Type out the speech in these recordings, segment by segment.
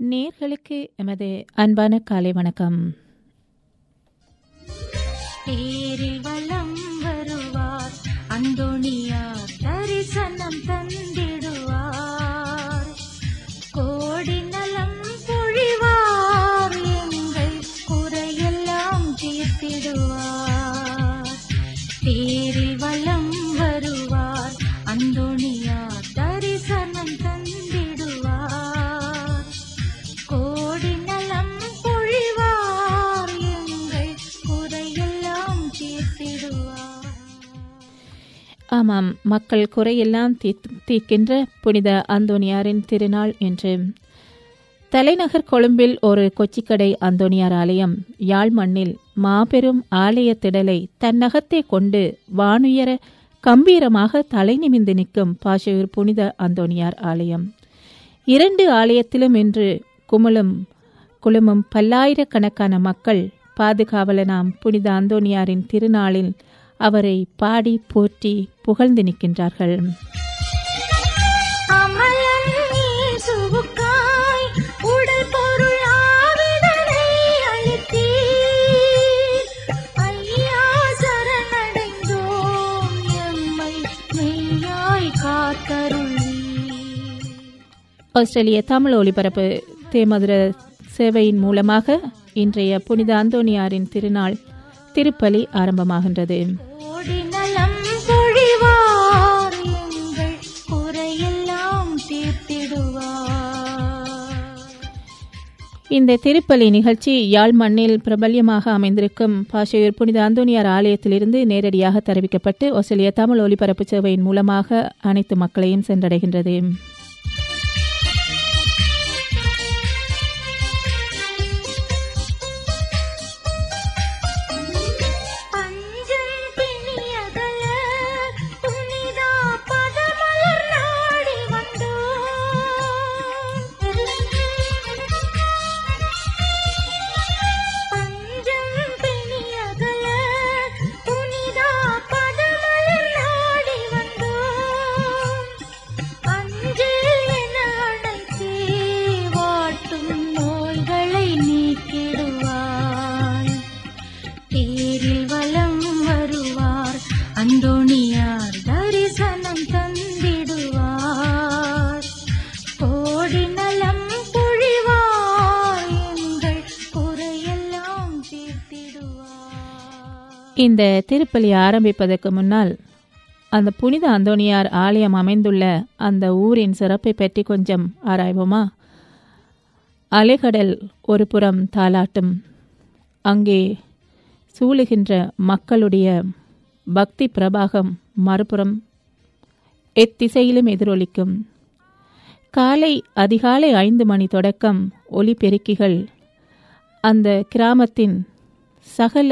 நேர்களுக்கு எமது அன்பான காலை வணக்கம் தேரில் வலம் வருவார் அந்தோணியார் தரிசனம் தந்திடுவார் கோடி நலம் பொழிவார் எங்கள் குறையெல்லாம் தீர்த்திடுவார் தேரில் வலம் வருவார் அந்தோணியார் தரிசனம் தந்திடுவார் கோடி நலம் பொழிவார் எங்கள் குறையெல்லாம் தீர்த்திடுவார் ஆமாம் மக்கள் குறையெல்லாம் தீர்த்- தீர்க்கின்ற புனித அந்தோணியாரின் திருநாள் என்று தலைநகர் கொழும்பில் ஒரு கொச்சிக்கடை அந்தோணியார் ஆலயம் யாழ் மண்ணில் மாபெரும் ஆலய திடலை தன்னகத்தே கொண்டு வானுயர கம்பீரமாக தலை நிமிந்து நிற்கும் பாஷூர் புனித அந்தோணியார் ஆலயம் இரண்டு ஆலயத்திலும் இன்று குமுளும் குழுமும் பல்லாயிரக்கணக்கான மக்கள் பாதுகாவலனாம் புனித அந்தோணியாரின் திருநாளில் அவரை பாடி போற்றி புகழ்ந்து நிற்கின்றார்கள் அமலன் இயேசுவுக்காய் உடல் பொருள் ஆவிதனை அளித்தீர். ஐயா சரணடைந்தோம் எம்மை மெய்யாய் காத்தருளீர். ஆஸ்திரேலிய தமிழ் ஒலிபரப்பு தேமதுர சேவையின் மூலமாக இன்றைய புனித அந்தோணியாரின் திருநாள் திருப்பலி ஆரம்பமாகின்றது கோடி நலம் பொழிவார் எங்கள் குறையெல்லாம் தீர்த்திடுவார் இந்த திருப்பலி நிகழ்ச்சி யாழ் மண்ணில் பிரபல்யமாக அமைந்திருக்கும் பாஷையூர் புனித அந்தோணியார் ஆலயத்திலிருந்து நேரடியாக தெரிவிக்கப்பட்டு ஆஸ்திரேலிய தமிழ் ஒலிபரப்பு சேவையின் மூலமாக அனைத்து மக்களையும் சென்றடைகின்றது பஞ்சம் பிணியகல புனிதா பதமலர் நாடி வந்தோம் பஞ்சம் பிணியகல புனிதா பதமலர் நாடி வந்தோம் அஞ்சில் என அழைத்தே வாட்டும் நோய்களை நீக்கிடுவாய் தேரில் வலம் வருவார் அந்தோணியார் தரிசனம் தந்திடுவார் கோடி நலம் பொழிவார் எங்கள் குறையெல்லாம் தீர்த்திடுவார் இந்த திருப்பலி ஆரம்பிப்பதற்கு முன்னால் அந்த புனித அந்தோணியார் ஆலயம் அமைந்துள்ள அந்த ஊரின் சிறப்பை பற்றி கொஞ்சம் ஆராய்வோமா அலைகடல் ஒரு புறம் தாலாட்டும் அங்கே சூழுகின்ற மக்களுடைய பக்தி பிரபாகம் மறுபுறம் எத்திசையிலும் எதிரொலிக்கும் காலை அதிகாலை ஐந்து மணி தொடக்கம் ஒலிபெருக்கிகள் அந்த கிராமத்தின் சகல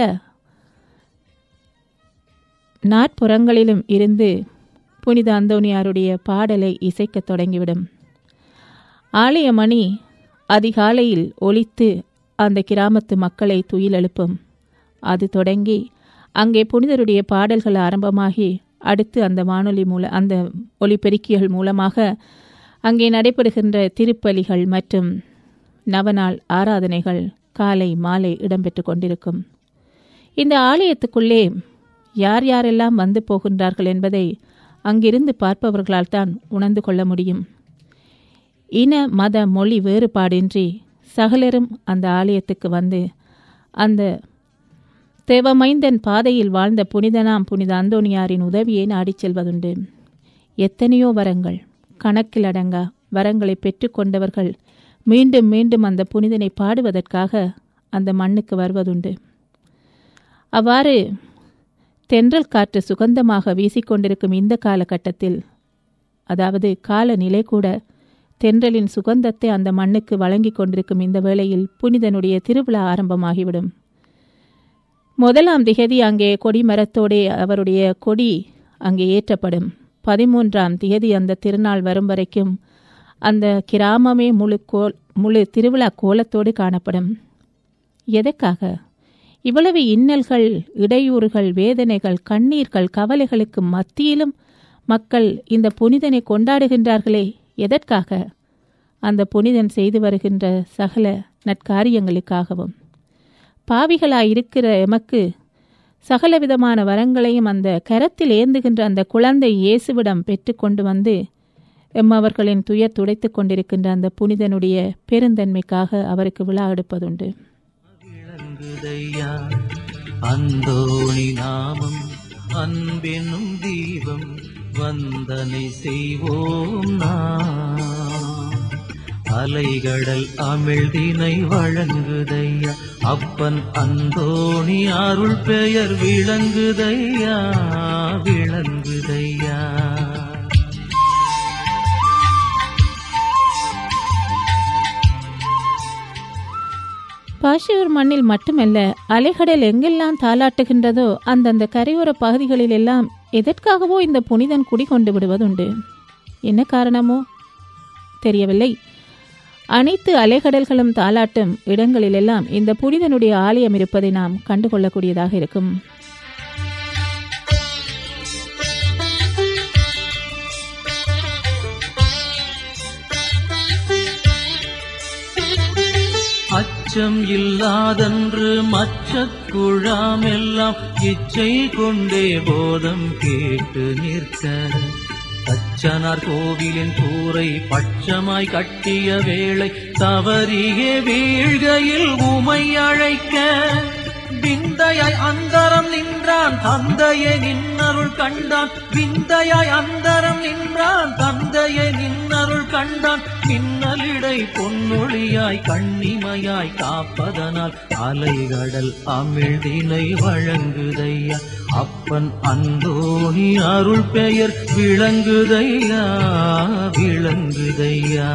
நாட்புறங்களிலும் இருந்து புனித அந்தோணியாருடைய பாடலை இசைக்கத் தொடங்கிவிடும் ஆலய மணி அதிகாலையில் ஒலித்து அந்த கிராமத்து மக்களை துயிலெழுப்பும் அது தொடங்கி அங்கே புனிதருடைய பாடல்கள் ஆரம்பமாகி அடுத்து அந்த வானொலி மூல அந்த ஒலிபெருக்கிகள் மூலமாக அங்கே நடைபெறுகின்ற திருப்பலிகள் மற்றும் நவநாள் ஆராதனைகள் காலை மாலை இடம்பெற்று கொண்டிருக்கும் இந்த ஆலயத்துக்குள்ளே யார் யாரெல்லாம் வந்து போகின்றார்கள் என்பதை அங்கிருந்து பார்ப்பவர்களால் தான் உணர்ந்து கொள்ள முடியும் இன மத மொழி வேறுபாடின்றி சகலரும் அந்த ஆலயத்துக்கு வந்து அந்த தேவமைந்தன் பாதையில் வாழ்ந்த புனிதனாம் புனித அந்தோணியாரின் உதவியை நாடிச் செல்வதுண்டு எத்தனையோ வரங்கள் கணக்கில் அடங்கா வரங்களை பெற்றுக்கொண்டவர்கள் மீண்டும் மீண்டும் அந்த புனிதனை பாடுவதற்காக அந்த மண்ணுக்கு வருவதுண்டு அவ்வாறு தென்றல் காற்று சுகந்தமாக வீசிக்கொண்டிருக்கும் இந்த காலகட்டத்தில் அதாவது காலநிலை கூட தென்றலின் சுகந்தத்தை அந்த மண்ணுக்கு வழங்கிக் கொண்டிருக்கும் இந்த வேளையில் புனிதனுடைய திருவிழா ஆரம்பமாகிவிடும் முதலாம் திகதி அங்கே கொடி மரத்தோடே அவருடைய கொடி அங்கே ஏற்றப்படும் பதிமூன்றாம் திகதி அந்த திருநாள் வரும் வரைக்கும் அந்த கிராமமே முழு கோல் முழு திருவிழா கோலத்தோடு காணப்படும் எதற்காக இவ்வளவு இன்னல்கள் இடையூறுகள் வேதனைகள் கண்ணீர்கள் கவலைகளுக்கு மத்தியிலும் மக்கள் இந்த புனிதனை கொண்டாடுகின்றார்களே எதற்காக அந்த புனிதன் செய்து வருகின்ற சகல நற்காரியங்களுக்காகவும் பாவிகளாயிருக்கிற எமக்கு சகலவிதமான வரங்களையும் அந்த கரத்தில் ஏந்துகின்ற அந்த குழந்தை இயேசுவிடம் பெற்றுக்கொண்டு வந்து எம்மவர்களின் துயர் துடைத்துக் கொண்டிருக்கின்ற அந்த புனிதனுடைய பெருந்தன்மைக்காக அவருக்கு விழா எடுப்பதுண்டு விளங்குதையா அந்தோணி நாமம் அன்பெனும் தீபம் வந்தனை செய்வோம் நாம் அலைகடல் அமிழ்தினை வழங்குதையா அப்பன் அந்தோணி அருள் பெயர் விளங்குதையா விளங்குதையா பாஷியூர் மண்ணில் மட்டுமல்ல அலைகடல் எங்கெல்லாம் தாளாட்டுகின்றதோ அந்தந்த கரையோர பகுதிகளில் எல்லாம் எதற்காகவோ இந்த புனிதன் குடிகொண்டு விடுவதுண்டு என்ன காரணமோ தெரியவில்லை அனைத்து அலைகடல்களும் தாளாட்டும் இடங்களிலெல்லாம் இந்த புனிதனுடைய ஆலயம் இருப்பதை நாம் கண்டுகொள்ளக்கூடியதாக இருக்கும் அச்சம் இல்லாதன்று மச்சக் குழாமெல்லாம் இச்சை கொண்டே போதம் கேட்டு நிற்க தச்சனார் கோவிலின் கூரை பட்சமாய் கட்டிய வேளை தவறியே வீழ்கையில் உமை அழைக்க விந்தையாய் அந்தரம் நின்றான் தந்தையை நின்னருள் கண்டான் விந்தையாய் அந்தரம் நின்றான் தந்தையை நின்னருள் கண்டான் மின்னலிடை பொன்னொழியாய் கண்ணிமையாய் காப்பதனால் அலைகடல் அமிழ்தினை வழங்குதையா அப்பன் அந்தோணி அருள் பெயர் விளங்குதையா விளங்குதையா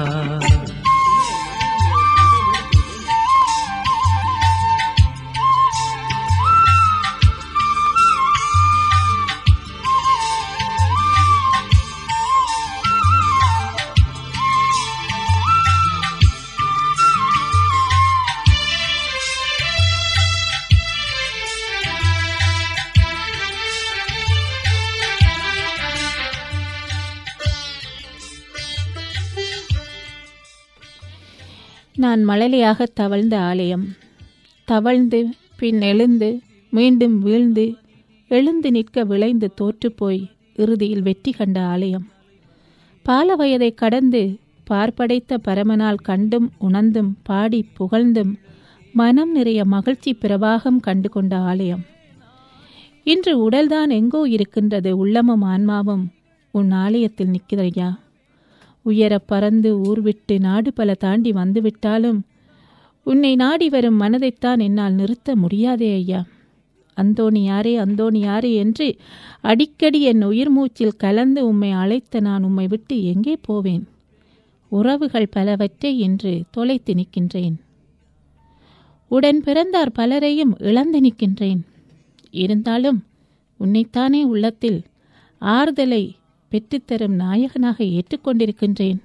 நான் மழலையாக தவழ்ந்த ஆலயம் தவழ்ந்து பின் எழுந்து மீண்டும் வீழ்ந்து எழுந்து நிற்க விளைந்து தோற்றுப்போய் இறுதியில் வெற்றி கண்ட ஆலயம் பால வயதை கடந்து பார்ப்படைத்த பரமனால் கண்டும் உணர்ந்தும் பாடி புகழ்ந்தும் மனம் நிறைய மகிழ்ச்சி பிரவாகம் கண்டு கொண்ட ஆலயம் இன்று உடல்தான் எங்கோ இருக்கின்றது உள்ளமும் ஆன்மாவும் உன் ஆலயத்தில் நிற்கிறையா உயரப் பறந்து ஊர் விட்டு நாடு பல தாண்டி வந்துவிட்டாலும் உன்னை நாடி வரும் மனதைத்தான் என்னால் நிறுத்த முடியாதே ஐயா அந்தோணி யாரே அந்தோணி யாரே என்று அடிக்கடி என் உயிர் மூச்சில் கலந்து உம்மை அழைத்த நான் உம்மை விட்டு எங்கே போவேன் உறவுகள் பலவற்றை என்று தொலைத்து நிற்கின்றேன் உடன் பிறந்தார் பலரையும் இழந்து நிற்கின்றேன் இருந்தாலும் உன்னைத்தானே உள்ளத்தில் ஆறுதலை பெற்றுத்தரும் நாயகனாக ஏற்றுக்கொண்டிருக்கின்றேன்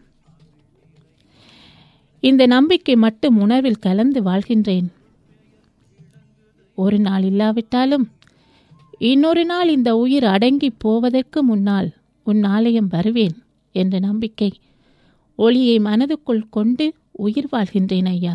இந்த நம்பிக்கை மட்டும் உணர்வில் கலந்து வாழ்கின்றேன் ஒரு நாள் இல்லாவிட்டாலும் இன்னொரு நாள் இந்த உயிர் அடங்கி போவதற்கு முன்னால் உன் ஆலயம் வருவேன் என்ற நம்பிக்கை ஒளியை மனதுக்குள் கொண்டு உயிர் வாழ்கின்றேன் ஐயா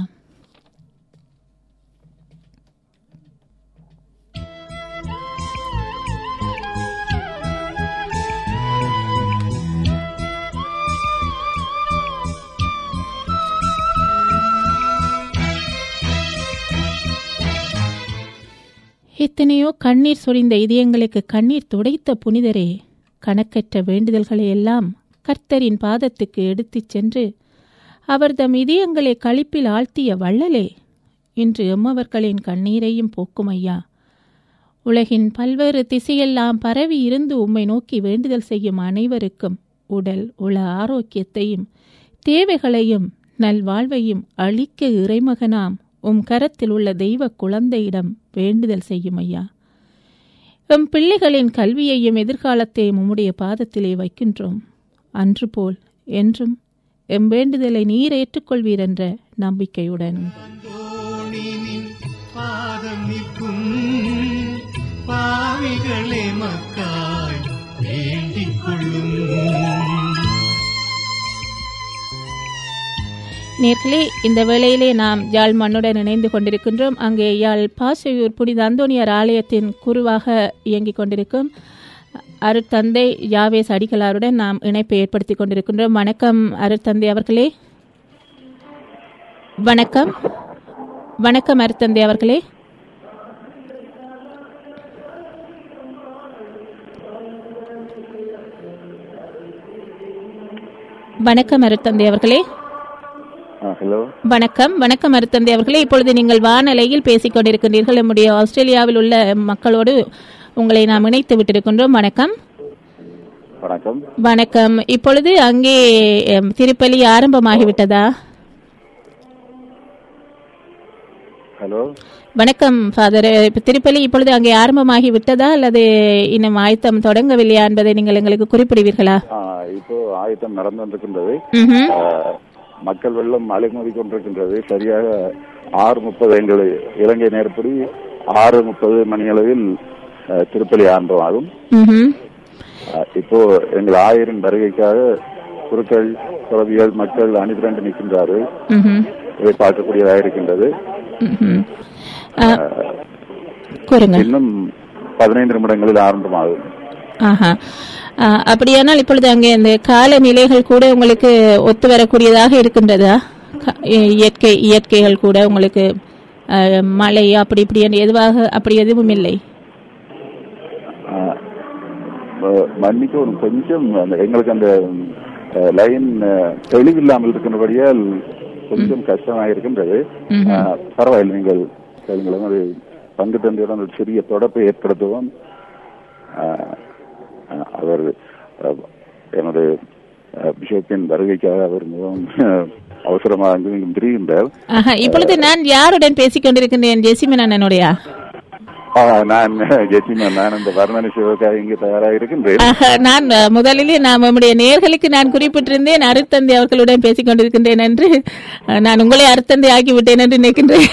எத்தனையோ கண்ணீர் சொரிந்த இதயங்களுக்கு கண்ணீர் துடைத்த புனிதரே கணக்கற்ற வேண்டுதல்களை எல்லாம் கர்த்தரின் பாதத்துக்கு எடுத்துச் சென்று அவர் தம் இதயங்களை களிப்பில் ஆழ்த்திய வள்ளலே இன்று எம்மவர்களின் கண்ணீரையும் போக்கும் ஐயா உலகின் பல்வேறு திசையெல்லாம் பரவி இருந்து உம்மை நோக்கி வேண்டுதல் செய்யும் அனைவருக்கும் உடல் உள ஆரோக்கியத்தையும் தேவைகளையும் நல்வாழ்வையும் அளிக்க இறைமகனாம் உம் கரத்தில் உள்ள தெய்வ குழந்தையிடம் வேண்டுதல் செய்யும் ஐயா எம் பிள்ளைகளின் கல்வியையும் எதிர்காலத்தையும் உம்முடைய பாதத்திலே வைக்கின்றோம் அன்று போல் என்றும் எம் வேண்டுதலை நீர் ஏற்றுக்கொள்வீர் என்ற நம்பிக்கையுடன் தோணினின் பாதம் நிற்கும் பாவிகளே மக்காய் வேண்டிக் கொள்ளும் நேர்களே இந்த வேளையிலே நாம் யாழ் மண்ணுடன் இணைந்து கொண்டிருக்கின்றோம் அங்கே யாழ் பாசையூர் புனித அந்தோனியார் ஆலயத்தின் குருவாக இயங்கிக் கொண்டிருக்கும் அருட்தந்தை யாவேஸ் அடிகளாருடன் நாம் இணைப்பை ஏற்படுத்திக் கொண்டிருக்கின்றோம் வணக்கம் அருட்தந்தை அவர்களே வணக்கம் வணக்கம் அருட்தந்தை அவர்களே வணக்கம் அருட்தந்தை அவர்களே ஹலோ வணக்கம் வணக்கம் அருத்தந்தை அவர்களே இப்பொழுது நீங்கள் வானலையில் பேசிக் கொண்டிருக்கின்றீர்கள் நம்முடைய ஆஸ்திரேலியாவில் உள்ள மக்களோடு உங்களை நாம் இணைத்து விட்டிருக்கின்றோம் வணக்கம் வணக்கம் வணக்கம் இப்பொழுது அங்கே எம், திருப்பலி ஆரம்பமாகிவிட்டதா ஹலோ வணக்கம் ஃபாதர் இப்ப திருப்பலி இப்பொழுது அங்கே ஆரம்பமாகி விட்டதா அல்லது இன்னும் ஆயத்தம் தொடங்கவில்லையா என்பதை நீங்கள் எங்களுக்கு குறிப்பிடுவீர்களா ஆ, இப்போ ஆயத்தம் நடந்து கொண்டிருக்கின்றது ம்ஹும். ஆ, மக்கள் வெள்ளம் அலைமோதி கொண்டிருக்கின்றது சரியாக ஆறு முப்பது எங்கள் இலங்கை நேரப்படி ஆறு முப்பது மணி அளவில் ஆ, திருப்பலி ஆரம்பமாகும் ம்ஹும். ஆ, இப்போ எங்கள் ஆயரின் வருகைக்காக குருக்கள் குறவிகள் மக்கள் அணிதிரண்டு நிற்கின்றார்கள் ம்ஹும். இதை பார்க்கக்கூடியதாக இருக்கின்றது ம்ஹும். ஆ, கூறுங்கள் இன்னும் பதினைந்து நிமிடங்களில் ஆரம்பமாகும் ஆஹா ஆ, அப்படியானால் இப்பொழுது அங்கே இந்த காலநிலைகள் கூட உங்களுக்கு ஒத்து வரக்கூடியதாக இருக்கின்றதா க- இ- இயற்கை இயற்கைகள் கூட உங்களுக்கு ஆ, மழை அப்படி இப்படி என்று எதுவாக அப்படி எதுவும் இல்லை ஆஹ் ம- மன்னிக்கவும் கொஞ்சம் அந்த எங்களுக்கு அந்த லைன் தெளிவில்லாமல் இருக்கின்றபடியால் கொஞ்சம் கஷ்டமாக இருக்கின்றது ம்ஹும். ஆஹ் பரவாயில்லை நீங்கள் கேளுங்களும் அது பங்கு தந்தையுடன் ஒரு சிறிய தொடர்பை ஏற்படுத்துவோம் ஆஹ் ஆஹ் அவர் ஆஹ் எமது ஆஹ் பிஷப்பின் வருகைக்காக அவர் மிகவும் அவசரமாக அங்கும் இங்கும் திரிகின்றார் ஆஹா இப்பொழுது நான் யாருடன் பேசிக் கொண்டிருக்கின்றேன் ஜெசிமன் அண்ணனுடைய ஆஹ் நான் ஜெசிமா நான் இந்த வர்ணனை செய்வதற்காக இங்கு தயாராக இருக்கின்றேன் ஆஹா, நான் அ, முதலிலே நான் நம்முடைய நேர்களுக்கு நான் குறிப்பிட்டிருந்தேன் அருத்தந்தை அவர்களுடன் பேசிக் கொண்டிருக்கின்றேன் என்று அ, நான் உங்களை அருத்தந்தை ஆக்கிவிட்டேன் என்று நினைக்கின்றேன்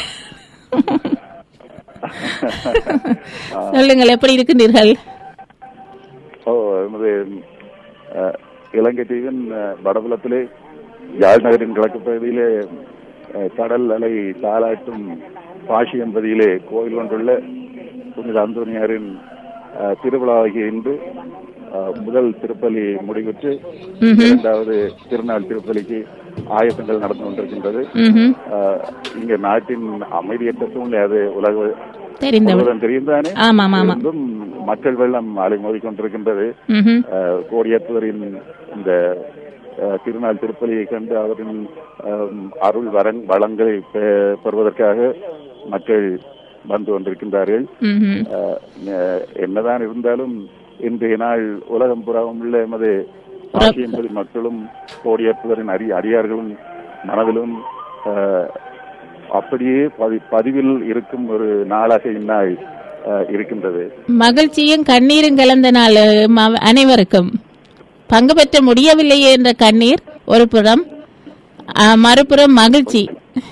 சொல்லுங்கள் எப்படி இருக்கின்றீர்கள் ஓ எமது அஹ், இலங்கை தீவின் அஹ், வடபுலத்திலே யாழ் நகரின் கிழக்கு பகுதியிலே அஹ், கடல் அலை தாளாட்டும் பாஷி என்பதிலே கோயில் கொண்டுள்ள புனித அந்தோனியாரின் அஹ், திருவிழாவாகிய இன்று அஹ், முதல் திருப்பலி முடிவுற்று இரண்டாவது திருநாள் திருப்பலிக்கு ஆயத்தங்கள் நடந்து கொண்டிருக்கின்றது ம்ஹும். அஹ், இங்க நாட்டின் அமைதியற்ற சூழ்நிலை அது உலக தெரிந்தவள் முழுவதும் தெரிந்தானே ஆமாம் ஆமாம் இருந்தும் மக்கள் வெள்ளம் அலை மோதிக்கொண்டிருக்கின்றது ம்ஹும். அஹ், கோடியேற்றுவரின் இந்த அஹ், திருநாள் திருப்பலியை கண்டு அவரின் அஹ், அருள் வரங் வளங்களை பெ- பெறுவதற்காக மக்கள் வந்து கொண்டிருக்கின்றார்கள் ம்ஹும். அஹ், ந- என்னதான் இருந்தாலும் இன்றைய நாள் உலகம் புறாவும் உள்ள எமது ஆட்சி என்பது மக்களும் கோடியேற்றுவரின் அடி அடியார்களும் மனதிலும் அஹ், அப்படியே பதி- பதிவில் இருக்கும் ஒரு நாளாக இந்நாள் அஹ், இருக்கின்றது மகிழ்ச்சியும் கண்ணீரும் கலந்த நாள் ம- அனைவருக்கும் பங்கு பெற்ற முடியவில்லையே என்ற கண்ணீர் ஒரு புறம் ஆ, மறுபுறம் மகிழ்ச்சி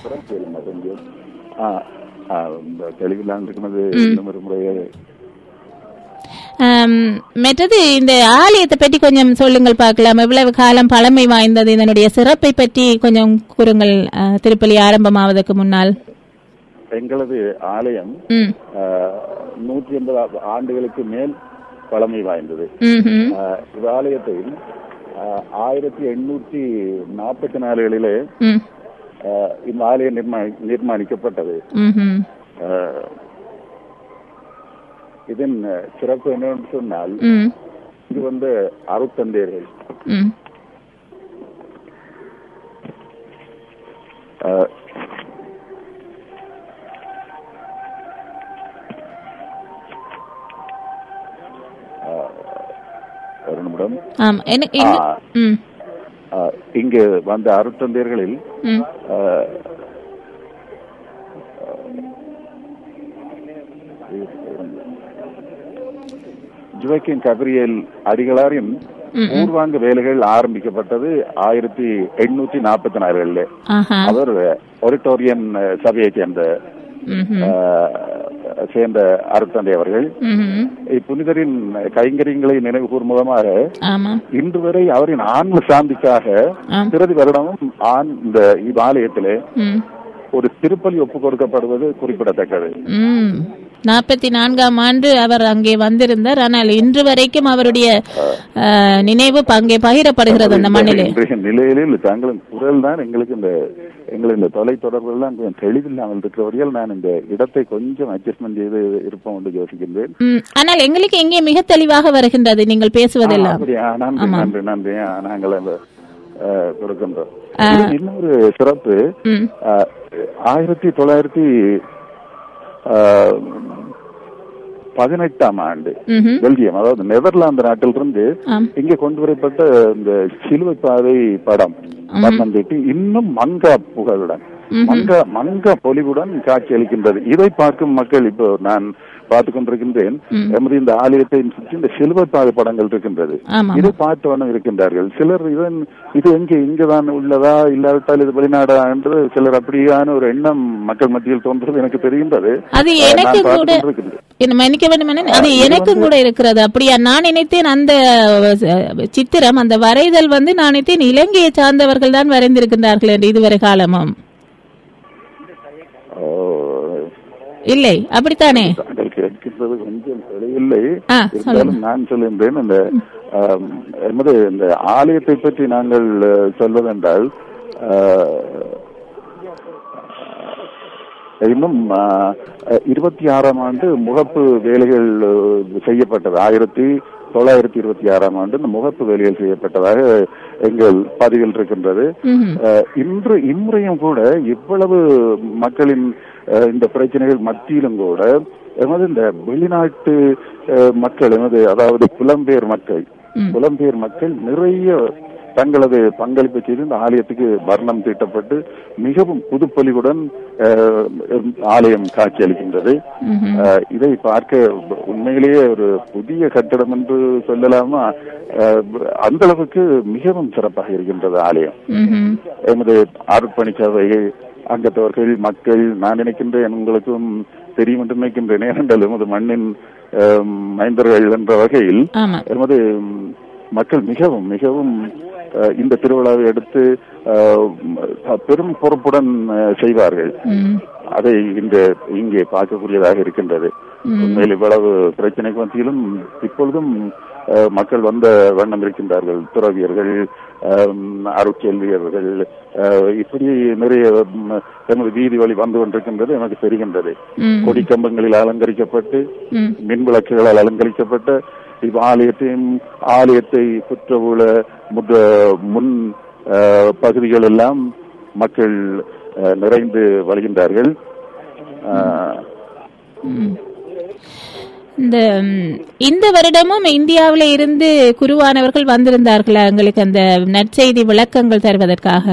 ஆ, ஆ, இந்த தெளிவில்லாமல் இருக்கிறது இன்னும் ஒரு முறையே ஆம், மற்றது இந்த ஆலயத்தை பற்றி கொஞ்சம் சொல்லுங்கள் பார்க்கலாம் எவ்வளவு காலம் பழமை வாய்ந்தது இதனுடைய சிறப்பை பற்றி கொஞ்சம் கூறுங்கள் ஆ, திருப்பலி ஆரம்பமாவதற்கு முன்னால் எங்களது ஆலயம் ம் நூற்றி எண்பது ஆண்டுகளுக்கு மேல் பழமை வாய்ந்தது ம்ஹும். ஆ, இந்த ஆலயத்தை ஆ, ஆயிரத்தி எண்ணூற்றி நாற்பத்தி நாலுகளிலே ம் ஆ, இந்த ஆலயம் நிர்மா- நிர்மாணிக்கப்பட்டது ம்ஹும். ஆ, இதன் சிறப்பு என்னவென்று சொன்னால் ம் இது வந்து அருத்தந்தேர்கள் ம் ஆ, ஆ, ஒரு நிமிடம் ஆம் எனக்கு எங்க- ஆ. ம் ஆ, இங்கு வந்த அருத்தந்தேர்களில் ம் ஆ, ஜுவக்கின் கபிரியல் அடிகளாரின் பூர்வாங்க வேலைகள் ஆரம்பிக்கப்பட்டது ஆயிரத்தி எண்ணூத்தி நாற்பத்தி நாலுகளில் ஆஹா அவர் ஒரிட்டோரியன் சபையை சேர்ந்த ம்ஹும். ஆஹ், சேர்ந்த அருத்தந்தை அவர்கள் ம்ஹும். இப்புனிதரின் கைங்கரியங்களை நினைவு கூறும் முகமாக ஆமாம் இன்று வரை அவரின் ஆன்ம சாந்திக்காக ஆம். பிரதி வருடமும் ஆண் இந்த இவ்வாலயத்திலே ம் ஒரு திருப்பலி ஒப்பு கொடுக்கப்படுவது குறிப்பிடத்தக்கது ம் நாற்பத்தி நான்காம் ஆண்டு அவர் அங்கே வந்திருந்தார் ஆனால் இன்று வரைக்கும் அவருடைய அஹ், நினைவு ப- அங்கே பகிரப்படுகிறது அந்த மண்ணிலே இன்றைய நிலையிலே தங்களின் குரல் தான் எங்களுக்கு இந்த எங்கள் இந்த தொலை தொடர்புகள் கொஞ்சம் தெளிவில்லாமல் இருக்கிறவர்கள் நான் இந்த இடத்தை கொஞ்சம் அட்ஜஸ்ட்மெண்ட் செய்து இருப்போம் என்று யோசிக்கின்றேன் ம், ஆனால் எங்களுக்கு எங்கே மிக தெளிவாக வருகின்றது நீங்கள் பேசுவதெல்லாம் அப்படியா நன்றி ஆமாம். நன்றி நன்றி ஆ, நாங்கள் அந்த அஹ், கொடுக்கின்றோம் இது இன்னொரு சிறப்பு ம் அஹ், ஆயிரத்தி தொள்ளாயிரத்தி அஹ், பதினெட்டாம் ஆண்டு ம்ஹும். பெல்ஜியம் அதாவது நெதர்லாந்து நாட்டிலிருந்து ஆம் இங்கே கொண்டு வரப்பட்ட இந்த சிலுவை பாதை படம் வண்ணம் தீட்டி இன்னும் மங்கா புகழுடன் மங்கா மங்கா பொலிவுடன் காட்சி அளிக்கின்றது இதை பார்க்கும் மக்கள் இப்போ நான் பார்த்து கொண்டிருக்கின்றேன் எமது இந்த ஆலயத்தை சுற்றி இந்த சிலுவை பாதை படங்கள் இருக்கின்றது ஆமாம் இதை பார்த்து வண்ணம் இருக்கின்றார்கள் சிலர் இதன் இது எங்கே இங்கதான் உள்ளதா இல்லாவிட்டால் இது வெளிநாடா என்று சிலர் அப்படியான ஒரு எண்ணம் மக்கள் மத்தியில் தோன்றது எனக்கு தெரிகின்றது அது அஹ், எனக்கு நான் பார்த்துக் கூட கொண்டிருக்கின்றேன். என்ன மன்னிக்க வேண்டும் என- அது எனக்கும் கூட இருக்கிறது அப்படியா நான் நினைத்தேன் அந்த அஹ், சித்திரம் அந்த வரைதல் வந்து நான் நினைத்தேன் இலங்கையை சார்ந்தவர்கள் தான் வரைந்திருக்கின்றார்கள் என்று இதுவரை காலமும் ஓ, இல்லை அப்படித்தானே தாங்கள் கேட்கின்றது கொஞ்சம் தெளிவில்லை ஆ, இருந்தாலும் நான் சொல்கின்றேன் இந்த ஆம், எமது இந்த ஆலயத்தை பற்றி நாங்கள் அஹ், சொல்வதென்றால் அஹ், இன்னும் அஹ், இருபத்தி ஆறாம் ஆண்டு முகப்பு வேலைகள் அஹ், செய்யப்பட்டது ஆயிரத்தி தொள்ளாயிரத்தி இருபத்தி ஆறாம் ஆண்டு இந்த முகப்பு வேலைகள் செய்யப்பட்டதாக எங்கள் பதிவில் இருக்கின்றது ம்ஹும். அஹ், இன்று இம்முறையும் கூட இவ்வளவு மக்களின் அஹ், இந்த பிரச்சனைகள் மத்தியிலும் கூட எமது இந்த வெளிநாட்டு அஹ், மக்கள் எமது அதாவது புலம்பெயர் மக்கள் புலம்பெயர் மக்கள் நிறைய தங்களது பங்களிப்பை செய்து இந்த ஆலயத்துக்கு வர்ணம் தீட்டப்பட்டு மிகவும் புதுப்பொலிவுடன் அஹ், ஆலயம் காட்சியளிக்கின்றது ம்ஹும். அஹ், இதை பார்க்க உண்மையிலேயே ஒரு புதிய கட்டிடம் என்று சொல்லலாமா அஹ், அந்த அளவுக்கு மிகவும் சிறப்பாக இருக்கின்றது ஆலயம் ம்ஹும். எமது அர்ப்பணி சபை அங்கத்தவர்கள் மக்கள் நான் நினைக்கின்றேன் உங்களுக்கும் தெரியும் என்று நினைக்கின்றேன் ஏனென்றால் எமது மண்ணின் அஹ், மைந்தர்கள் என்ற வகையில் ஆமா எமது ம், மக்கள் மிகவும் மிகவும் அஹ், இந்த திருவிழாவை எடுத்து அஹ், பெரும் பொறுப்புடன் அஹ், செய்வார்கள் ம். அதை இந்த இங்கே பார்க்கக்கூடியதாக இருக்கின்றது உண்மையில் இவ்வளவு பிரச்சனைக்கு மத்தியிலும் இப்பொழுதும் அஹ், மக்கள் வந்த வண்ணம் இருக்கின்றார்கள் துறவியர்கள் அஹ், அருட்கேள்வியர்கள் அஹ், இப்படி நிறைய ம், எமது வீதி வழி வந்து கொண்டிருக்கின்றது எனக்கு தெரிகின்றது ம். கொடி கம்பங்களில் அலங்கரிக்கப்பட்டு ம். மின் விளக்குகளால் அலங்கரிக்கப்பட்ட இவ் ஆலயத்தையும் ஆலயத்தை சுற்றவுள்ள முத முன் அஹ், பகுதிகள் எல்லாம் மக்கள் அஹ், நிறைந்து வருகின்றார்கள் அஹ், ம். இந்த ம், இந்த வருடமும் இந்தியாவில இருந்து குருவானவர்கள் வந்திருந்தார்களா எங்களுக்கு அந்த நற்செய்தி விளக்கங்கள் தருவதற்காக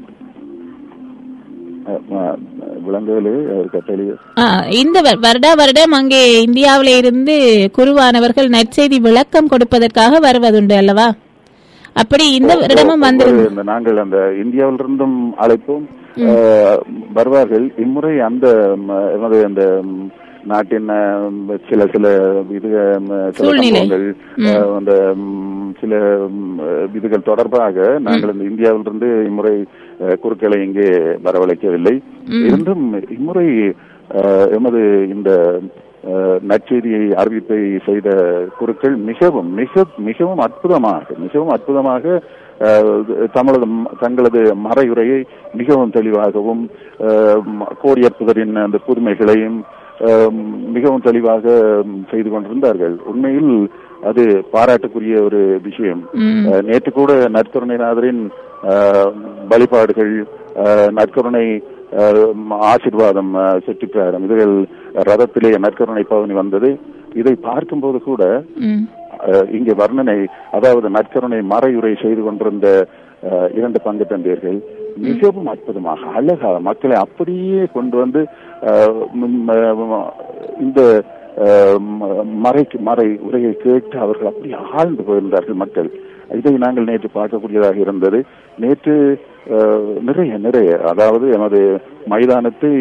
அஹ், விலங்குகளே கட்டளை ஆ, இந்த வ- வருடா வருடம் அங்கே இந்தியாவில இருந்து குருவானவர்கள் நற்செய்தி விளக்கம் கொடுப்பதற்காக வருவதுண்டு அல்லவா அப்படி இந்த வருடமும் வந்திருந்த இந்த நாங்கள் அந்த இந்தியாவிலிருந்தும் அழைப்போம் அஹ், வருவார்கள் இம்முறை அந்த ம, எமது அந்த ம், நாட்டின் அஹ், சில சில இது ம், சில சூழ்நிலை. சம்பவங்கள் அஹ், அந்த ம், சில ம், இதுகள் தொடர்பாக நாங்கள் இந்த இந்தியாவிலிருந்து இம்முறை அஹ், குருக்களை இங்கே வரவழைக்கவில்லை இருந்தும் இம்முறை அஹ், எமது இந்த அஹ், நற்செய்தியை அறிவிப்பை செய்த குருக்கள் மிகவும் மிக மிகவும் அற்புதமாக மிகவும் அற்புதமாக அஹ், தங்களது தங்களது மறையுரையை மிகவும் தெளிவாகவும் அஹ், ம- கோடியற்புதரின் அந்த புதுமைகளையும் அஹ், மிகவும் தெளிவாக செய்து கொண்டிருந்தார்கள் உண்மையில் அது பாராட்டுக்குரிய ஒரு விஷயம் ம். அஹ், நேற்று கூட நற்கருணைநாதரின் அஹ், வழிபாடுகள் அஹ், நற்கருணை அஹ், ஆசீர்வாதம் அஹ், சுற்றுப்பிரகாரம் இதுகள் ரதத்திலே நற்கருணை பவனி வந்தது இதை பார்க்கும்போது கூட ம். அஹ், இங்கே வர்ணனை அதாவது நற்கருணை மறையுரை செய்து கொண்டிருந்த அஹ், இரண்டு பங்கு தந்தையர்கள் மிகவும் அற்புதமாக அழகாக மக்களை அப்படியே கொண்டு வந்து அஹ், ம், அஹ், இந்த அஹ், ம- மறைக்கு மறை உரையை கேட்டு அவர்கள் அப்படி ஆழ்ந்து போயிருந்தார்கள் மக்கள் இதை நாங்கள் நேற்று பார்க்கக்கூடியதாக இருந்தது நேற்று அஹ், நிறைய நிறைய அதாவது எமது மைதானத்தை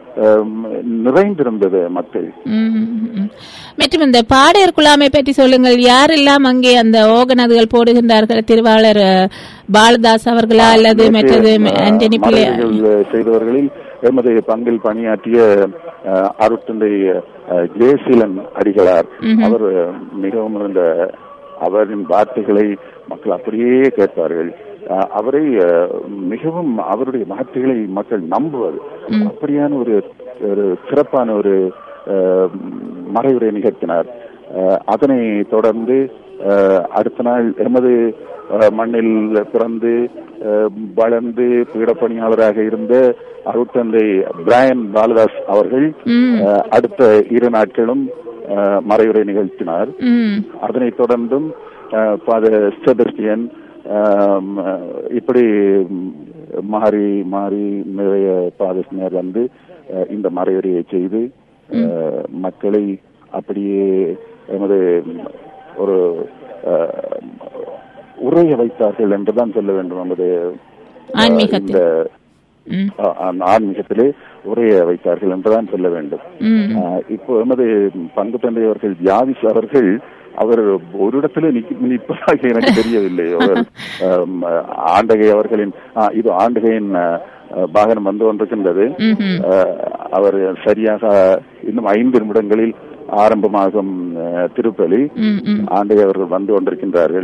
அஹ், நிறைந்திருந்தது மக்கள் ம், ம், ம். மற்றும் இந்த பாடையர் குழாமை பற்றி சொல்லுங்கள் யாரெல்லாம் அங்கே அந்த ஓகனதுகள் போடுகின்றார்கள் திருவாளர் அஹ், பாலதாஸ் அவர்களா அல்லது மற்றது ஆண்டனி பிள்ளை மறைவுகள் செய்தவர்களில் எமது பங்கில் பணியாற்றிய அஹ், அருட்தந்தை அஹ், ஜெயசீலன் அடிகளார் அவர் மிகவும் இந்த அவரின் வார்த்தைகளை மக்கள் அப்படியே கேட்பார்கள் அஹ், அவரை அஹ், மிகவும் அவருடைய வார்த்தைகளை மக்கள் நம்புவது அப்படியான ஒரு ஒரு சிறப்பான ஒரு அஹ், மறைவுரை நிகழ்த்தினார் அஹ், அதனை தொடர்ந்து அஹ், அடுத்த நாள் எமது அஹ், மண்ணில் பிறந்து அஹ், வளர்ந்து பீடப்பணியாளராக இருந்த அருட்தந்தை பிராயன் பாலதாஸ் அவர்கள் ம். அஹ், அடுத்த இரு நாட்களும் அஹ், மறைவுரை நிகழ்த்தினார் ம் அதனைத் தொடர்ந்தும் ஃபாதர் செபஸ்டியன் ஆம், அஹ், இப்படி ம், மாறி மாறி நிறைய பாதஸ்னர் வந்து அஹ், இந்த மறைவுரையை செய்து அஹ், மக்களை அப்படியே எமது ஒரு அஹ், உரைய வைத்தார்கள் என்றுதான் சொல்ல வேண்டும் நமது அஹ், ஆன்மீகத்தில். இந்த ம் அஹ், அந்த ஆன்மீகத்திலே உரைய வைத்தார்கள் என்றுதான் சொல்ல வேண்டும் ம் ஆஹ் இப்போ எமது பங்கு தந்தை அவர்கள் ஜாவிஸ் அவர்கள் அவர் ஒரு இடத்துல நிக்க- நிற்பதாக எனக்கு தெரியவில்லை அவர் ஆம், ஆண்டகை அவர்களின் ஆ, இது ஆண்டகையின் ஆ, வாகனம் வந்து கொண்டிருக்கின்றது ம்ஹும். ஆஹ், அவர் சரியாக இன்னும் ஐந்து நிமிடங்களில் ஆரம்பமாகும் ஆ, திருப்பலி ம் ம் ஆண்டகை அவர்கள் வந்து கொண்டிருக்கின்றார்கள்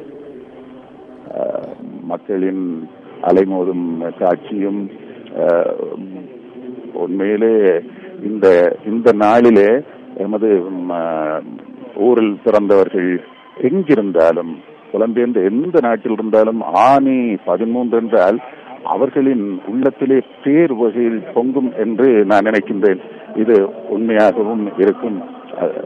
ஆஹ், மக்களின் அலைமோதும் காட்சியும் ஆஹ், உண்மையிலே இந்த இந்த நாளிலே எமது ம், ஆஹ், ஊரில் பிறந்தவர்கள் எங்கிருந்தாலும் புலம்பெயர்ந்த எந்த நாட்டில் இருந்தாலும் ஆணி பதிமூன்று என்றால் அவர்களின் உள்ளத்திலே பேர் வகையில் பொங்கும் என்று நான் நினைக்கின்றேன் இது உண்மையாகவும் இருக்கும் அஹ்,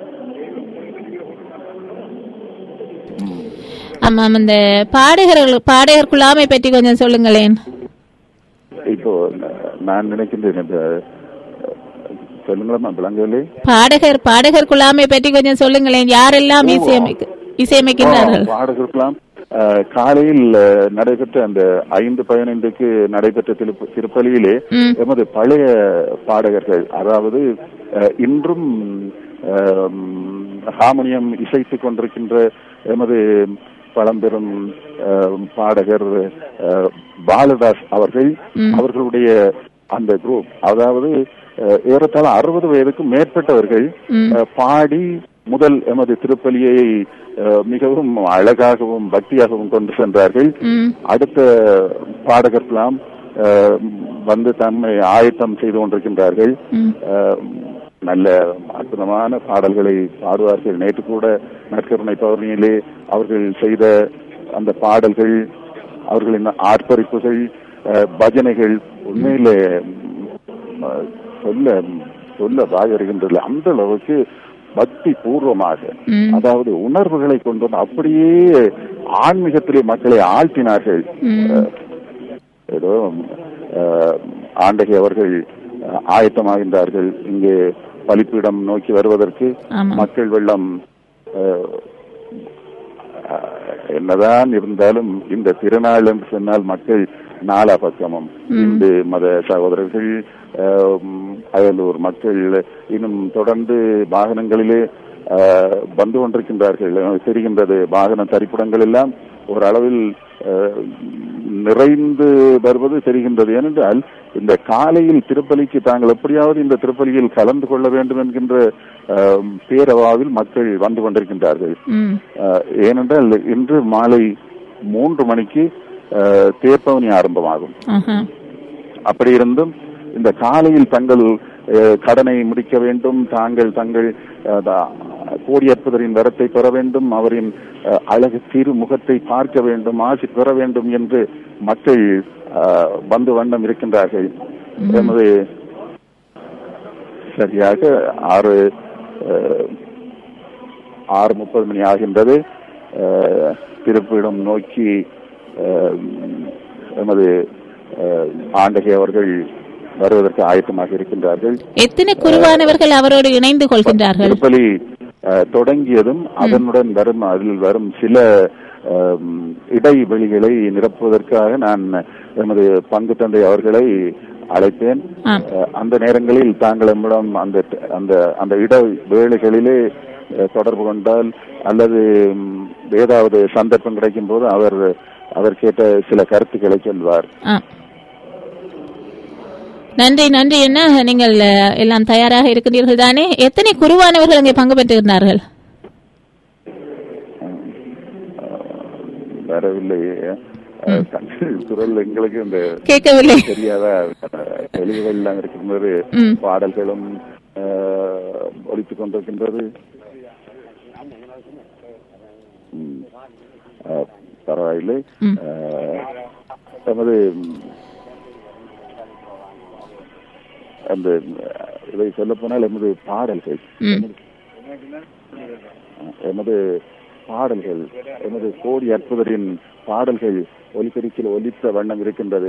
ஆமாம் அந்த பாடகர்கள் பாடகர் குழாமை பற்றி கொஞ்சம் சொல்லுங்களேன் இப்போ ந- நான் நினைக்கின்றேன் இந்த சொல்லுங்களா விளங்கவில்லை பாடகர் பாடகர் குழாமை பற்றி கொஞ்சம் சொல்லுங்களேன் யாரெல்லாம் இசையமைக்க இசையமைக்கின்றார்கள் பாடகர்களாம் அஹ், காலையில் அஹ், நடைபெற்ற அந்த ஐந்து பதினைந்துக்கு நடைபெற்ற திருப்ப- திருப்பலியிலே ம். எமது பழைய பாடகர்கள் அதாவது அஹ், இன்றும் அஹ், ஹார்மோனியம் இசைத்துக் கொண்டிருக்கின்ற எமது பழம்பெரும் அஹ், பாடகர் அஹ், பாலதாஸ் அவர்கள் அவர்களுடைய அந்த குரூப் அதாவது அஹ், ஏறத்தாழ அறுபது வயதுக்கும் மேற்பட்டவர்கள் அஹ், பாடி முதல் எமது திருப்பலியை அஹ், மிகவும் அழகாகவும் பக்தியாகவும் கொண்டு சென்றார்கள் ம் அடுத்த பாடகர்களாம் அஹ், வந்து தம்மை ஆயத்தம் செய்து கொண்டிருக்கின்றார்கள் ம் அஹ், நல்ல அற்புதமான பாடல்களை பாடுவார்கள் நேற்று கூட நற்கருணை பௌர்ணமியிலே அவர்கள் செய்த அந்த பாடல்கள் அவர்களின் ஆர்ப்பரிப்புகள் அஹ், பஜனைகள் உண்மையிலே ம், அஹ், சொல்ல சொல்ல வாயறுகின்றது அந்த அளவுக்கு பக்தி பூர்வமாக ம். அதாவது உணர்வுகளை கொண்டு வந்து அப்படியே ஆன்மீகத்திலே மக்களை ஆழ்த்தினார்கள் ம். அஹ், ஏதோ அஹ், ஆண்டகை அவர்கள் அஹ், ஆயத்தமாகின்றார்கள் இங்கே பலிப்பீடம் நோக்கி வருவதற்கு ஆமா. மக்கள் வெள்ளம் அஹ், அஹ், என்னதான் இருந்தாலும் இந்த திருநாள் என்று சொன்னால் மக்கள் நாலா பக்கமும் இந்து மத சகோதரர்கள் அஹ், அயலூர் மக்கள் இன்னும் தொடர்ந்து வாகனங்களிலே அஹ், வந்து கொண்டிருக்கின்றார்கள் எனக்கு தெரிகின்றது வாகன தரிப்பிடங்கள் எல்லாம் ஒரு அளவில் அஹ், நிறைந்து வருவது தெரிகின்றது ஏனென்றால் இந்த காலையில் திருப்பலிக்கு தாங்கள் எப்படியாவது இந்த திருப்பலியில் கலந்து கொள்ள வேண்டும் என்கின்ற அஹ், பேரவாவில் மக்கள் வந்து கொண்டிருக்கின்றார்கள் ம் அஹ், ஏனென்றால் இன்று மாலை மூன்று மணிக்கு அஹ், தேர்ப்பவனி ஆரம்பமாகும் ஆஹா அப்படி இருந்தும் இந்த காலையில் தங்கள் அஹ், கடனை முடிக்க வேண்டும் தாங்கள் தங்கள் அஹ், த- கோடியற்பதரின் வரத்தை பெற வேண்டும் அவரின் அஹ், அழகு திரு முகத்தை பார்க்க வேண்டும் ஆசி பெற வேண்டும் என்று மக்கள் அஹ், வந்து வண்ணம் இருக்கின்றார்கள் எமது சரியாக ஆறு அஹ், ஆறு முப்பது மணி ஆகின்றது அஹ், திருப்பிடம் நோக்கி அஹ், எமது அஹ், ஆண்டகை அவர்கள் வருவதற்கு ஆயத்தமாக இருக்கின்றார்கள் எத்தனை குருவானவர்கள் அவரோடு இணைந்து கொள்கின்றார்கள் திருப்பலி அஹ், தொடங்கியதும் அதனுடன் வரும் அதில் வரும் சில அஹ், இடைவெளிகளை நிரப்புவதற்காக நான் எமது பங்கு தந்தை அவர்களை அழைத்தேன் ஆம் அஹ், அந்த நேரங்களில் தாங்கள் நம்மிடம் அந்த அந்த அந்த இட வேளைகளிலே அஹ், தொடர்பு கொண்டால் அல்லது ம், ஏதாவது சந்தர்ப்பம் கிடைக்கும் போது அவர் அவர் கேட்ட சில கருத்துக்களை சொல்வார் ஆ நன்றி நன்றி என்ன நீங்கள் அஹ், எல்லாம் தயாராக இருக்கின்றீர்கள் தானே எத்தனை குருவானவர்கள் அங்கே பங்கு பெற்றிருந்தார்கள் வரவில்லை அஹ், தங்கள் குரல் எங்களுக்கு இந்த கேட்கவில்லை தெரியாத தெளிவுகள் எல்லாம் இருக்கின்றது ம். பாடல்களும் அஹ், ஒலித்துக் கொண்டிருக்கின்றது ம். அஹ், பரவாயில்லை ம். அஹ், நமது ம், அந்த அஹ், இதை சொல்ல போனால் எமது பாடல்கள் ம் எமது பாடல்கள் எமது கோடி அற்புதரின் பாடல்கள் ஒலிபெருக்கில் ஒலித்த வண்ணம் இருக்கின்றது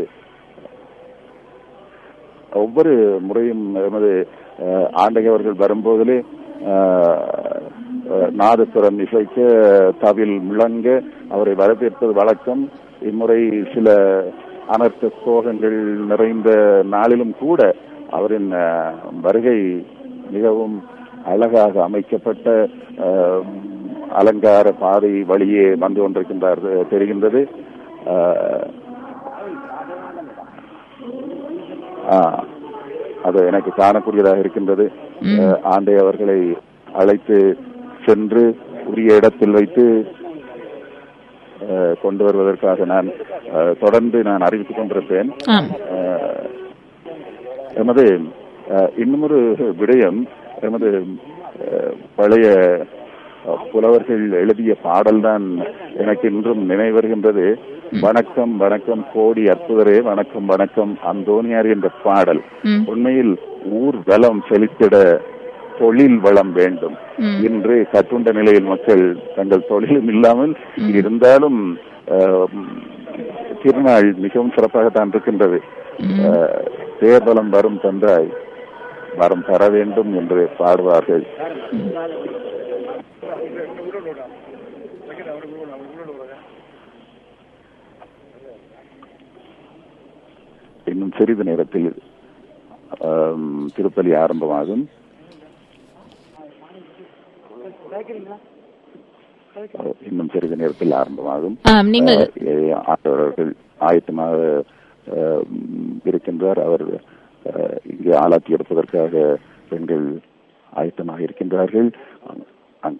ஒவ்வொரு முறையும் எமது அஹ், ஆண்டகை அவர்கள் வரும்போதிலே அஹ், அஹ், நாதசுரம் இசைக்க தவில் முழங்க அவரை வரவேற்பது வழக்கம் இம்முறை சில அனர்த்த சோகங்கள் நிறைந்த நாளிலும் கூட அவரின் அஹ், வருகை மிகவும் அழகாக அமைக்கப்பட்ட அஹ், அலங்கார பாதை வழியே வந்து கொண்டிருக்கின்றார் அஹ், தெரிகின்றது அஹ், ஆ, அது எனக்கு காணக்கூடியதாக இருக்கின்றது அஹ், ஆண்டை அவர்களை அழைத்து சென்று உரிய இடத்தில் வைத்து அஹ், கொண்டு வருவதற்காக நான் அஹ், தொடர்ந்து நான் அறிவித்துக் கொண்டிருப்பேன் ஆம் அஹ், எமது அஹ், இன்னுமொரு விடயம் எமது அஹ், பழைய அஹ், புலவர்கள் எழுதிய பாடல்தான் எனக்கு இன்றும் நினைவருகின்றது வணக்கம் வணக்கம் கோடி அற்புதரே வணக்கம் வணக்கம் அந்தோனியார் என்ற பாடல் ம் உண்மையில் ஊர் வளம் செலுத்திட தொழில் வளம் வேண்டும் ம். இன்று கட்டுண்ட நிலையில் மக்கள் தங்கள் தொழிலும் இல்லாமல் இருந்தாலும் அஹ், திருநாள் மிகவும் சிறப்பாகத்தான் இருக்கின்றது அஹ், தேர்தலம் வரும் தந்தாய் வரம் தர வேண்டும் என்று பாடுவார்கள் இன்னும் சிறிது நேரத்தில் ஆம், திருப்பலி ஆரம்பமாகும் அஹ், இன்னும் சிறிது நேரத்தில் ஆரம்பமாகும் ஆம் நீங்கள் அஹ், ஆண்டவர்கள் ஆயத்தமாக அஹ், இருக்கின்றார் அவர் அஹ், இங்கே ஆளாத்தி எடுப்பதற்காக பெண்கள் ஆயத்தமாக இருக்கின்றார்கள் அங்- அங்-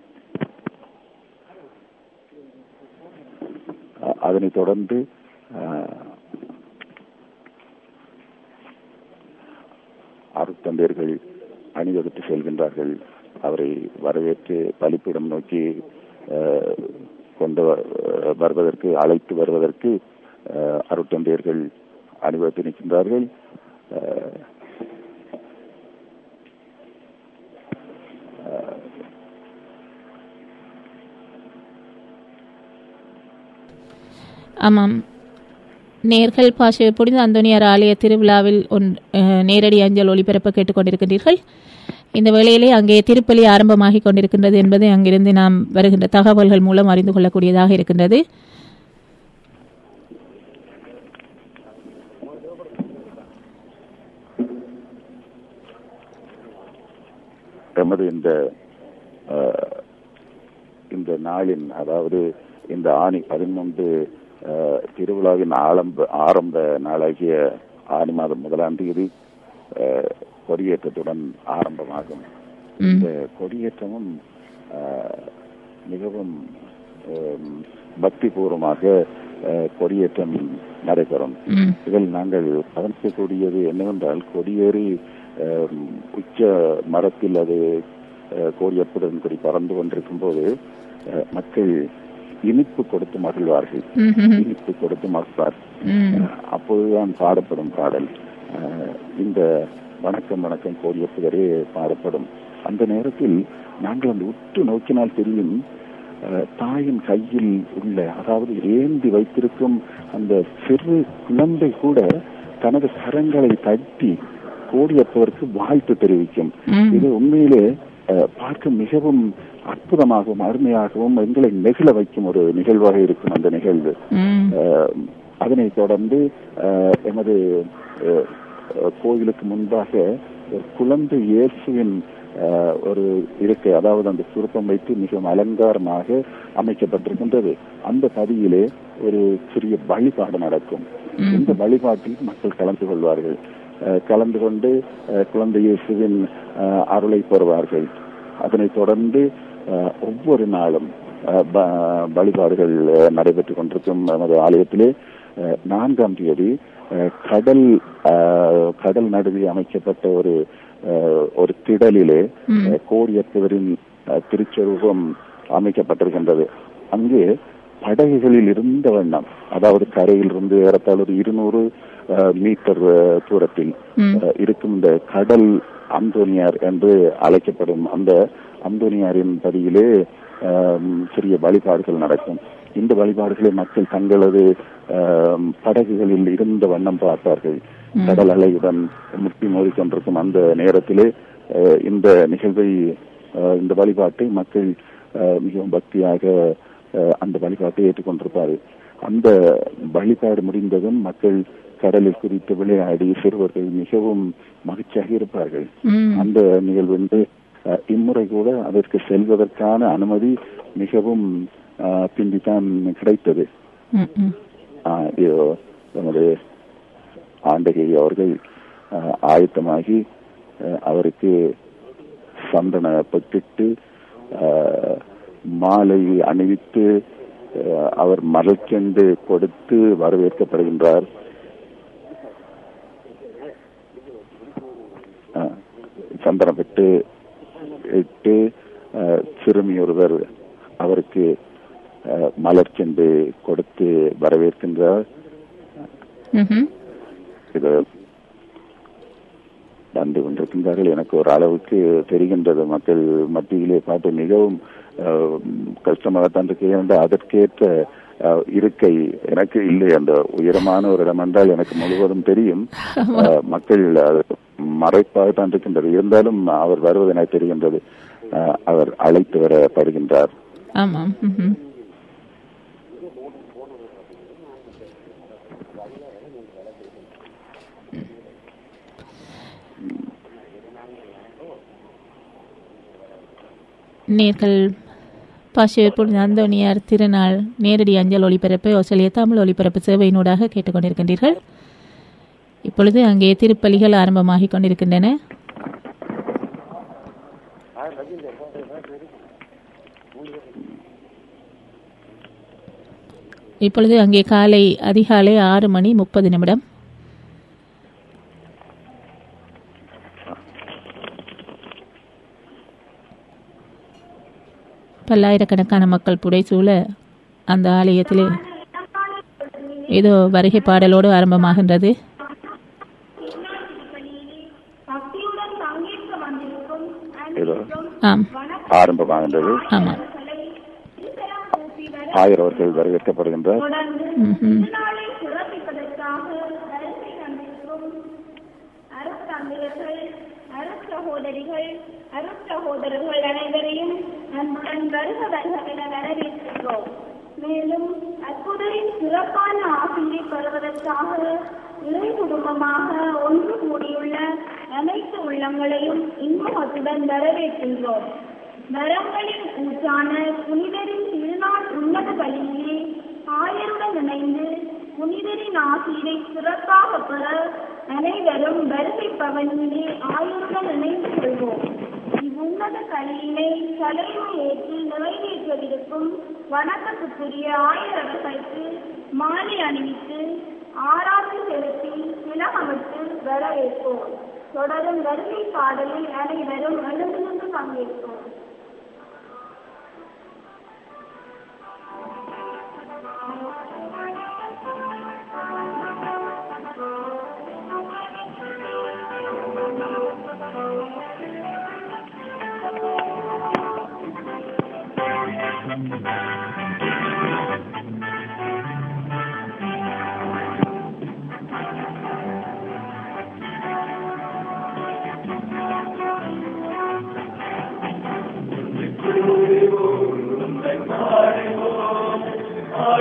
அஹ், அதனைத் தொடர்ந்து அஹ், அருத்தந்தையர்கள் அணிவகுத்து செல்கின்றார்கள் அவரை வரவேற்று பலிப்பிடம் நோக்கி அஹ், கொண்டு வ- அஹ், வருவதற்கு அழைத்து வருவதற்கு அஹ், அருட்தந்தையர்கள் அணிவகுத்து நிற்கின்றார்கள் அஹ், அஹ், ஆமாம் நேர்கள் பாஷ புனித அந்தோனியார் ஆலய திருவிழாவில் ஒன் அஹ், நேரடி அஞ்சல் ஒளிபரப்ப கேட்டுக்கொண்டிருக்கின்றீர்கள் இந்த வேளையிலே அங்கே திருப்பலி ஆரம்பமாகிக் கொண்டிருக்கின்றது என்பதை அங்கிருந்து நாம் வருகின்ற தகவல்கள் மூலம் அறிந்து கொள்ளக்கூடியதாக இருக்கின்றது எமது இந்த அஹ், இந்த நாளின் அதாவது இந்த ஆணி பதிமூன்று அஹ், திருவிழாவின் ஆரம்ப ஆரம்ப நாளாகிய ஆணி மாதம் முதலாம் தேதி அஹ், கொடியேற்றத்துடன் ஆரம்பமாகும் ம் இந்த கொடியேற்றமும் அஹ், மிகவும் அஹ், பக்திபூர்வமாக அஹ், கொடியேற்றம் நடைபெறும் ம் இதில் நாங்கள் கவனிக்கக்கூடியது என்னவென்றால் கொடியேறி அஹ், உச்ச மரத்தில் அது அஹ், கோடியற்புடன் கொடி பறந்து கொண்டிருக்கும் போது அஹ், மக்கள் இனிப்பு கொடுத்து மகிழ்வார்கள் ம் ம் இனிப்பு கொடுத்து மகிழ்வார் ம் அஹ், அப்போதுதான் பாடப்படும் பாடல் அஹ், இந்த வணக்கம் வணக்கம் கோடியப்புதரே பாடப்படும் அந்த நேரத்தில் நாங்கள் அந்த உற்று நோக்கினால் தெரியும் அஹ், தாயின் கையில் உள்ள அதாவது ஏந்தி வைத்திருக்கும் அந்த சிறு குழந்தை கூட தனது கரங்களை தட்டி கோடியப்பவருக்கு வாழ்த்து தெரிவிக்கும் ம். இது உண்மையிலே அஹ், பார்க்க மிகவும் அற்புதமாகவும் அருமையாகவும் எங்களை நெகிழ வைக்கும் ஒரு நிகழ்வாக இருக்கும் அந்த நிகழ்வு ம் அஹ், அதனைத் தொடர்ந்து அஹ், எமது அஹ், அஹ், கோயிலுக்கு முன்பாக ஒரு குழந்தை இயேசுவின் அஹ், ஒரு இருக்கை அதாவது அந்த சுருப்பம் வைத்து மிகவும் அலங்காரமாக அமைக்கப்பட்டிருக்கின்றது அந்த பதியிலே ஒரு சிறிய வழிபாடு நடக்கும் இந்த வழிபாட்டில் மக்கள் கலந்து கொள்வார்கள் அஹ், கலந்து கொண்டு அஹ், குழந்தை இயேசுவின் அஹ், அருளை பெறுவார்கள் அதனைத் தொடர்ந்து அஹ், ஒவ்வொரு நாளும் அஹ், ப- வழிபாடுகள் அஹ், நடைபெற்றுக் கொண்டிருக்கும் நமது ஆலயத்திலே அஹ், நான்காம் தேதி அஹ், கடல் அஹ், கடல் நடுவே அமைக்கப்பட்ட ஒரு அஹ், ஒரு திடலிலே அஹ், கோடியப்பவரின் அஹ், திருச்சரூபம் அமைக்கப்பட்டிருக்கின்றது அங்கே படகுகளில் இருந்த வண்ணம் அதாவது கரையில் இருந்து ஏறத்தாழ ஒரு இருநூறு மீட்டர் அஹ், தூரத்தில் அஹ், இருக்கும் இந்த கடல் அந்தோனியார் என்று அழைக்கப்படும் அந்த அந்தோனியாரின் பதியிலே ஆம், சிறிய வழிபாடுகள் நடக்கும் இந்த வழிபாடுகளை மக்கள் தங்களது ஆம், படகுகளில் இருந்த வண்ணம் பார்ப்பார்கள் கடல் அலையுடன் முட்டி மோதிக்கொண்டிருக்கும் அந்த நேரத்திலே அஹ், இந்த நிகழ்வை அஹ், இந்த வழிபாட்டை மக்கள் அஹ், மிகவும் பக்தியாக அஹ், அந்த வழிபாட்டை ஏற்றுக்கொண்டிருப்பார்கள் அந்த வழிபாடு முடிந்ததும் மக்கள் கடலில் குறித்து விளையாடி சிறுவர்கள் மிகவும் மகிழ்ச்சியாக இருப்பார்கள் ம் அந்த நிகழ்வு வந்து அஹ், இம்முறை கூட அதற்கு செல்வதற்கான அனுமதி மிகவும் அஹ், பிந்தித்தான் கிடைத்தது ம் ம் ஆஹ் இதோ நமது ஆண்டகை அவர்கள் ஆஹ், ஆயத்தமாகி ஆஹ், அவருக்கு சந்தன பட்டிட்டு ஆஹ், மாலை அணிவித்து ஆஹ், அவர் மலர்ச்செண்டு கொடுத்து வரவேற்கப்படுகின்றார் ஆஹ், சந்தனம் பெட்டு இட்டு ஆஹ், சிறுமி ஒருவர் அவருக்கு ஆஹ், மலர்ச்செண்டு கொடுத்து வரவேற்கின்றார் ம்ஹும். இது வந்து கொண்டிருக்கின்றார்கள் எனக்கு ஒரு அளவுக்கு தெரிகின்றது மக்கள் மத்தியிலே பார்த்து மிகவும் ஆஹ், கஷ்டமாகத்தான் இருக்கு ஏனென்றால் அதற்கேற்ற ஆஹ், இருக்கை எனக்கு இல்லை அந்த உயரமான ஒரு இடம் என்றால் எனக்கு முழுவதும் தெரியும் ஆஹ், மக்கள் அது மறைப்பாகத்தான் இருக்கின்றது இருந்தாலும் அவர் வருவது எனக்கு தெரிகின்றது ஆஹ், அவர் அழைத்து வரப்படுகின்றார் ஆமாம் ம்ஹும். நேர்கள் பாஷேபுர் அந்தோனியார் திருநாள் நேரடி அஞ்சல் ஒளிபரப்பு ஆஸ்திரேலிய தமிழ் ஒளிபரப்பு சேவையினூடாக கேட்டுக்கொண்டிருக்கின்றீர்கள் இப்பொழுது அங்கே திருப்பலிகள் ஆரம்பமாகிக் கொண்டிருக்கின்றன இப்பொழுது அங்கே காலை அதிகாலை ஆறு மணி முப்பது நிமிடம் பல்லாயிரக்கணக்கான மக்கள் புடைசூழ அந்த ஆலயத்திலே ஏதோ வருகை பாடலோடு ஆரம்பமாகின்றது பக்தியுடன் பங்கேற்க வந்திருக்கும் இதோ ஆம் ஆரம்பமாகின்றது ஆமாம் ஆயர் அவர்கள் வரவேற்கப்படுகின்றார் தொடர்ந்து ம்ஹும். திருநாளை சிறப்பிப்பதற்காக வருகை தந்திருக்கும் அருட்தந்தையர்கள் அருட்சகோதரிகள் அருட்சகோதரர்கள் அனைவரையும் அன்புடன் வருக வருக என வரவேற்கிறோம் மேலும் அற்புதரின் சிறப்பான ஆசிரியை பெறுவதற்காக இறை குடும்பமாக ஒன்று கூடியுள்ள அனைத்து உள்ளங்களையும் இன்பத்துடன் வரவேற்கின்றோம் வரங்களின் ஊற்றான புனிதரின் திருநாள் உன்னத பலியிலே ஆயருடன் இணைந்து புனிதரின் ஆசிரை சிறப்பாக பெற அனைவரும் வருகை பவனியிலே ஆயருடன் இணைந்து கொள்வோம் இவ்வுன்னத கலியினை தலைமை ஏற்று நிறைவேற்றவிருக்கும் வணக்கத்துக்குரிய ஆயரவர்களுக்கு மாலை அணிவித்து ஆராய்ச்சி செலுத்தி திலகமிட்டு வரவேற்போம் தொடரும் வருகை பாடலில் அனைவரும் எழுந்து நின்று பங்கேற்போம்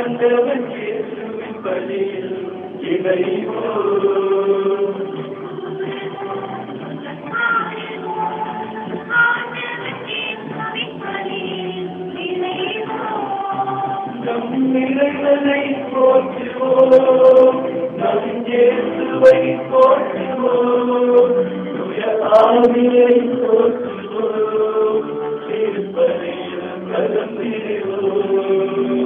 ஆண்டவன் இயேசுவின் பலியில் இணைவோம் இறைவனை போற்றுவோம் நம் இயேசுவை போற்றுவோம் தூய ஆவியை போற்றுவோம் திருப்பதியில் கலந்திடுவோம்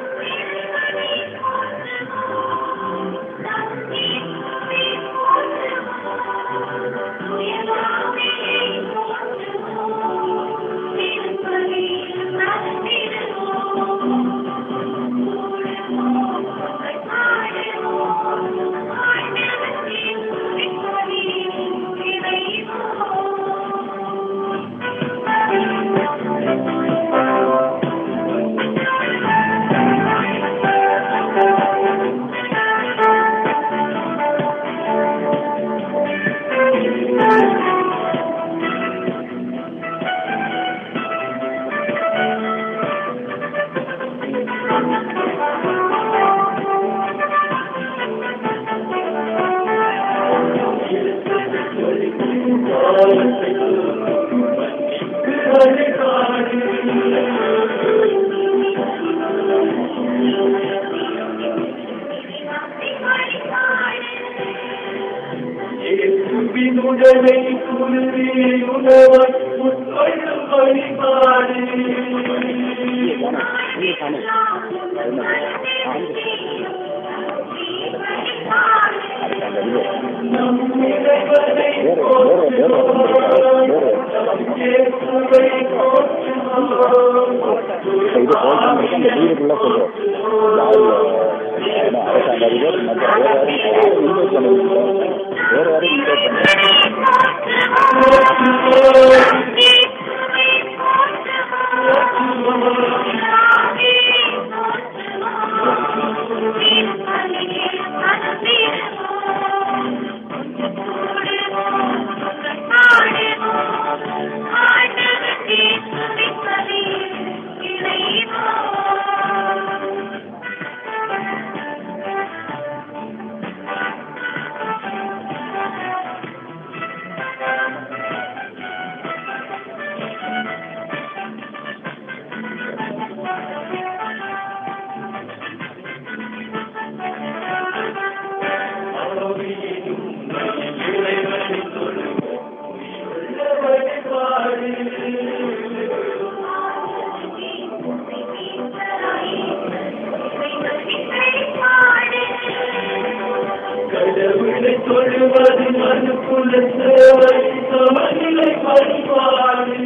உடலை குருவி உணவன் உட்கொள்ளும் வழிபாடு நம் இறைவனை போற்றுவோம் இயேசுவை போற்றுவோம் இது போயிட்டு அந்த வீடுக்குள்ள சொல்றோம் யாரு அரசாங்க அதிபர் மற்ற வேற யாரும் இன்வைட் பண்ணிருக்கோம் வேற யாரும் இன்வைட் பண்ணி கடவுளை தொழுவது மனுக்குள்ள சேவை சமநிலை பண்பாடு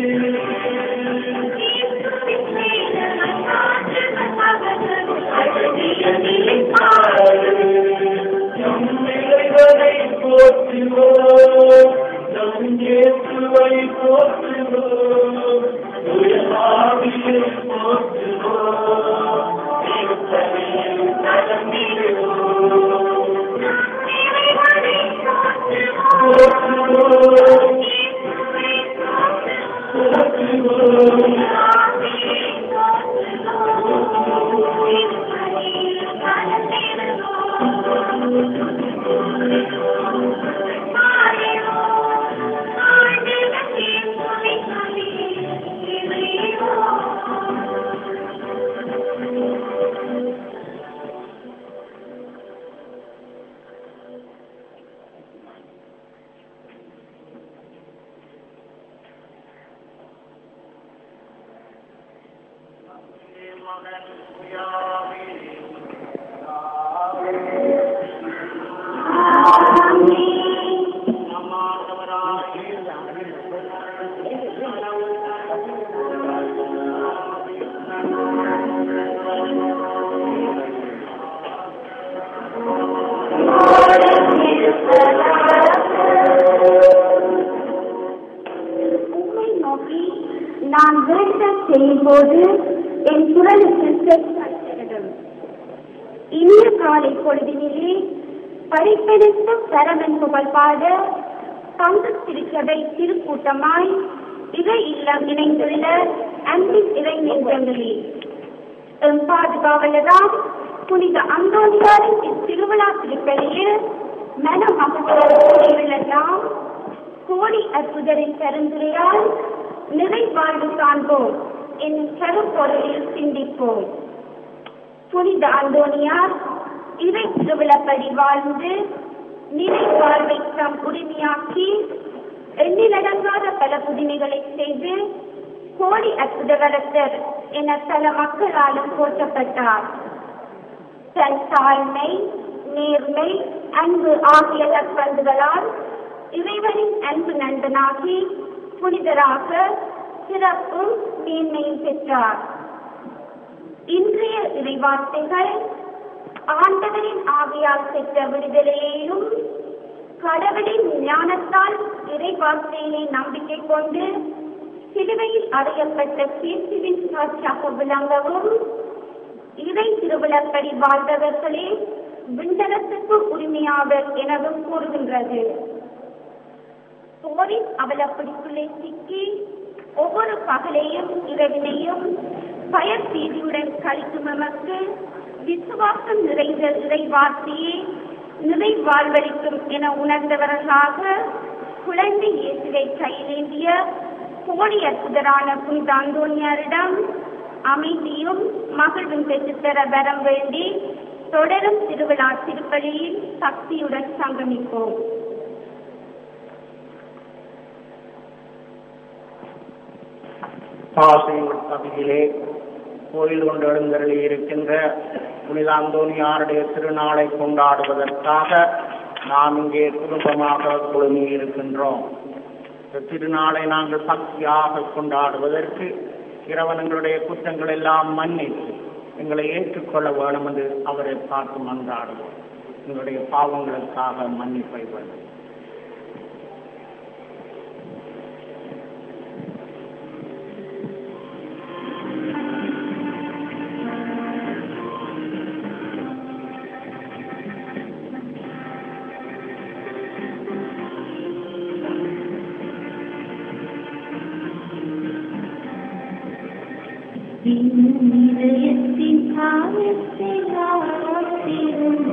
நம் இறைவனை போற்றுவோம் நம் இயேசுவை போற்றுவோம் தூய ஆவியை போற்றுவோம் திருப்பதியில் கலந்திடுவோம் போற்றுவோம் போற்றுவோம் உம்மை நோக்கி நான் வேண்டுதல் செய்யும் போது என் குரலுக்கு செவிசாய்த்திடும் இனிய காலை பொழுதினிலே படிப்பெடுத்து பரமன் புகழ் பாட பங்கு திருச்சபை திருக்கூட்டமாய் இறை இல்லம் இணைந்துள்ள அன்பின் இறை நெஞ்சங்களே எம் பாதுகாவலராம் புனித அந்தோனியாரின் இத்திருவிழா திருப்பலியில் மனமகளோடு நாம் கோடி அற்புதரின் பெருந்துரையால் நிறைவாழ்வு காண்போம் என்னும் கருப்பொருளில் சிந்திப்போம் புனித அந்தோனியார் இறை திருவிழப்படி வாழ்ந்து நிலை வாழ்வை தம் உரிமையாக்கி எண்ணிலடங்காத பல புதுமைகளை செய்து கோடி அற்புதவரத்தர் என பல மக்களாலும் போற்றப்பட்டார் தன் தாழ்மை நேர்மை அன்பு ஆகிய நற்பண்புகளால் இறைவனின் அன்பு நண்பனாகி புனிதராக சிறப்பும் மேன்மையும் பெற்றார் இன்றைய இறைவார்த்தைகள் ஆண்டவரின் ஆவியால் பெற்ற விடுதலையையும் கடவுளின் ஞானத்தால் இறைவார்த்தையினை நம்பிக்கை கொண்டு சிலுவையில் அறையப்பட்ட கீர்த்தியின் சாட்சியாக விளங்கவும் இறை திருவிழப்படி வாழ்ந்தவர்களே விண்டலத்துக்கு உரிமையாவர் எனவும் கூறுகின்றது போரின் அவலப்பிடிக்குள்ளே சிக்கி ஒவ்வொரு பகலையும் இரவினையும் பயர் பீதியுடன் கழிக்கும் எமக்கு விசுவாசம் நிறைந்த இறை வார்த்தையே நிறை வாழ்வளிக்கும் என உணர்ந்தவர்களாக குழந்தை இயேசுவை கையிலேந்திய போலி அற்புதரான புனித அந்தோனியாரிடம் அமைதியும் மகிழ்வும் பெற்றுத்தர வரம் வேண்டி தொடரும் திருவிழா திருப்பலியில் சக்தியுடன் சங்கமிப்போம் பாசையூர் பகுதியிலே கோயில் கொண்டு எழுந்தருளி இருக்கின்ற புனித அந்தோனியாருடைய திருநாளை கொண்டாடுவதற்காக நாம் இங்கே குடும்பமாக குழுமி இருக்கின்றோம் இந்த திருநாளை நாங்கள் சக்தியாக கொண்டாடுவதற்கு இறைவனங்களுடைய குற்றங்கள் எல்லாம் மன்னித்து எங்களை ஏற்றுக்கொள்ள வேணும் என்று அவரை பார்த்து மன்றாடுவோம் எங்களுடைய பாவங்களுக்காக மன்னிப்பை வேண்டும் இதயத்தின் காயத்தை ஆற்றிடும்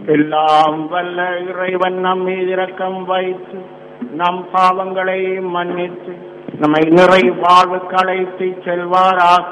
எல்லாம் வல்ல இறைவன் நம் மீது இரக்கம் வைத்து நம் பாவங்களை மன்னித்து நம்மை நிறை வாழ்வுக்கு அழைத்து செல்வாராக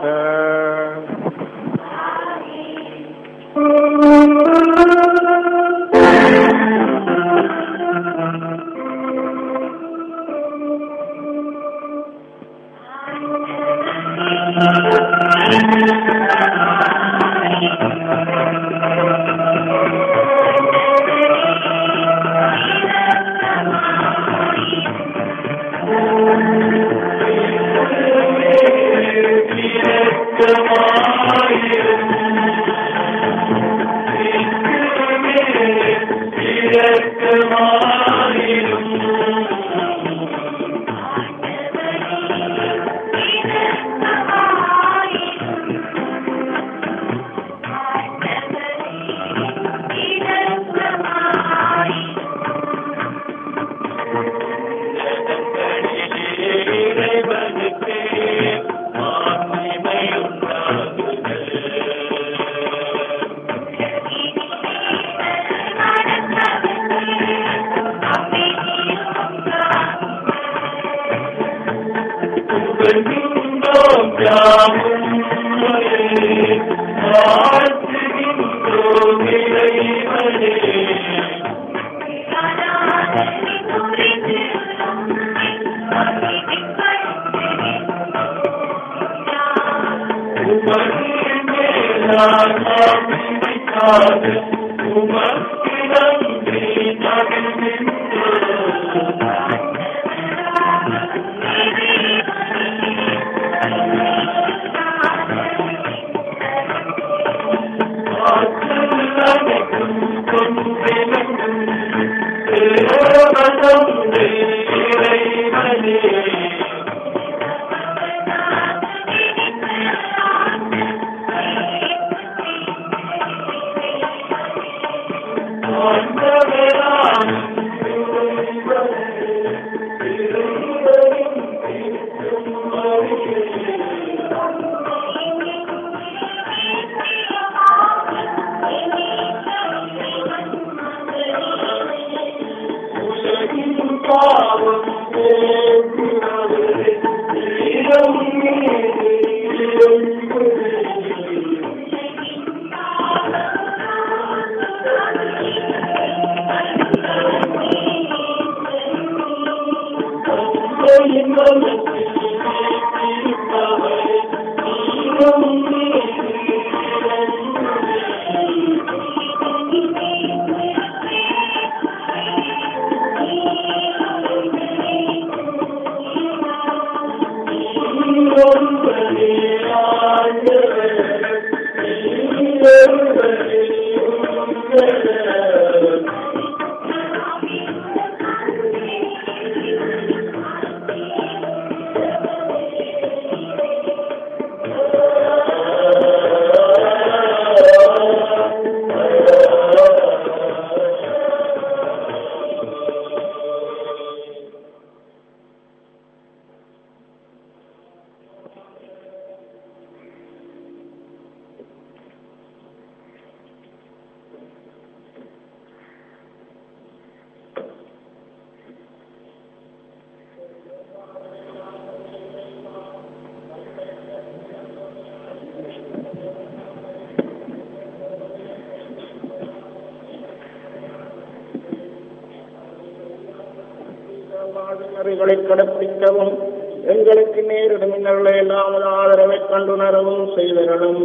நெறிகளை கடைப்பிடிக்கவும் எங்களுக்கு நேரிடும் இன்னல்களை எல்லாம் ஆதரவை கண்டுணரவும் செய்தரலும்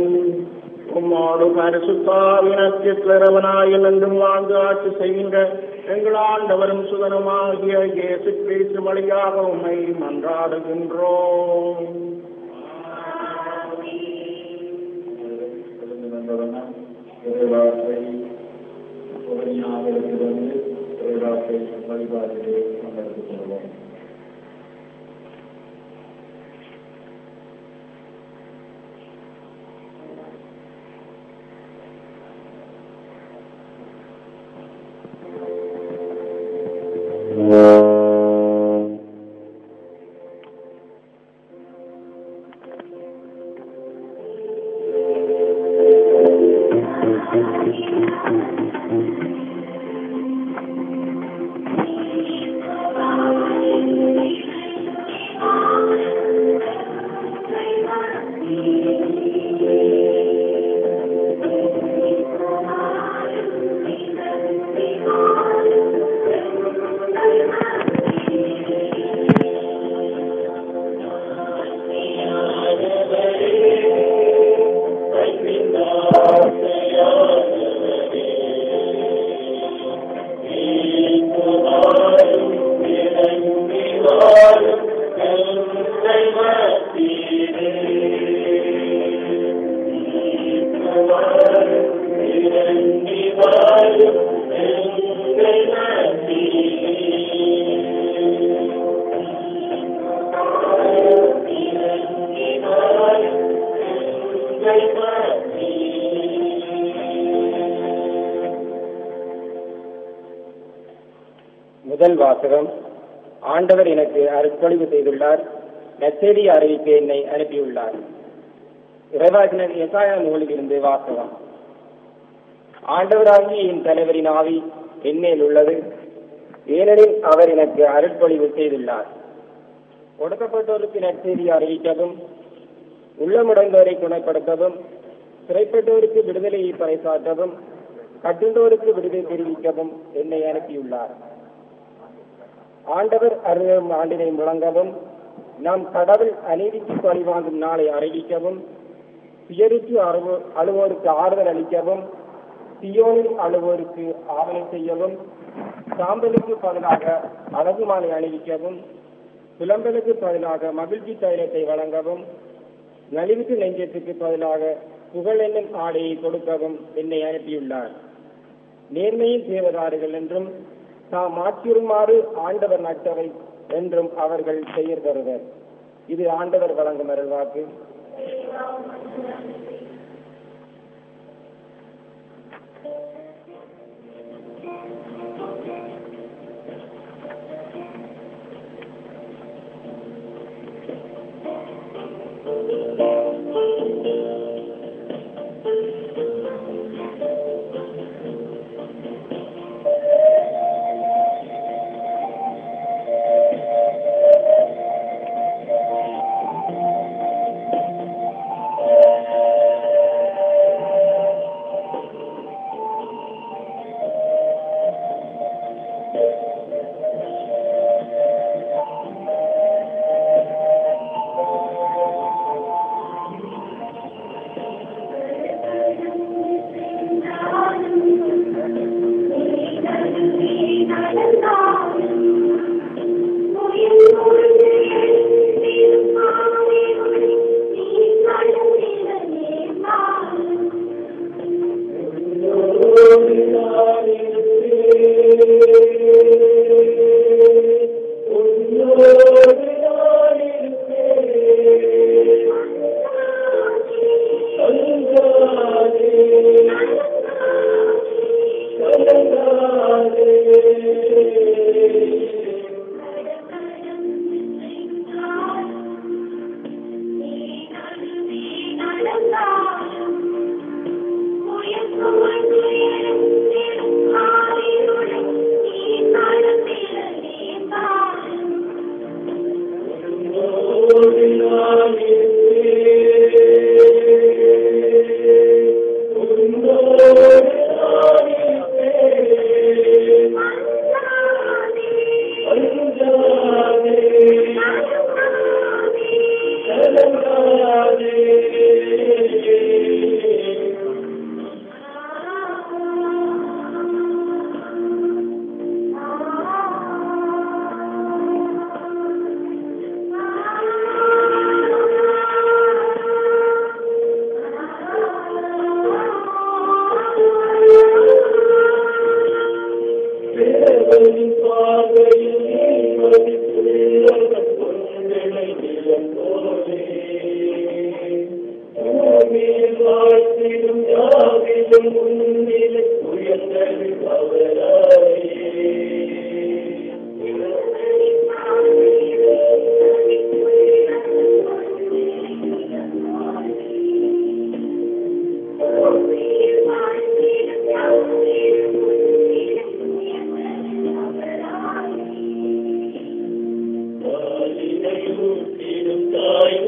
உம்மாடு பரிசுத்தாவினத்திறவனாயில் என்றும் வாழ்ந்து ஆட்சி செய்கின்ற எங்கள் ஆண்டவரும் சுதனமாகிய இயேசு கிறிஸ்து வழியாக உம்மை மன்றாடுகின்றோம் வழிபாட்டிலே பங்கெடுத்துக் கொள்வோம் Thank you. முதல் வாசகம் ஆண்டவர் எனக்கு அருட்பொழிவு செய்துள்ளார் நற்செய்தி அறிவிக்க என்னை அனுப்பியுள்ளார் இறைவாசனர் எசாயா நூலிலிருந்து வாசகம் ஆண்டவராகிய என் தலைவரின் ஆவி என்மேல் உள்ளது ஏனெனில் அவர் எனக்கு அருட்பொழிவு செய்துள்ளார் ஒடுக்கப்பட்டோருக்கு நற்செய்தி அறிவிக்கவும் உள்ளமுடைந்தோரை குணப்படுத்தவும் சிறைப்பட்டோருக்கு விடுதலையை பறைசாற்றவும் கட்டுண்டோருக்கு விடுதலை தெரிவிக்கவும் என்னை அனுப்பியுள்ளார் ஆண்டவர் அருளும் ஆண்டினை முழங்கவும் நாம் கடவுள் அநீதிக்கு பழி வாங்கும் நாளை அறிவிக்கவும் துயருக்கு அழுவோ- அழுவோருக்கு ஆறுதல் அளிக்கவும் சியோனில் அழுவோருக்கு ஆவணை செய்யவும் சாம்பலுக்கு பதிலாக அழகு மாலை அணிவிக்கவும் புலம்பலுக்கு பதிலாக மகிழ்ச்சி தைலத்தை வழங்கவும் நலிவுக்கு நெஞ்சத்துக்கு பதிலாக புகழ் என்னும் ஆடையை கொடுக்கவும் என்னை அனுப்பியுள்ளார் நேர்மையின் தேவதாறுகள் என்றும் தாம் மாற்றியுமாறு ஆண்டவர் நட்டவை என்றும் அவர்கள் பெயர் தருவர் இது ஆண்டவர் வழங்கும் அருள்வாக்கு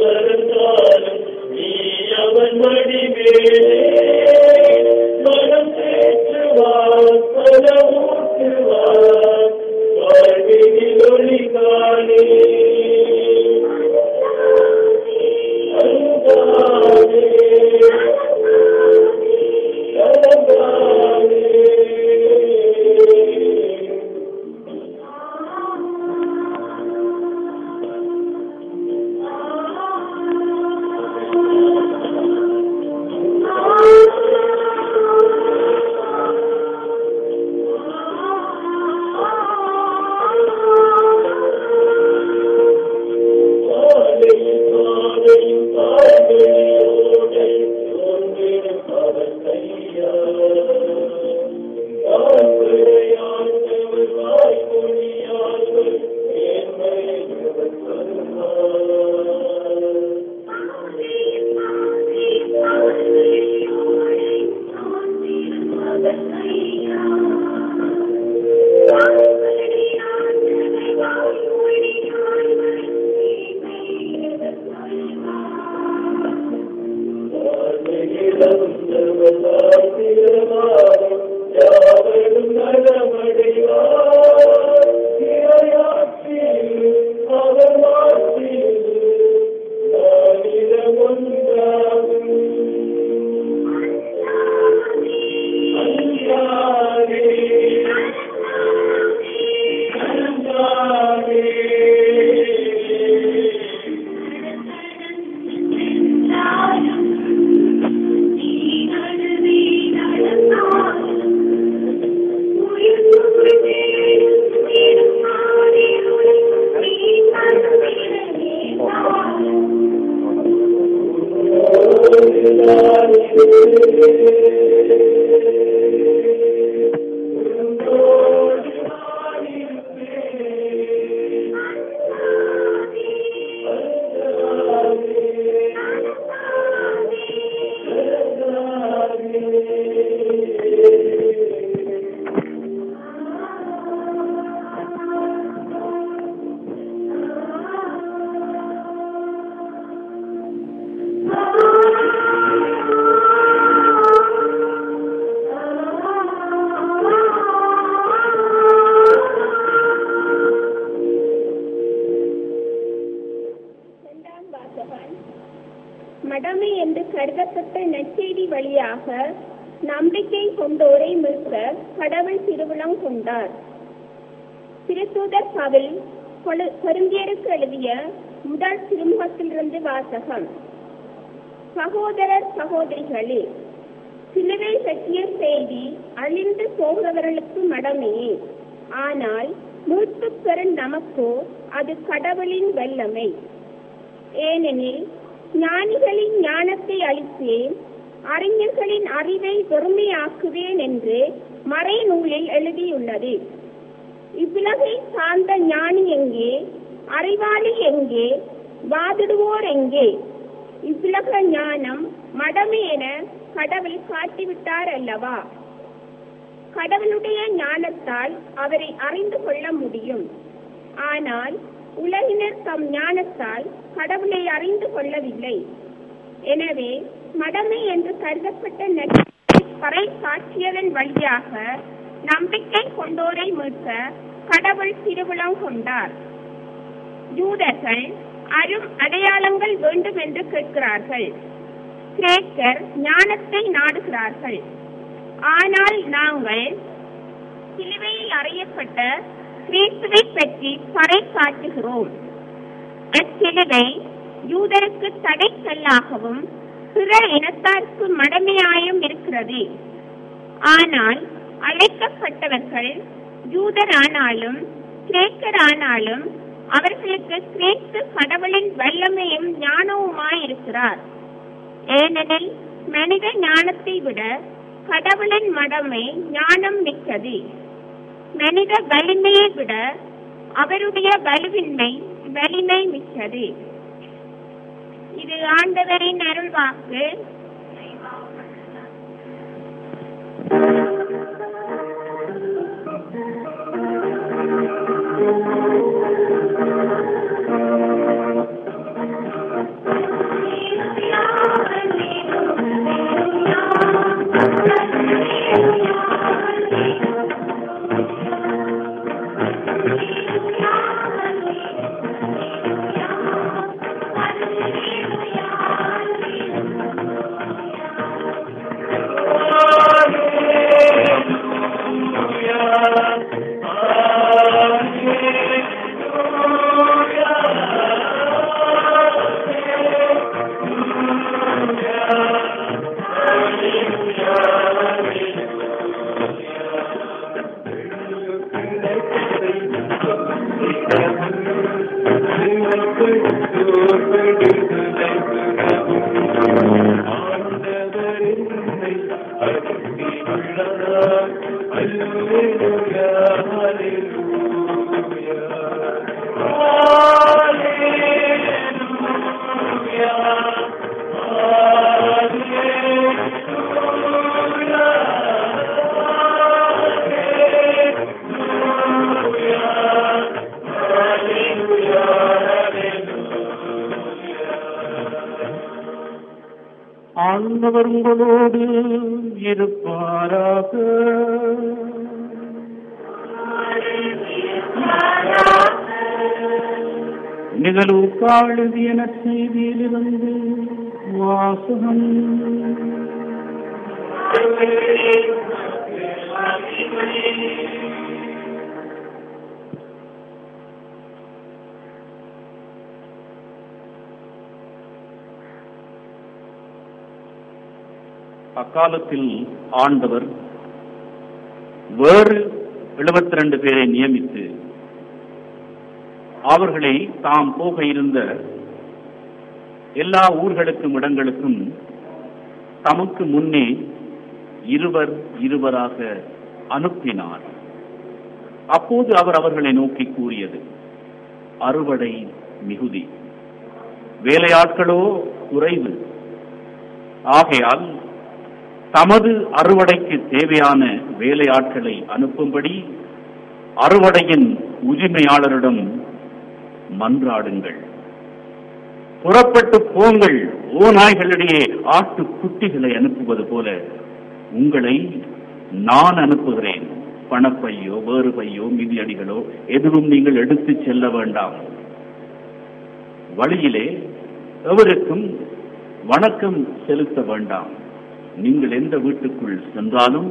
மனம் வழியாக நம்பிக்கை கொண்டோரை மீட்க கடவுள் திருவிழம் கொண்டார் திருத்தூதர் பவுல் கொலு- கொரிந்தியருக்கு எழுதிய முதல் திருமுகத்திலிருந்து வாசகம் சகோதரர் சகோதரிகளே சிலுவை பற்றிய செய்தி அழிந்து போகிறவர்களுக்கு மடமையே ஆனால் மீட்பு பெறும் நமக்கோ அது கடவுளின் வல்லமை ஏனெனில் ஞானிகளின் ஞானத்தை அளித்தேன் அறிஞர்களின் அறிவை வெறுமையாக்குவேன் என்று மறைநூலில் எழுதியுள்ளது இவ்வுலகை சார்ந்த ஞானி எங்கே அறிவாளி எங்கே வாதிடுவோர் எங்கே இவ்வுலக ஞானம் மடமை என கடவுள் காட்டிவிட்டார் அல்லவா கடவுளுடைய ஞானத்தால் அவரை அறிந்து கொள்ள முடியும் ஆனால் உலகினர் தம் ஞானத்தால் கடவுளை அறிந்து கொள்ளவில்லை எனவே மடமை என்று கருதப்பட்ட நெறியை பறை காட்டியதன் வழியாக நம்பிக்கை கொண்டோரை மீட்க கடவுள் திருவிழம் கொண்டார் யூதர்கள் அரும் அடையாளங்கள் வேண்டும் என்று கேட்கிறார்கள் கிரேக்கர் ஞானத்தை நாடுகிறார்கள் ஆனால் நாங்கள் சிலுவையில் அறையப்பட்ட கிறிஸ்துவை பற்றி பறை காட்டுகிறோம் அச்சிலுவை யூதருக்கு தடைக்கல்லாகவும் பிற இனத்தாருக்கு மடமையாயும் இருக்கிறது ஆனால் அழைக்கப்பட்டவர்கள் யூதரானாலும் கிரேக்கரானாலும் அவர்களுக்கு கிறிஸ்து கடவுளின் வல்லமையும் ஞானவுமாயிருக்கிறார் ஏனெனில் மனித ஞானத்தை விட கடவுளின் மடமை ஞானம் மிக்கது மனித வலிமையை விட அவருடைய வலுவின்மை வலிமை மிக்கது இது ஆண்டவரின் அருள்வாக்கு ஆண்டவர் உங்களோடு இருப்பாராக நிகழ்வு காழுதியன செய்தியிலிருந்து வாசகம் அக்காலத்தில் ஆண்டவர் வேறு 72 பேரை நியமித்து அவர்களை தாம் போக இருந்த எல்லா ஊர்களுக்கும் இடங்களுக்கும் தமக்கு முன்னே இருவர் இருவராக அனுப்பினார் அப்போது அவர் அவர்களை நோக்கி கூறியது அறுவடை மிகுதி வேலையாட்களோ குறைவு ஆகையால் தமது அறுவடைக்கு தேவையான வேலையாட்களை அனுப்பும்படி அறுவடையின் உரிமையாளரிடம் மன்றாடுங்கள் புறப்பட்டு போங்கள் ஓநாய்களிடையே ஆட்டு குட்டிகளை அனுப்புவது போல உங்களை நான் அனுப்புகிறேன் பணப்பையோ வேறு பையோ மிதியடிகளோ எதுவும் நீங்கள் எடுத்துச் செல்ல வேண்டாம் வழியிலே எவருக்கும் வணக்கம் செலுத்த வேண்டாம் நீங்கள் எந்த வீட்டுக்குள் சென்றாலும்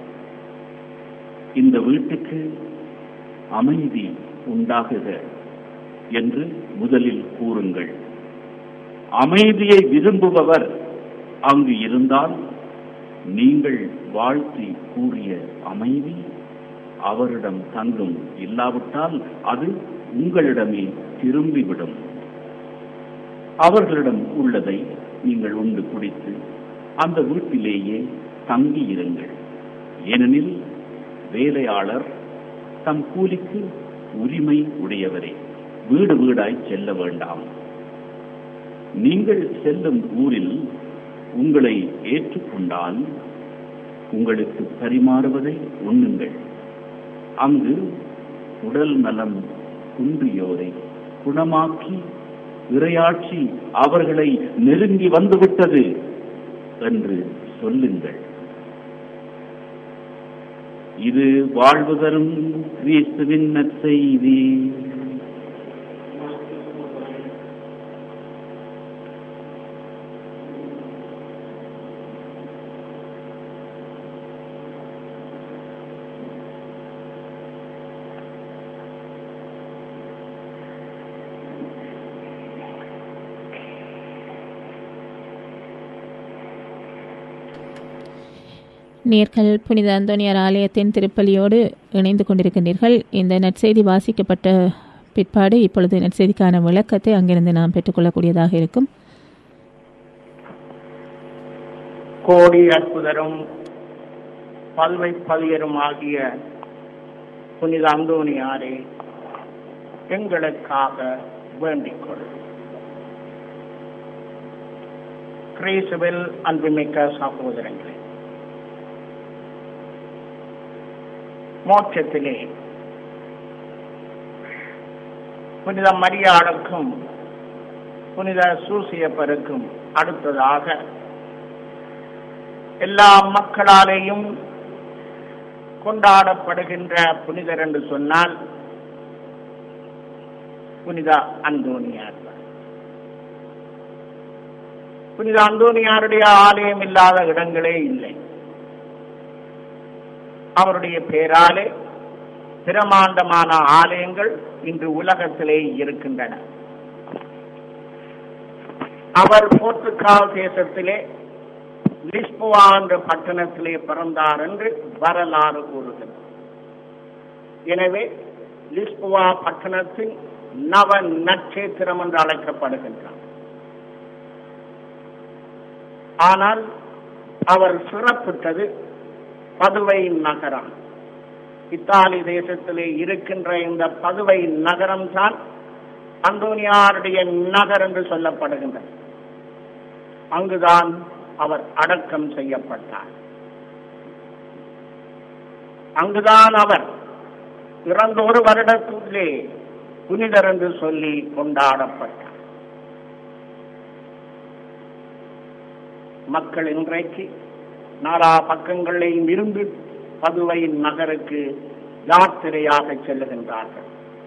இந்த வீட்டுக்கு அமைதி உண்டாகுக என்று முதலில் கூறுங்கள் அமைதியை விரும்புபவர் அங்கு இருந்தால் நீங்கள் வாழ்த்தி கூறிய அமைதி அவரிடம் தங்கும் இல்லாவிட்டால் அது உங்களிடமே திரும்பிவிடும் அவர்களிடம் உள்ளதை நீங்கள் உண்டு குடித்து அந்த வீட்டிலேயே தங்கி இருங்கள் ஏனெனில் வேலையாளர் தம் கூலிக்கு உரிமை உடையவரே வீடு வீடாய் செல்ல வேண்டாம் நீங்கள் செல்லும் ஊரில் உங்களை ஏற்றுக்கொண்டால் உங்களுக்கு பரிமாறுவதை உண்ணுங்கள் அங்கு உடல் நலம் குன்றியோரை குணமாக்கி இரையாட்சி அவர்களை நெருங்கி வந்துவிட்டது என்று சொல்லுங்கள் இது வாழ்வு தரும் கிறிஸ்துவின் நற்செய்தி நேர்கள் புனித அந்தோனியார் ஆலயத்தின் திருப்பலியோடு இணைந்து கொண்டிருக்கின்றீர்கள் இந்த நற்செய்தி வாசிக்கப்பட்ட பிற்பாடு இப்பொழுது நற்செய்திக்கான விளக்கத்தை அங்கிருந்து நாம் பெற்றுக்கொள்ளக்கூடியதாக இருக்கும் கோடி அற்புதரும் பல்வை பதியரும் ஆகிய புனித அந்தோணியாரே எங்களுக்காக வேண்டிக் கொள் கிரீசுவில் அன்புமிக்க சகோதரங்களே மோட்சத்திலே புனித மரியாளுக்கும் புனித சூசியப்பருக்கும் அடுத்ததாக எல்லா மக்களாலேயும் கொண்டாடப்படுகின்ற புனிதர் என்று சொன்னால் புனித அந்தோனியார் புனித அந்தோனியாருடைய ஆலயம் இல்லாத இடங்களே இல்லை அவருடைய பேராலே பிரமாண்டமான ஆலயங்கள் இன்று உலகத்திலே இருக்கின்றன அவர் போர்த்துகால் தேசத்திலே லிஸ்புவா என்ற பட்டணத்திலே பிறந்தார் என்று வரலாறு கூறுகிறது எனவே லிஸ்புவா பட்டணத்தின் நவ நட்சத்திரம் என்று அழைக்கப்படுகின்றார் ஆனால் அவர் சிறப்பிட்டது பதுவை நகரம் இத்தாலி தேசத்திலே இருக்கின்ற இந்த பதுவை நகரம் தான் அந்தோனியாருடைய நகர் என்று சொல்லப்படுகின்றது அங்குதான் அவர் அடக்கம் செய்யப்பட்டார் அங்குதான் அவர் இறந்த ஒரு வருடத்திலே புனிதர் என்று சொல்லி கொண்டாடப்பட்டார் மக்கள் இன்றைக்கு நாலா பக்கங்களிலும் இருந்து பதுவை நகருக்கு யாத்திரையாக செல்லுகின்றார்கள்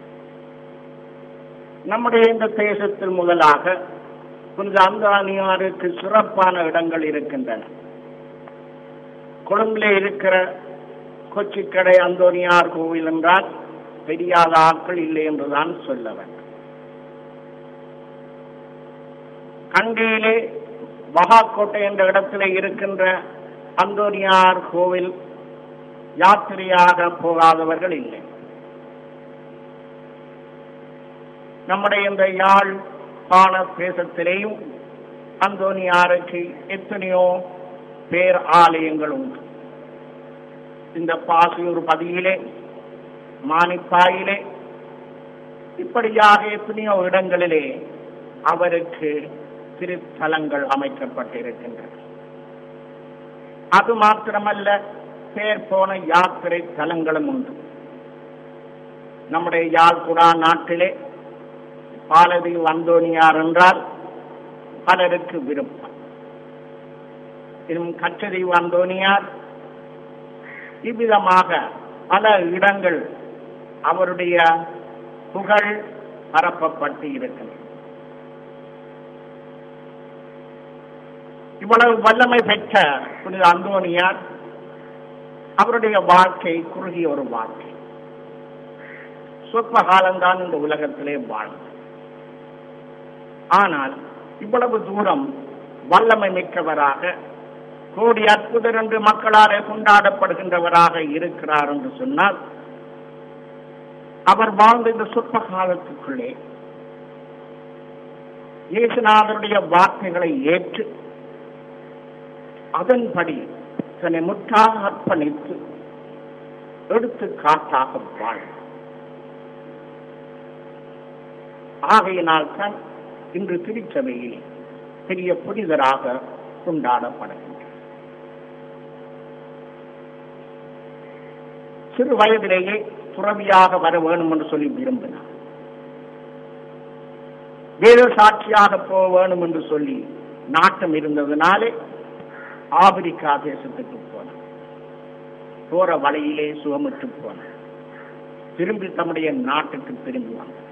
நம்முடைய இந்த தேசத்தில் முதலாக புனித அந்தானியாருக்கு சிறப்பான இடங்கள் இருக்கின்றன கொழும்பிலே இருக்கிற கொச்சிக்கடை அந்தோனியார் கோவில் என்றால் தெரியாத ஆட்கள் இல்லை என்றுதான் சொல்ல வேண்டும் கண்டியிலே மகாக்கோட்டை என்ற இடத்திலே இருக்கின்ற அந்தோனியார் கோவில் யாத்திரையாக போகாதவர்கள் இல்லை நம்முடைய இந்த யாழ் பாண தேசத்திலேயும் அந்தோனியாருக்கு எத்தனையோ பேர் ஆலயங்கள் உண்டு இந்த பாசியூர் பதியிலே மானிப்பாயிலே இப்படியாக எத்தனையோ இடங்களிலே அவருக்கு திருத்தலங்கள் அமைக்கப்பட்டிருக்கின்றன அது மாத்திரமல்ல பேர் போன யாத்திரை தலங்களும் உண்டு நம்முடைய யாழ்குடா நாட்டிலே பாலதீவு அந்தோனியார் என்றால் பலருக்கு விருப்பம் இன்னும் கச்சதீவு அந்தோனியார் இவ்விதமாக பல இடங்கள் அவருடைய புகழ் பரப்பப்பட்டு இருக்கின்றன இவ்வளவு வல்லமை பெற்ற புனித அந்தோனியார் அவருடைய வாழ்க்கை குறுகிய ஒரு வாழ்க்கை சொற்ப காலம்தான் இந்த உலகத்திலே வாழ்ந்தார் ஆனால் இவ்வளவு தூரம் வல்லமை மிக்கவராக கோடி அற்புதர் என்று மக்களாலே கொண்டாடப்படுகின்றவராக இருக்கிறார் என்று சொன்னால் அவர் வாழ்ந்த இந்த சொற்ப காலத்துக்குள்ளே இயேசுநாதருடைய வார்த்தைகளை ஏற்று அதன்படி தன்னை முற்றாக அர்ப்பணித்து எடுத்துக்காட்டாக வாழ் ஆகையினால் தான் இன்று திருச்சபையில் பெரிய புனிதராக கொண்டாடப்படுகின்றார் சிறு வயதிலேயே துறவியாக வர வேண்டும் என்று சொல்லி விரும்பினார் வேத சாட்சியாக போக வேண்டும் என்று சொல்லி நாட்டம் இருந்ததுனாலே ஆப்பிரிக்கா தேசத்துக்கு போனார் போற வழியிலே சுகமிட்டு போனார் திரும்பி தம்முடைய நாட்டுக்கு திரும்பி வந்தார்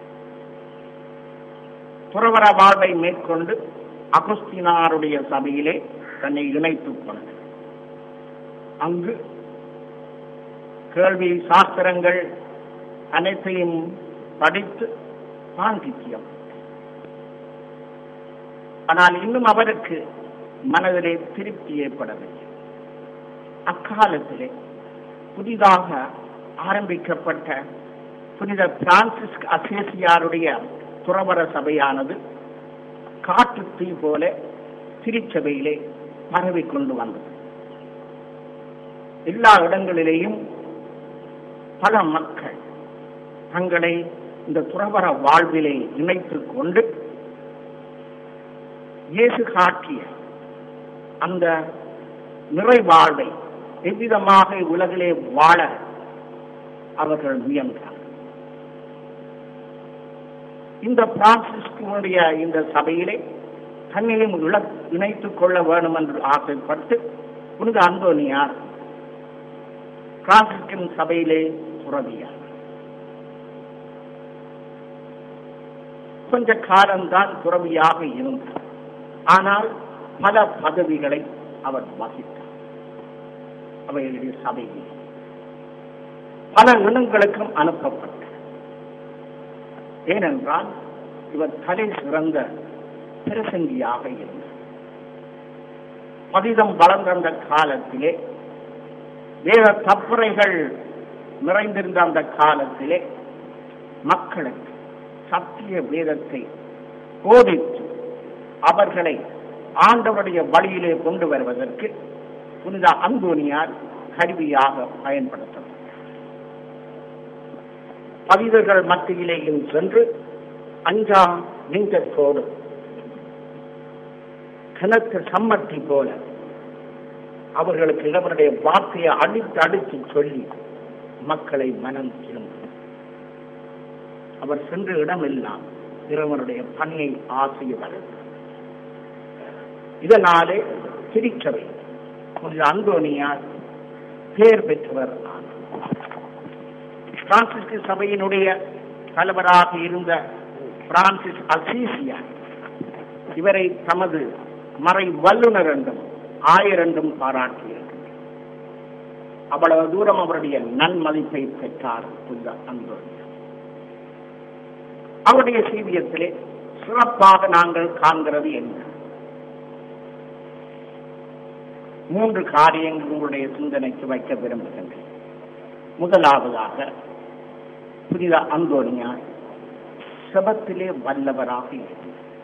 துறவர வாழ்வை மேற்கொண்டு அகுஸ்தினாருடைய சபையிலே தன்னை இணைத்துக் கொண்டார் அங்கு கேள்வி சாஸ்திரங்கள் அனைத்தையும் படித்து பாண்டித்யம் ஆனால் இன்னும் அவருக்கு மனதிலே திருப்தி ஏற்படவில்லை அக்காலத்திலே புதிதாக ஆரம்பிக்கப்பட்ட புனித பிரான்சிஸ் அசேசியாருடைய துறவர சபையானது காட்டு தீ போல திருச்சபையிலே பரவி கொண்டு வந்தது எல்லா இடங்களிலேயும் பல மக்கள் தங்களை இந்த துறவர வாழ்விலே இணைத்துக் கொண்டு இயேசு காட்டிய அந்த நிறைவாழ்வை எவ்விதமாக உலகிலே வாழ அவர்கள் முயன்றார் இந்த பிரான்சிஸ்குடைய இந்த சபையிலே தன்னையும் இழ இணைத்துக் கொள்ள வேண்டும் என்று ஆசைப்பட்டு புனித அந்தோனியார் பிரான்சிஸ்கின் சபையிலே துறவியார் கொஞ்ச காலம்தான் துறவியாக இருந்தார் ஆனால் பல பதவிகளை அவர் வகித்தார் அவைகளுடைய சபையில் பல இனங்களுக்கும் அனுப்பப்பட்டார் ஏனென்றால் இவர் தலை சிறந்த பிரசங்கியாக இருந்தார் பதிதம் வளர்ந்த அந்த காலத்திலே வேத தப்புரைகள் நிறைந்திருந்த அந்த காலத்திலே மக்களுக்கு சத்திய வேதத்தை போதித்து அவர்களை ஆண்டவருடைய வழியிலே கொண்டு வருவதற்கு புனித அந்தோனியார் கருவியாக பயன்படுத்தப்பட்டார் பதிவர்கள் மத்தியிலேயும் சென்று அஞ்சா நெஞ்சத்தோடு கிணத்து சம்மட்டி போல அவர்களுக்கு இளவனுடைய வார்த்தையை அடித்து அடித்து சொல்லி மக்களை மனம் திரும்ப அவர் சென்ற இடமெல்லாம் இறைவனுடைய பணியை ஆசைய வளர்த்தார் இதனாலே திருச்சபை புனித அந்தோனியார் பெயர் பெற்றவர் பிரான்சிஸ்கு சபையினுடைய தலைவராக இருந்த பிரான்சிஸ் அசீசியா இவரை தமது மறை வல்லுனர் என்றும் ஆயர் என்றும் பாராட்டியிருக்கிறார் அவ்வளவு தூரம் அவருடைய நன்மதிப்பை பெற்றார் புனித அந்தோனியார் அவருடைய சீவியத்திலே சிறப்பாக நாங்கள் காண்கிறது என்ன மூன்று காரியங்கள் உங்களுடைய சிந்தனைக்கு வைக்க விரும்புகின்றேன் முதலாவதாக புனித அந்தோனியா செபத்திலே வல்லவராக இருந்தார்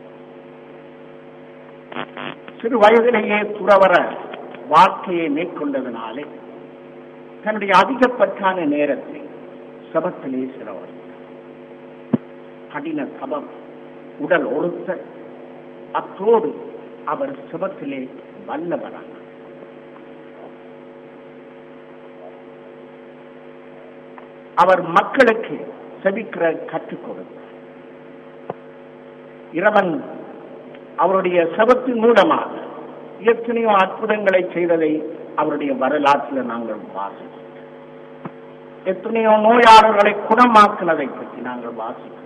சிறு வயதிலேயே துறவர வாழ்க்கையை மேற்கொண்டதினாலே தன்னுடைய அதிகப்பட்டான நேரத்தை சபத்திலே செலவழித்தார் கடின சபம் உடல் ஒழுத்த அத்தோடு அவர் சிவத்திலே வல்லவரானார் அவர் மக்களுக்கு செபிக்கிற கற்றுக் கொடுத்தார் இறைவன் அவருடைய செபத்தின் மூலமாக எத்தனையோ அற்புதங்களை செய்ததை அவருடைய வரலாற்றில் நாங்கள் வாசிக்கிறோம் எத்தனையோ நோயாளர்களை குணமாக்குனதை பற்றி நாங்கள் வாசிக்கிறோம்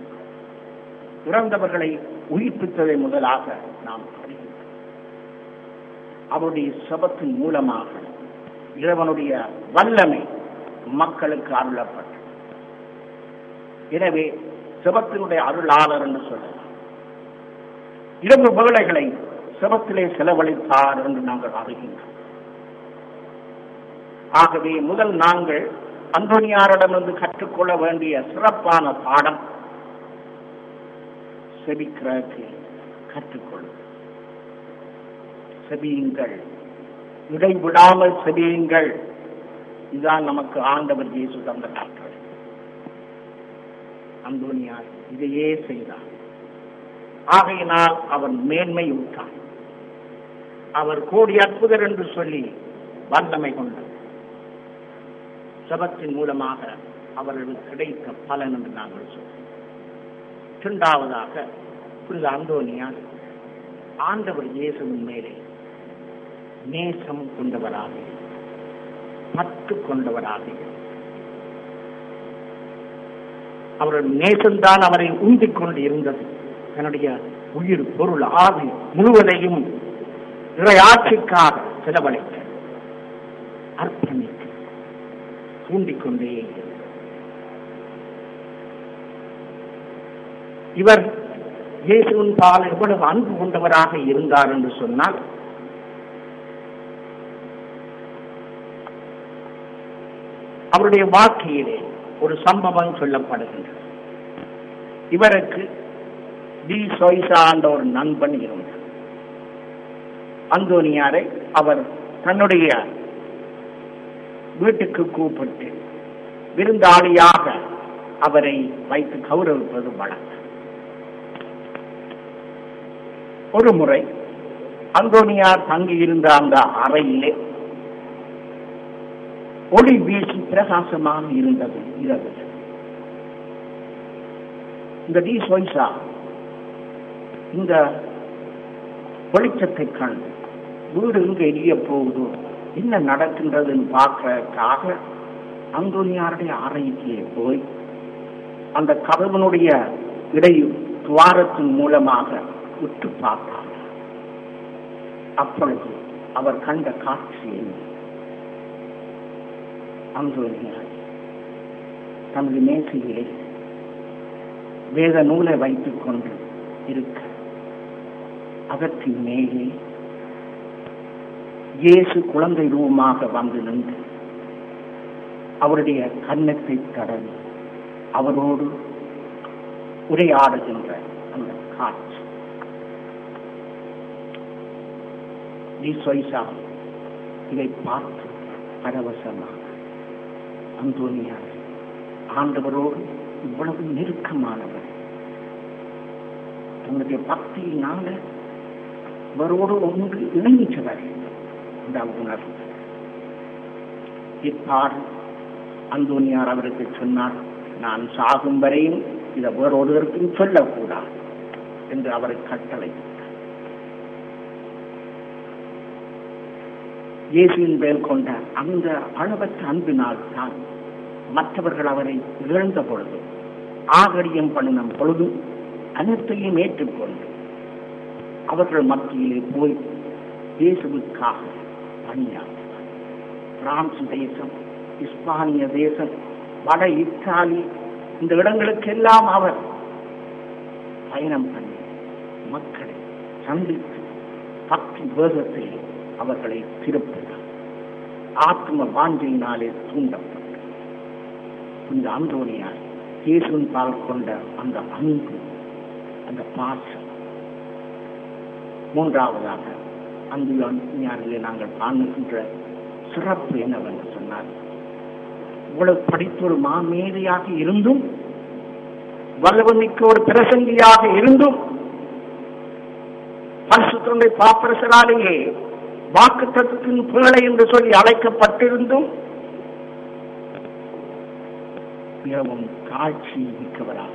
இறந்தவர்களை உயிர்ப்பித்ததை முதலாக நாம் அறிகிறோம் அவருடைய சபத்தின் மூலமாக இறைவனுடைய வல்லமை மக்களுக்கு அருளப்பட்டது எனவே செபத்தினுடைய அருளாளர் என்று சொல்லலாம் இரண்டு வேளைகளை செபத்திலே செலவழித்தார் என்று நாங்கள் அறிகின்றோம் ஆகவே முதல் நாங்கள் அந்தோனியாரிடமிருந்து கற்றுக்கொள்ள வேண்டிய சிறப்பான பாடம் செபிக்கிறதுக்கு கற்றுக்கொள்ளும் செபியுங்கள் இடைவிடாமல் செபியுங்கள் இதுதான் நமக்கு ஆண்டவர் இயேசு தந்த கட்டளை அந்தோனியார் இதையே செய்தார் ஆகையினால் அவர் மேன்மை விட்டார் அவர் கோடி அற்புதர் என்று சொல்லி வல்லமை கொண்டார் சபத்தின் மூலமாக அவர்களுக்கு கிடைத்த பலன் என்று நாங்கள் சொல்றோம் இரண்டாவதாக புனித அந்தோனியார் ஆண்டவர் இயேசுவின் மேலே நேசம் கொண்டவராக பற்று கொண்டவராக அவருடைய நேசம்தான் அவரை உந்திக் கொண்டு இருந்தது தன்னுடைய உயிர் பொருள் ஆவி முழுவதையும் இறையாட்சிக்காக செலவழிக்க அர்ப்பணிக்க தூண்டிக்கொண்டே இருந்தார். இவர் இயேசுவின் பால் எவ்வளவு அன்பு கொண்டவராக இருந்தார் என்று சொன்னால் அவருடைய வாழ்க்கையிலே ஒரு சம்பவம் சொல்லப்படுகின்றது இவருக்கு டி சொய்சா என்ற ஒரு நண்பன் இருந்தார் அந்தோனியாரை அவர் தன்னுடைய வீட்டுக்கு கூப்பிட்டு விருந்தாளியாக அவரை வைத்து கௌரவிப்பது வழக்கம் ஒரு முறை அந்தோனியார் தங்கியிருந்த அந்த அறையிலே ஒளி வீசி பிரகாசமாக இருந்தது இரவு இந்த டி சொய்சா இந்த வெளிச்சத்தை கண்டு வீடு இங்கு எரிய போகுதோ என்ன நடக்கின்றதுன்னு பார்க்கறதுக்காக அந்தோனியாருடைய அறைக்கு போய் அந்த கதவனுடைய இடை துவாரத்தின் மூலமாக உற்று பார்த்தார் அப்பொழுது அவர் கண்ட காட்சி என்ன அந்தோனியார் தனது மேசையிலே வேத நூலை வைத்துக் கொண்டு இருக்க அதற்கு மேலே இயேசு குழந்தை ரூபமாக வந்து நின்று அவருடைய கன்னத்தை தடவி அவரோடு உரையாடுகின்ற அந்த காட்சி டி சொய்சா இதை பார்த்து பரவசமாக அந்தோனியார் ஆண்டவரோடு இவ்வளவு நெருக்கமானவர் தன்னுடைய பக்தியினால அவரோடு ஒன்று இணைந்தவர் இந்த உணர்வு இப்பாடு அந்தோனியார் அவருக்கு சொன்னார் நான் சாகும் வரையும் இதை வேறொருவருக்கும் சொல்லக்கூடாது என்று அவரை கட்டளை இயேசுவின் மேல் கொண்ட அந்த அளவற்ற அன்பினால் தான் மற்றவர்கள் அவரை இழந்த பொழுது ஆகரியம் பண்ணின பொழுதும் அனைத்தையும் ஏற்றுக்கொண்டு அவர்கள் மத்தியிலே போய் இயேசுவுக்காக பணியாற்றினார் பிரான்ஸ் தேசம் இஸ்பானிய தேசம் வட இத்தாலி இந்த இடங்களுக்கெல்லாம் அவர் பயணம் பண்ணி மக்களை சந்தித்து பக்தி வேகத்தில் அவர்களை திருப்பினார் ஆத்ம வாஞ்சையினாலே தூண்டப்பட்டு இந்த அந்தோனியார் இயேசுவின் பால் கொண்ட அந்த அன்பு அந்த பாசம் மூன்றாவதாக அந்தோனியாரிலே நாங்கள் காணுகின்ற சிறப்பு என்னவென்று சொன்னார் இவ்வளவு படித்த ஒரு மாமேதையாக இருந்தும் வல்லவமிக்க ஒரு பிரசங்கியாக இருந்தும் பரிசுத்தனுடைய பாப்பரசராலேயே வாக்கு தத்துவத்தின் பிள்ளை என்று சொல்லி அழைக்கப்பட்டிருந்தும் மிகவும் காட்சி மிக்கவராக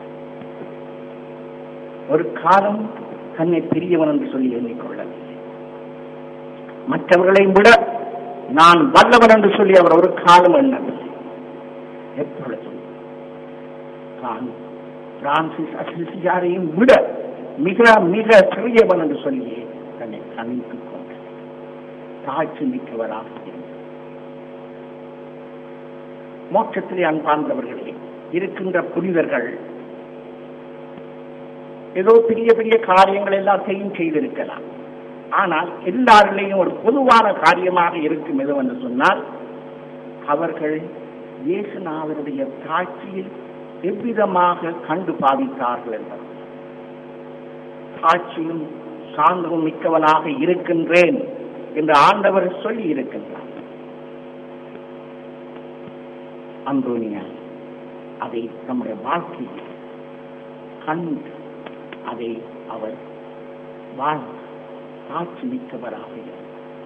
ஒரு காலம் தன்னை பெரியவன் என்று சொல்லி எண்ணிக்கொள்ளவில்லை மற்றவர்களை விட நான் வல்லவன் என்று சொல்லி அவர் ஒரு காலம் எண்ணவில்லை எப்பொழுதும் தான் பிரான்சிஸ் அசிசியாரையும் விட மிக மிக சிறியவன் என்று சொல்லி தன்னை கணித்துக் கொண்டார் தாழ்ச்சி மிக்கவராக இருந்தார் மோட்சத்திலே அன்பார்ந்தவர்களே இருக்கின்ற புனிதர்கள் ஏதோ பெரிய பெரிய காரியங்கள் எல்லாத்தையும் செய்திருக்கலாம் ஆனால் எல்லாரிலையும் ஒரு பொதுவான காரியமாக இருக்கும் எது என்று சொன்னால் அவர்கள் இயேசுநாதருடைய தாட்சியில் எவ்விதமாக கண்டு பாவித்தார்கள் என்பது தாட்சியும் சாந்தமும் மிக்கவனாக இருக்கின்றேன் என்று ஆண்டவர் சொல்லி இருக்கின்றார் அந்தோனியா அதை நம்முடைய வாழ்க்கையில் கண்டு அதை அவர் வாழ் காட்சி மிக்கவராக இருந்தார்.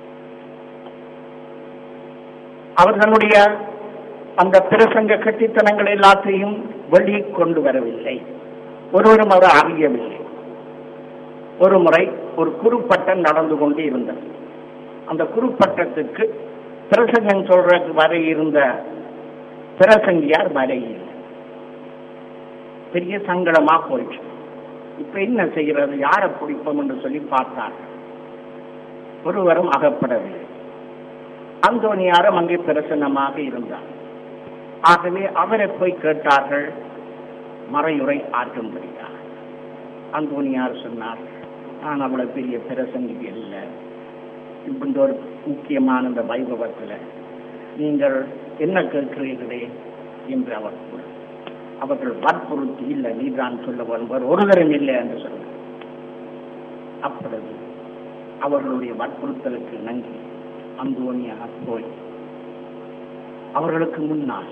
அவர் தன்னுடைய அந்த பிரசங்க கட்டித்தனங்கள் எல்லாத்தையும் வெளியே கொண்டு வரவில்லை ஒருவரும் அவர் அறியவில்லை ஒரு முறை ஒரு குறுப்பட்டம் நடந்து கொண்டு இருந்தது அந்த குறுப்பட்டத்துக்கு பிரசங்கம் சொல்றதுக்கு வரை இருந்த பிரசங்கியார் வரையில் பெரிய சங்கடமா போயிடுச்சு இப்ப என்ன செய்கிறது யாரை பிடிப்போம் என்று சொல்லி பார்த்தார் ஒருவரும் அகப்படவில்லை அந்தோனியாரும் அங்கே பிரசன்னமாக இருந்தார் ஆகவே அவரை போய் கேட்டார்கள் மறையுறை ஆற்றும்படியாக அந்தோனியார் சொன்னார் நான் அவ்வளவு பெரிய பிரசங்கி இல்லை இந்த ஒரு முக்கியமான இந்த வைபவத்தில் நீங்கள் என்ன கேட்கிறீர்களே என்று அவர் கூற அவர்கள் வற்புறுத்தி இல்லை நீதான் சொல்ல வருவர் ஒருவரும் இல்லை என்று சொன்னார் அப்பொழுது அவர்களுடைய வற்புறுத்தலுக்கு நன்றி அந்தோனியா போய் அவர்களுக்கு முன்னால்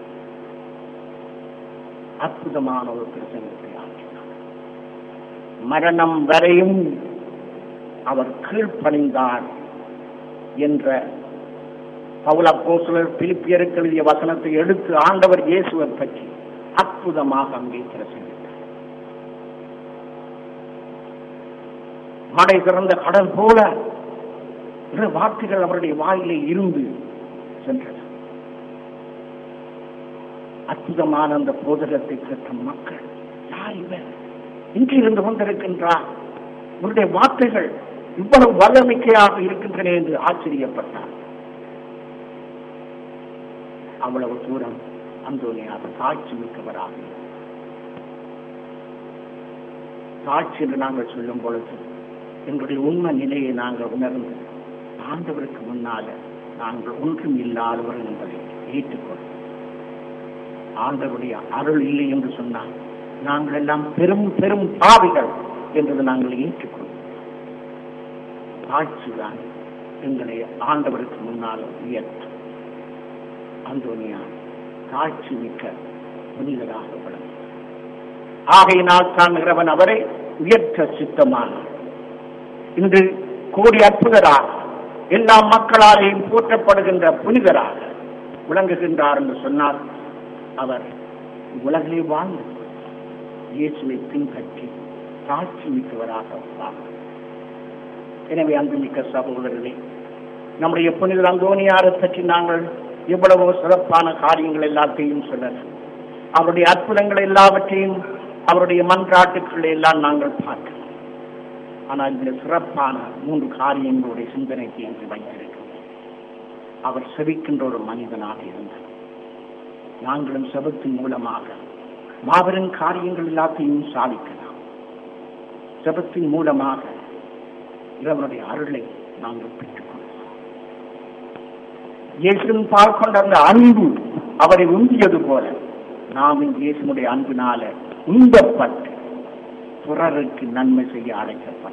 அற்புதமான ஒரு பிரசங்கத்தை ஆற்றினார் மரணம் வரையும் அவர் கீழ்ப்பணிந்தார் என்ற பவுல போசுலர் பிலிப்பியருக்கு எழுதிய வசனத்தை எடுத்து ஆண்டவர் இயேசுவை பற்றி அற்புதமாக அங்கே பிரசங்கித்தார் மடை திறந்த கடல் போல இரு வார்த்தைகள் அவருடைய வாயிலே இருந்து சென்றன அற்புதமான அந்த போதகத்தை கேட்ட மக்கள் யார் இவர் இன்று இருந்து கொண்டிருக்கின்றார் இவருடைய வார்த்தைகள் இவ்வளவு வல்லமிக்கையாக இருக்கின்றன என்று ஆச்சரியப்பட்டார் அவ்வளவு தூரம் அந்தோனியாக காட்சி மிக்கவராக காட்சி என்று நாங்கள் சொல்லும் பொழுது எங்களுடைய உண்மை நிலையை நாங்கள் உணர்ந்து ஆண்டவருக்கு முன்னால நாங்கள் ஒன்றும் இல்லாதவர் என்பதை ஏற்றுக்கொள்ளும் ஆண்டவருடைய அருள் இல்லை என்று சொன்னால் நாங்கள் எல்லாம் பெரும் பெரும் பாவிகள் என்றது நாங்கள் ஏற்றுக்கொள்ளும் காட்சிதான் எங்களை ஆண்டவருக்கு முன்னால் உயர்த்தும் அந்தோனியா காட்சி மிக்க புனிதராக விளங்கும் ஆகையினால் காண்கிறவன் அவரை உயர்த்த சித்தமானார் இன்று கோடி அற்புதராக எல்லா மக்களாலேயும் போற்றப்படுகின்ற புனிதராக விளங்குகின்றார் என்று சொன்னார் அவர் உலகிலே வாழ்ந்து இயேசுவை பின்பற்றி காட்சி மிக்கவராக வாழ்ந்தார் எனவே அன்புமிக்க சகோதரர்களே நம்முடைய புனிதர் அந்தோனியாரை பற்றி நாங்கள் எவ்வளவோ சிறப்பான காரியங்கள் எல்லாத்தையும் சொல்லலாம் அவருடைய அற்புதங்கள் எல்லாவற்றையும் அவருடைய மன்றாட்டுக்களை எல்லாம் நாங்கள் பார்க்கலாம் ஆனால் இந்த சிறப்பான மூன்று காரியங்களுடைய சிந்தனைக்கு என்று வைத்திருக்கிறோம் அவர் செபிக்கின்ற ஒரு மனிதனாக இருந்தார் நாங்களும் செபத்தின் மூலமாக மாபெரும் காரியங்கள் எல்லாத்தையும் சாதிக்கலாம் செபத்தின் மூலமாக இறைவனுடைய அருளை நாங்கள் பெற்றுக்கொள்ளலாம் இயேசுவின் பால் கொண்ட அந்த அன்பு அவரை உந்தியது போல நாமும் இயேசுனுடைய அன்பினால உந்தப்பட்டு பிறருக்கு நன்மை செய்ய அழைக்கப்பட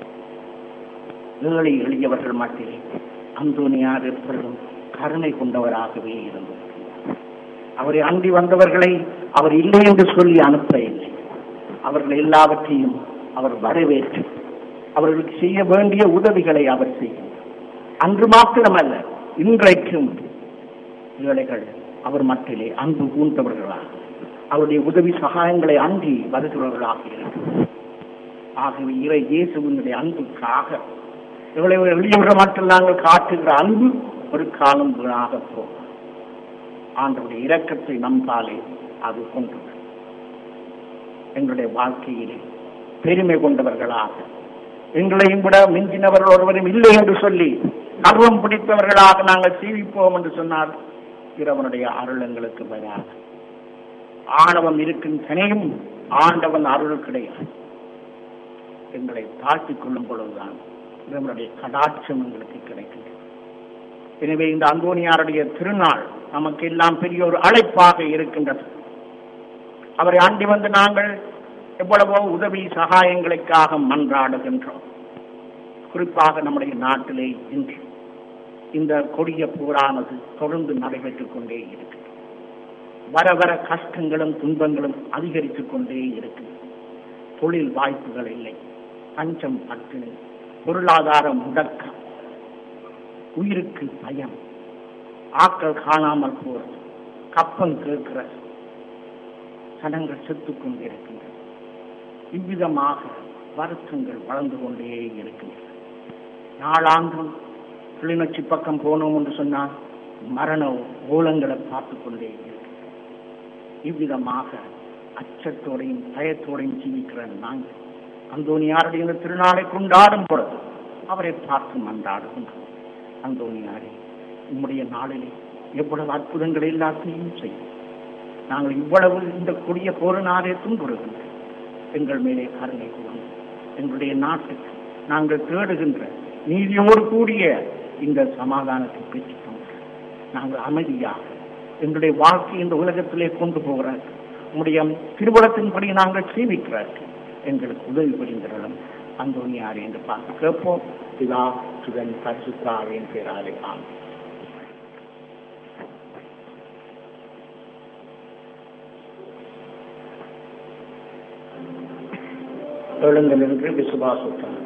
ஏழை எளியவர்கள் மத்தியில் அந்தோனியார் எப்பொழுதும் கருணை கொண்டவராகவே இருந்திருக்கிறார் அவரை அண்டி வந்தவர்களை அவர் இல்லை என்று சொல்லி அனுப்ப இல்லை அவர்கள் எல்லாவற்றையும் அவர் வரவேற்று அவர்களுக்கு செய்ய வேண்டிய உதவிகளை அவர் செய்யும் அன்று மாத்திரமல்ல இன்றைக்கும் ஏழைகள் அவர் மட்டிலே அன்பு கூண்டவர்களாக அவருடைய உதவி சகாயங்களை அன்றி வருகிறவர்களாக இருக்கிறார் ஆகவே இறை இயேசுவினுடைய அன்புக்காக இவ்வளவு எளியவர்கள் மட்டும் நாங்கள் காட்டுகிற அன்பு ஒரு காலம் வீணாக போகும் ஆண்டவருடைய இரக்கத்தை நம்பாலே அது கொண்டு எங்களுடைய வாழ்க்கையிலே பெருமை கொண்டவர்களாக எங்களையும் விட மிஞ்சினவர்கள் ஒருவரும் இல்லை என்று சொல்லி கர்வம் பிடித்தவர்களாக நாங்கள் சீவிப்போம் என்று சொன்னால் இறைவனுடைய அருள் எங்களுக்கு வராது ஆணவம் இருக்கும் தனியும் ஆண்டவன் அருள் கிடையாது எங்களை தாழ்த்திக் கொள்ளும் பொழுதுதான் இறைவனுடைய கடாட்சம் எங்களுக்கு கிடைக்கின்றது எனவே இந்த அந்தோனியாருடைய திருநாள் நமக்கு எல்லாம் பெரிய ஒரு அழைப்பாக இருக்கின்றது அவரை ஆண்டி வந்து நாங்கள் எவ்வளவோ உதவி சகாயங்களுக்காக மன்றாடுகின்றோம் குறிப்பாக நம்முடைய நாட்டிலே இன்று இந்த கொடிய போரானது தொடர்ந்து நடைபெற்றுக் கொண்டே இருக்கு வர வர கஷ்டங்களும் துன்பங்களும் அதிகரித்துக் கொண்டே இருக்கு தொழில் வாய்ப்புகள் இல்லை பஞ்சம் பட்டினி பொருளாதார முடக்கம் உயிருக்கு பயம் ஆக்கள் காணாமல் போறது கப்பம் கேட்கிற சனங்கள் செத்துக் கொண்டிருக்கின்றன இவ்விதமாக வருத்தங்கள் வளர்ந்து கொண்டே இருக்கின்றன நாளாண்டும் கிளிநொச்சி பக்கம் போனோம் என்று சொன்னால் மரண ஓலங்களை பார்த்து கொண்டே இருக்கு இவ்விதமாக அச்சத்தோடையும் பயத்தோடையும் ஜீவிக்கிற நாங்கள் அந்தோனியாருடைய இந்த திருநாளை கொண்டாடும் பொழுது அவரை பார்த்து மன்றாடுகின்றோம் அந்தோனியாரே உம்முடைய நாளிலே எவ்வளவு அற்புதங்கள் எல்லாத்தையும் செய்யும் நாங்கள் இவ்வளவு இந்த கொடிய போரினாலே துன்புறுகின்றோம் எங்கள் மேலே கருணை கூறும் எங்களுடைய நாட்டுக்கு நாங்கள் தேடுகின்ற நீதியோடு கூடிய இந்த சமாதானத்தை பெற்றுக்கொண்டு நாங்கள் அமைதியாக எங்களுடைய வாழ்க்கை இந்த உலகத்திலே கொண்டு போகிறார் உங்களுடைய திருவுளத்தின்படி நாங்கள் சேமிக்கிறார் எங்களுக்கு உதவி புரிந்திரலும் அந்தோனியார் என்று பார்த்து கேட்போம் பிதா சுதன் பரிசுத்தாவின் பேராலே ஆகும் எழுங்கள் என்று விசுவாசித்தார்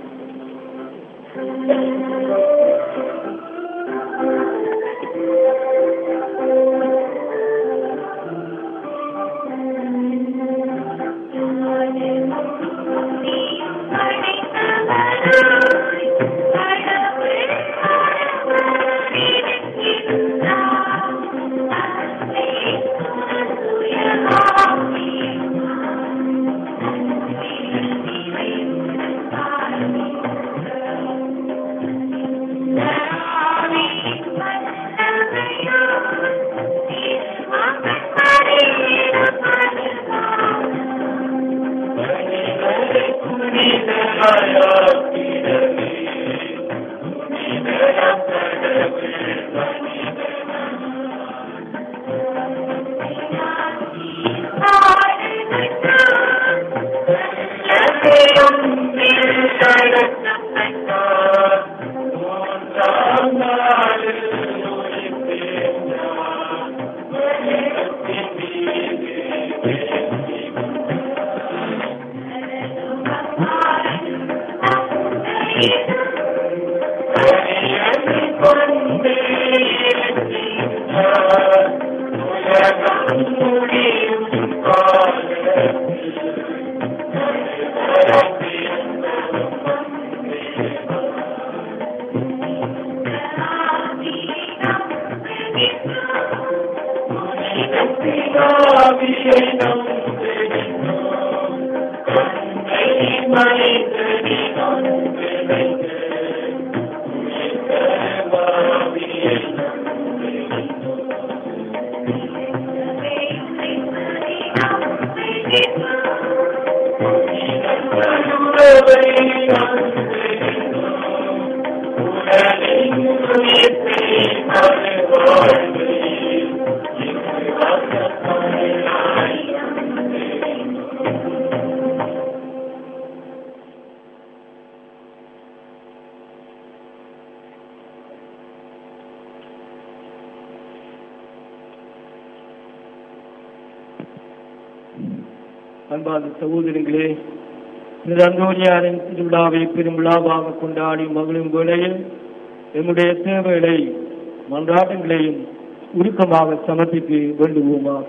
அன்பார்ந்த சகோதரங்களே இந்த அந்தோனியாரின் திருவிழாவை பெருவிழாவாக கொண்டாடி மகளும் வேளையில் எம்முடைய தேவைகளை மன்றாட்டங்களையும் உருக்கமாக சமர்ப்பித்து வேண்டுவோமாக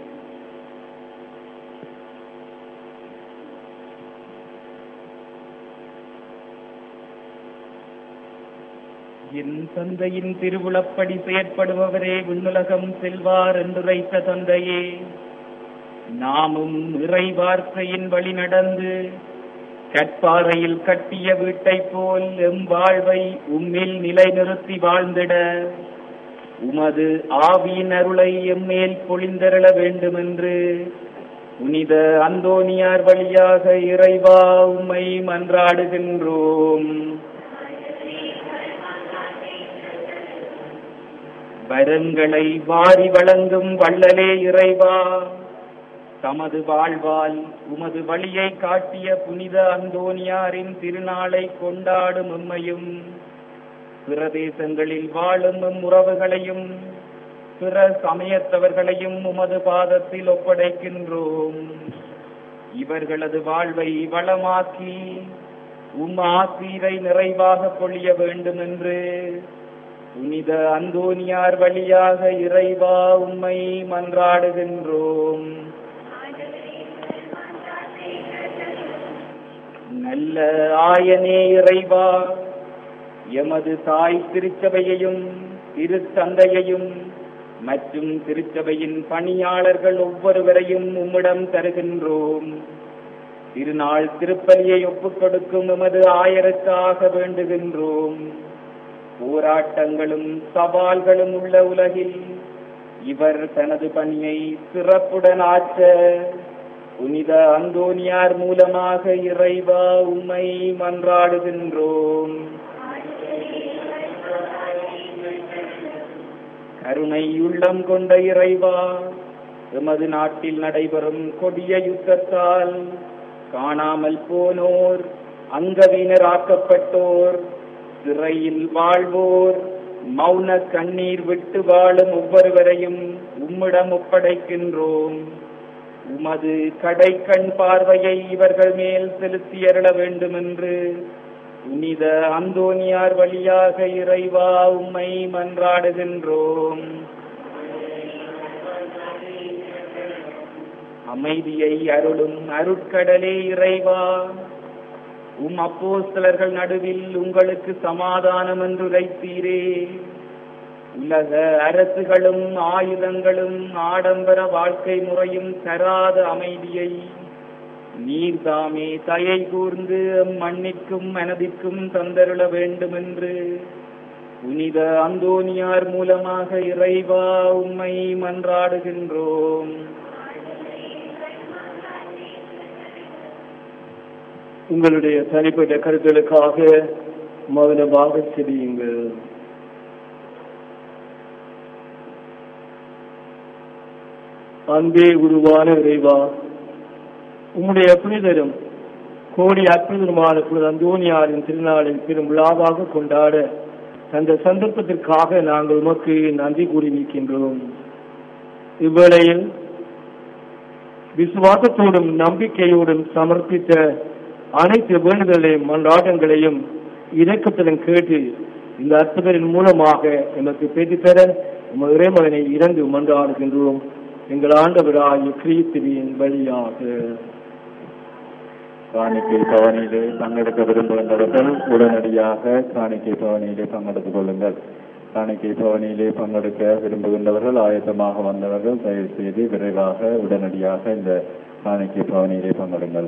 என் தந்தையின் திருவுளப்படி செயற்படுபவரே விண்ணுலகம் செல்வார் என்றுரைத்த தந்தையே நாமும் இறை வார்த்தையின் வழி நடந்து கற்பாறையில் கட்டிய வீட்டைப் போல் எம் வாழ்வை உம்மில் நிலைநிறுத்தி வாழ்ந்திட உமது ஆவியின் அருளை எம்மேல் பொழிந்தருள வேண்டுமென்று புனித அந்தோனியார் வழியாக இறைவா உம்மை மன்றாடுகின்றோம் வரங்களை வாரி வழங்கும் வள்ளலே இறைவா தமது வாழ்வால் உமது வழியை காட்டிய புனித அந்தோனியாரின் திருநாளை கொண்டாடும் எம்மையும் பிரதேசங்களில் வாழும் எம் உறவுகளையும் பிற சமயத்தவர்களையும் உமது பாதத்தில் ஒப்படைக்கின்றோம் இவர்களது வாழ்வை வளமாக்கி உம் ஆசீரை நிறைவாக பொழிய வேண்டும் என்று புனித அந்தோனியார் வழியாக இறைவா உம்மை மன்றாடுகின்றோம் நல்ல ஆயனே இறைவா எமது தாய் திருச்சபையையும் திருத்தந்தையையும் மற்றும் திருச்சபையின் பணியாளர்கள் ஒவ்வொருவரையும் உம்மிடம் தருகின்றோம் திருநாள் திருப்பலியை ஒப்புக் கொடுக்கும் எமது ஆயருக்காக வேண்டுகின்றோம் போராட்டங்களும் சவால்களும் உள்ள உலகில் இவர் தனது பணியை சிறப்புடன் ஆற்ற புனித அந்தோனியார் மூலமாக இறைவா உம்மை மன்றாடுகின்றோம் கருணை உள்ளம் கொண்ட இறைவா எமது நாட்டில் நடைபெறும் கொடிய யுத்தத்தால் காணாமல் போனோர் அங்கவீனராக்கப்பட்டோர் சிறையில் வாழ்வோர் மௌன கண்ணீர் விட்டு வாழும் ஒவ்வொருவரையும் உம்மிடம் ஒப்படைக்கின்றோம் உமது கடைக்கண் பார்வையை இவர்கள் மேல் செலுத்தியருள வேண்டும் என்று புனித அந்தோனியார் வழியாக இறைவா உம்மை மன்றாடுகின்றோம் அமைதியை அருளும் அருட்கடலே இறைவா உம் அப்போஸ்தலர்கள் நடுவில் உங்களுக்கு சமாதானம் என்று உரைத்தீரே உலக அரசுகளும் ஆயுதங்களும் ஆடம்பர வாழ்க்கை முறையும் தராத அமைதியை நீர்தாமே தயை கூர்ந்து மண்ணிற்கும் மனதிற்கும் தந்தருள வேண்டும் என்று புனித அந்தோனியார் மூலமாக இறைவா உம்மை மன்றாடுகின்றோம் உங்களுடைய தனிப்பட்ட கருத்துகளுக்காக மௌனமாக செவியுங்கள் அன்பே உருவான இறைவா உம்முடைய புனிதரும் கோடி அற்புதமான புனித அந்தோனியாரின் திருநாளை பெரும் விழாவாக கொண்டாட அந்த சந்தர்ப்பத்திற்காக நாங்கள் உமக்கு நன்றி கூறி நிற்கின்றோம் இவ்வேளையில் விசுவாசத்தோடும் நம்பிக்கையோடும் சமர்ப்பித்த அனைத்து வேண்டுதலையும் மன்றாட்டங்களையும் இரக்கத்துடன் கேட்டு இந்த அற்புதரின் மூலமாக எமக்கு பெற்றுத்தர உமது இறைமகனை இறந்து மன்றாடுகின்றோம் எங்கள் ஆண்டவராகிய கிறிஸ்துவின் வழியாக காணிக்கை பவனியிலே பங்கெடுக்க விரும்புகின்றவர்கள் உடனடியாக காணிக்கை பவனியிலே பங்கெடுத்துக் கொள்ளுங்கள் காணிக்கை பவனியிலே பங்கெடுக்க விரும்புகின்றவர்கள் ஆயத்தமாக வந்தவர்கள் தயவு செய்து விரைவாக உடனடியாக இந்த காணிக்கை பவனியிலே பங்கெடுங்கள்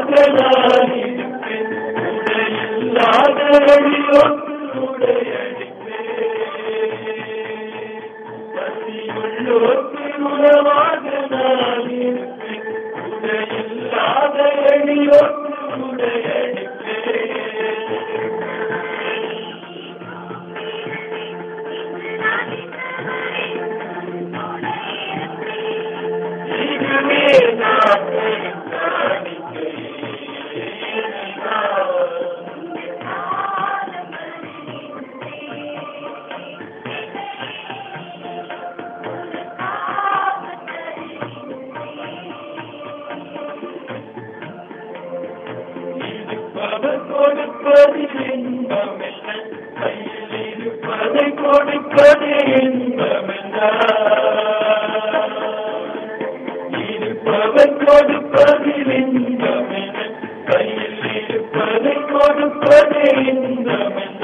உலவாக நான் இருப்பேன் உடையில்லாத வழியொன்றுடையடி இருப்பவர் கொடுப்பது இன்பமென்ன கையில் இருப்பதை கொடுப்பது இன்பமென்ன இருப்பவர் கொடுப்பது இன்பமென்ன கையில் இருப்பதை கொடுப்பது இன்பமென்ன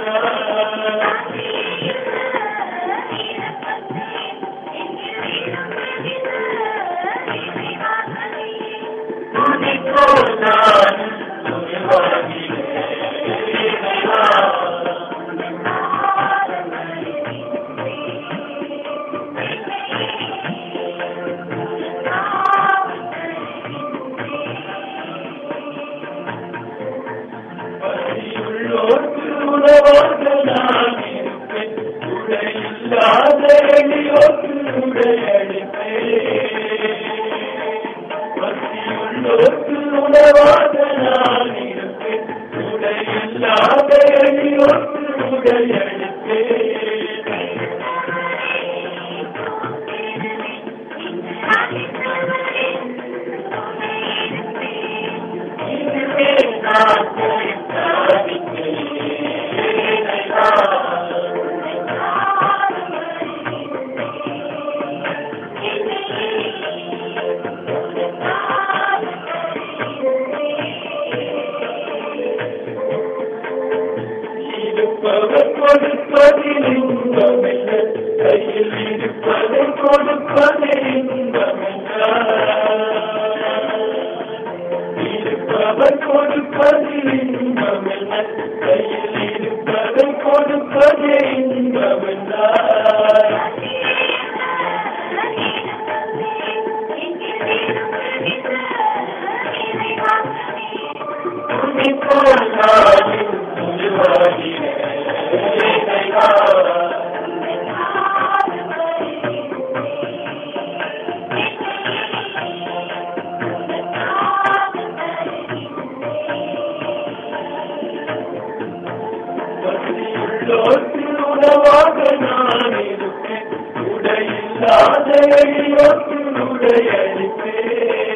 பசியுள்ளோர்க்கு உணவாக நான் இருப்பேன் உடையில்லாத எளியோர்க்கு உடையளிப்பேன் பசியுள்ளோர்க்கு உணவாக நான் இருப்பேன் உடையில்லாத எளியோர்க்கு உடையளிப்பேன் இருப்பவர் கொடுப்பதில் இன்பமென்ன கையில் இருப்பதை கொடுப்பது இன்பமென்ன இருப்பவர் கொடுப்பதில் இன்பமென்ன கையில் இருப்பதை கொடுப்பது இன்பமென்ன உணவாக நான் இருப்பேன் உடையில்லாத எளியோர்க்கு உடையளிப்பேன்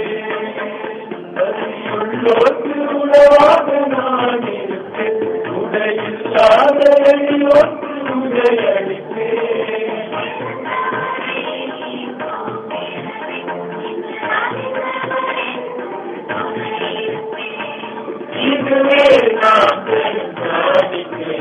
பசியுள்ளோர்க்கு உணவாக நான் இருப்பேன் உடையில்லாத எளியோர்க்கு உடையளிப்பேன் இதுவே நான் பெரும் காணிக்கை.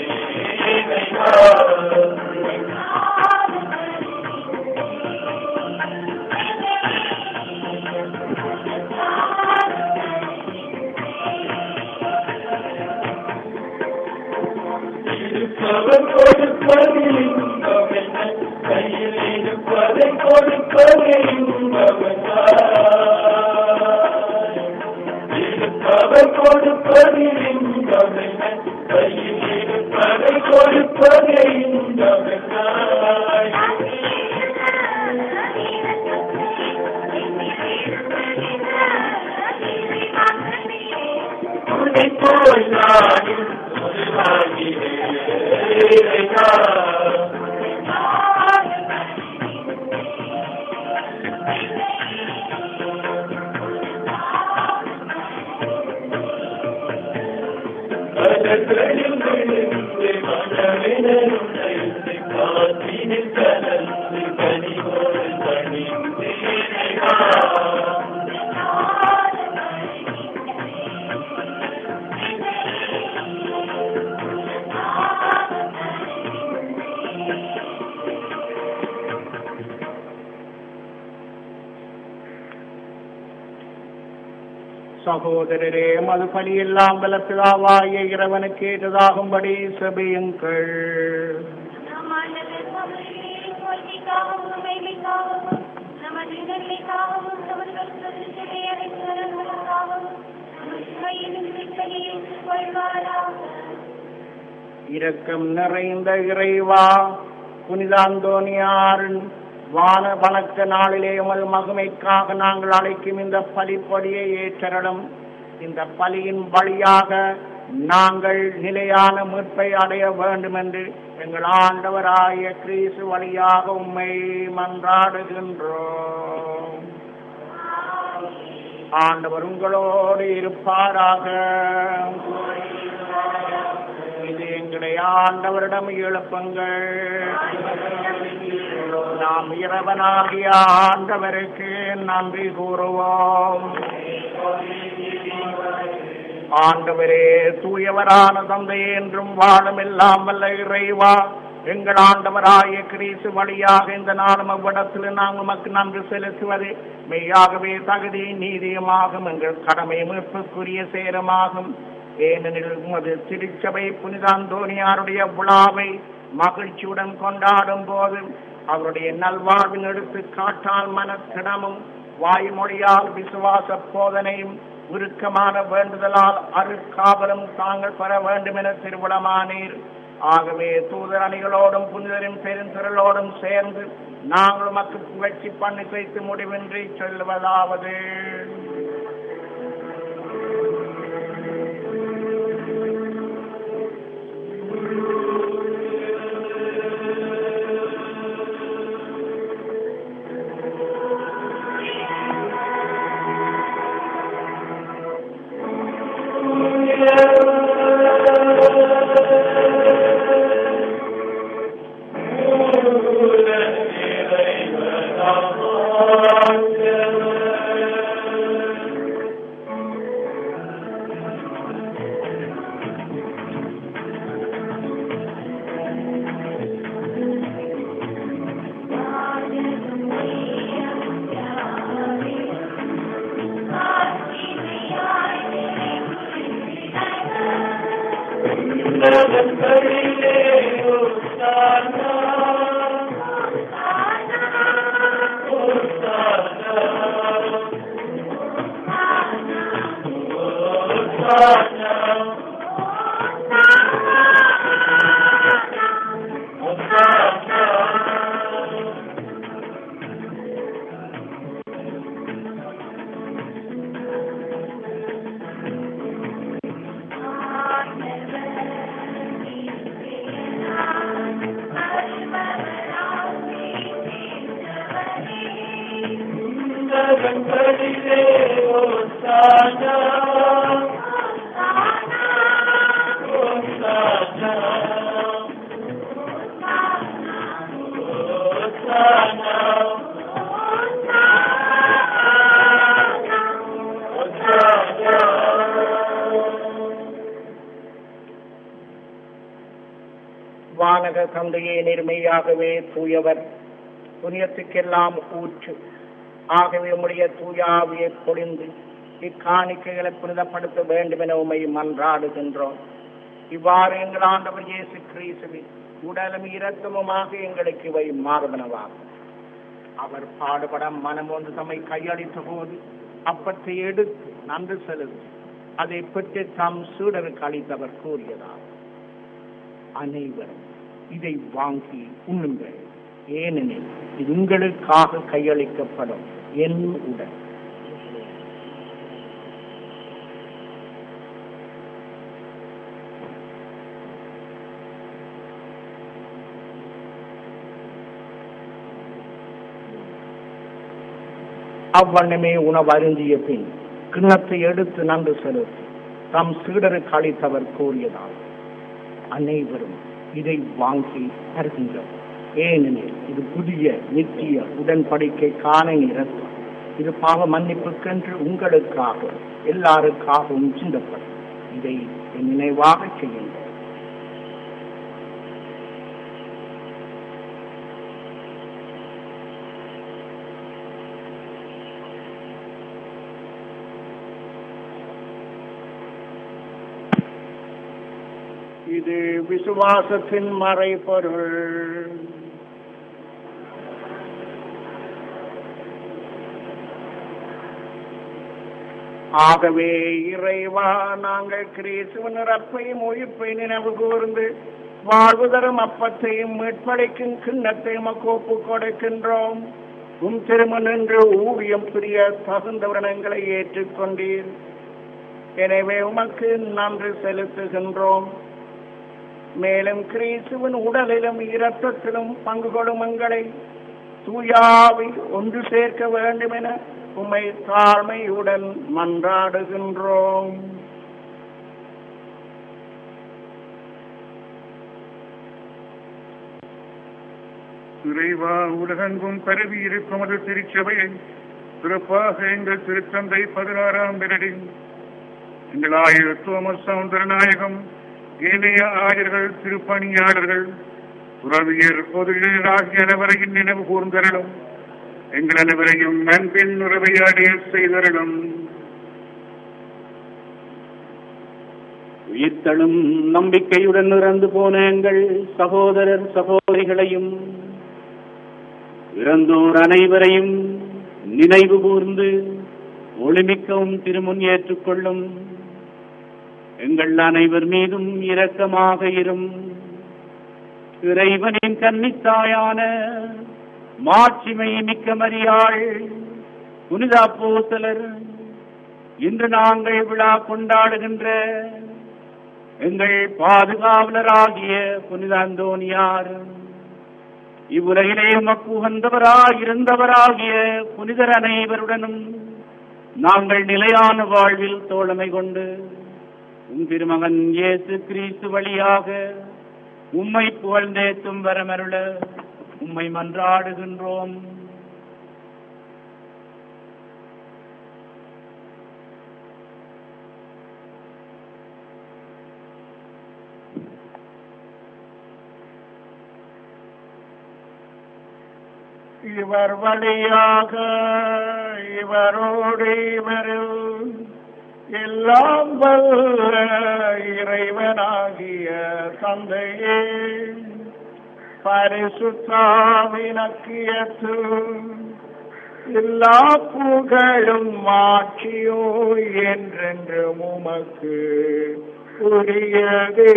இருப்பவர் கொடுப்பதில் இன்பமென்ன கையில் இருப்பதை கொடுப்பது இன்பமென்ன இருப்பவர் கொடுப்பதில் இன்பமென்ன கையில் இருப்பதை கொடுப்பது இன்பமென்ன உன்னை போல் நானும் உருவாகிறேன் சகோதரரே மது பலியெல்லாம் பலப்பிதாவாய இறைவனுக்கு ஏற்றதாகும்படி செபியுங்கள் நம் ஆண்டவர் சமூகத்தின் கொள்கைக்காகவும் மேன்மைக்காகவும் நமது நன்மைக்காகவும் நமது கருத்துக்களை அனைத்துக்காகவும் உண்மையின் சித்தனையை கொள்வாராக இரக்கம் நிறைந்த இறைவா புனித அந்தோனியாரின் வான வணக்க நாளிலே உமது மகிமைக்காக நாங்கள் அழைக்கும் இந்த பலிப்பொடியை ஏற்றரலும் இந்த பலியின் வழியாக நாங்கள் நிலையான மீட்பை அடைய வேண்டும் என்று எங்கள் ஆண்டவராய கிறிஸ்து வழியாக உம்மை மன்றாடுகின்றோம் ஆண்டவர் உங்களோடு இருப்பாராக இது எங்களுடைய ஆண்டவரிடம் எழுப்புங்கள் நாம் இறைவனாகிய ஆண்டவருக்கு நன்றி கூறுவோம் ஆண்டவரே தூயவரான தந்தை என்றும் வாழும் எல்லாம் வல்ல இறைவா எங்கள் ஆண்டவராய கிரீசு வழியாக இந்த நாளும் அவ்விடத்தில் நாங்கள் உமக்கு நன்றி செலுத்துவது மெய்யாகவே தகுதி நீதியுமாகும் எங்கள் கடமை மீட்புக்குரிய சேரமாகும் ஏனெனில் உமது திருச்சபை புனித அந்தோனியாருடைய விழாவை மகிழ்ச்சியுடன் கொண்டாடும் போது அவருடைய நல்வாழ்வின் எடுத்து காட்டால் மனத்திடமும் வாய்மொழியால் விசுவாச போதனையும் உருக்கமான வேண்டுதலால் அருட்காவலும் தாங்கள் பெற வேண்டும் என திருவிழமானீர் ஆகவே தூதர் அணிகளோடும் புனிதரின் பெருந்திரளோடும் சேர்ந்து நாங்கள் உமக்கு புகழ்ச்சி பண்ணி வைத்து முடிவின்றி சொல்லுவதாவது வானக தந்தையே நேர்மையாகவே தூயவர் புனியத்துக்கெல்லாம் ஊற்று ஆகவே உம்முடைய தூயாவியை பொழிந்து இக்காணிக்கைகளை புனிதப்படுத்த வேண்டும் என உண்மை மன்றாடுகின்றோம் இவ்வாறு எங்கள் ஆண்டவர் இயேசு கிறிஸ்துவின் உடலும் இரக்கமுமாக எங்களுக்கு இவை மாறுபனவாகும் அவர் பாடுபட மனம் ஒன்று தம்மை கையளித்த போது அப்பத்தை எடுத்து நன்று செலுத்தி அதை பெற்று தம் சீடருக்கு அளித்தவர் கூறியதாகும் அனைவரும் இதை வாங்கி உண்ணுங்கள் ஏனெனில் இது உங்களுக்காக கையளிக்கப்படும் என் உடல் அவ்வண்ணமே உணவு அருந்திய பின் கிண்ணத்தை எடுத்து நன்று செலுத்தி தம் சீடருக்கு அளித்தவர் கூறியதால் அனைவரும் இதை வாங்கி தருகின்றோம் ஏனெனில் இது புதிய நித்திய உடன்படிக்கை காண இரத்தம் இது பாவ மன்னிப்புக்கென்று உங்களுக்காக எல்லாருக்காகவும் சிந்தப்படும் இதை என் நினைவாக செய்யுங்கள் இது விசுவாசத்தின் மறைபொருள் ஆகவே இறைவா நாங்கள் கிறிஸ்துவ நிறப்பையும் உயிர்ப்பை நினைவு கூர்ந்து வாழ்வு தரும் அப்பத்தையும் மீட்படைக்கும் கிண்ணத்தையும் கோப்பு கொடுக்கின்றோம் உம் திருமணன்று ஊழியம் புரிய தகுந்தவரணங்களை ஏற்றுக்கொண்டீர் எனவே உமக்கு நன்றி செலுத்துகின்றோம் மேலும் கிறிஸ்துவின் உடலிலும் இரத்தத்திலும் பங்கு கொள்ளும் எங்களை தூயாவை ஒன்று சேர்க்க வேண்டும் என உம்மை தாழ்மையுடன் மன்றாடுகின்றோம் இறைவா உலகெங்கும் பரவி இருக்கும் அது திருச்சபையை சிறப்பாக எங்கள் திருத்தந்தை பதினாறாம் பெரடி எங்கள் ஆயர் தோமஸ் சவுந்தரநாயகம் ஏனைய ஆயர்கள் திருப்பணியாளர்கள் உறவியர் பொதுவியர் ஆகிய அனைவரையும் நினைவு கூர்ந்தரலும் எங்கள் அனைவரையும் அன்பின் உறவை அடைய செய்தரலும் உயிர்த்தலும் நம்பிக்கையுடன் இறந்து போன எங்கள் சகோதரர் சகோதரிகளையும் இறந்தோர் அனைவரையும் நினைவு கூர்ந்து ஒளிமிக்கவும் திருமுன் ஏற்றுக்கொள்ளும் எங்கள் அனைவர் மீதும் இரக்கமாக இரும் இறைவனின் கன்னித்தாயான மாட்சிமை மிக்க மரியாள் புனித அப்போஸ்தலர் இன்று நாங்கள் விழா கொண்டாடுகின்ற எங்கள் பாதுகாவலராகிய புனித அந்தோனியார் இவ்வுலகிலே உமக்கு உகந்தவராய் இருந்தவராகிய புனிதர் அனைவருடனும் நாங்கள் நிலையான வாழ்வில் தோழமை கொண்டு உம் திருமகன் இயேசு கிறிஸ்து வழியாக உம்மை புகழ்ந்தேத்தும் வரமருள உம்மை மன்றாடுகின்றோம் இவர் வழியாக இவரோடு இவரில் எல்லாம் வல்ல இறைவனாகிய தந்தையே பரிசுத்தாவினக்கியத்து எல்லா புகழும் மாற்றியோ என்றென்று உமக்கு உரியதே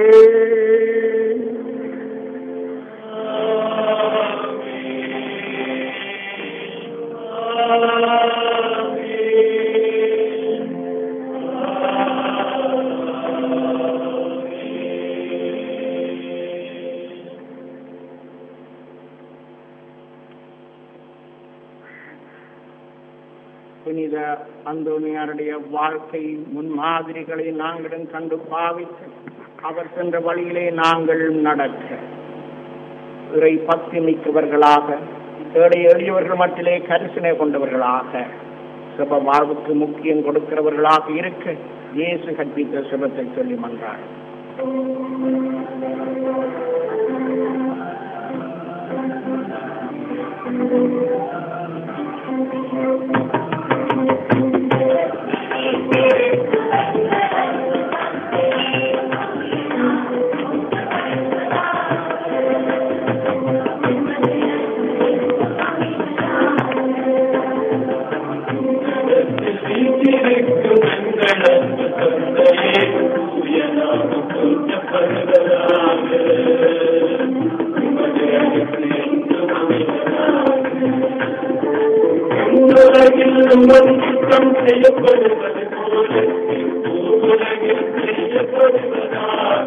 புனித அந்தோனியாருடைய வாழ்க்கை முன்மாதிரிகளை நாங்களும் கண்டு பாவித்து அவர் சென்ற வழியிலே நாங்கள் நடக்க இறை பக்தி மிக்கவர்களாக ஏழை எளியவர்கள் மட்டிலே கரிசனை கொண்டவர்களாக சிவ வாழ்வுக்கு முக்கியம் கொடுக்கிறவர்களாக இருக்க இயேசு கற்பித்த சிவத்தை சொல்லி மன்றார் உலகில் உமது சுத்தம் செய்யப்படுவது போல உலகில் செய்யப்படுவதாக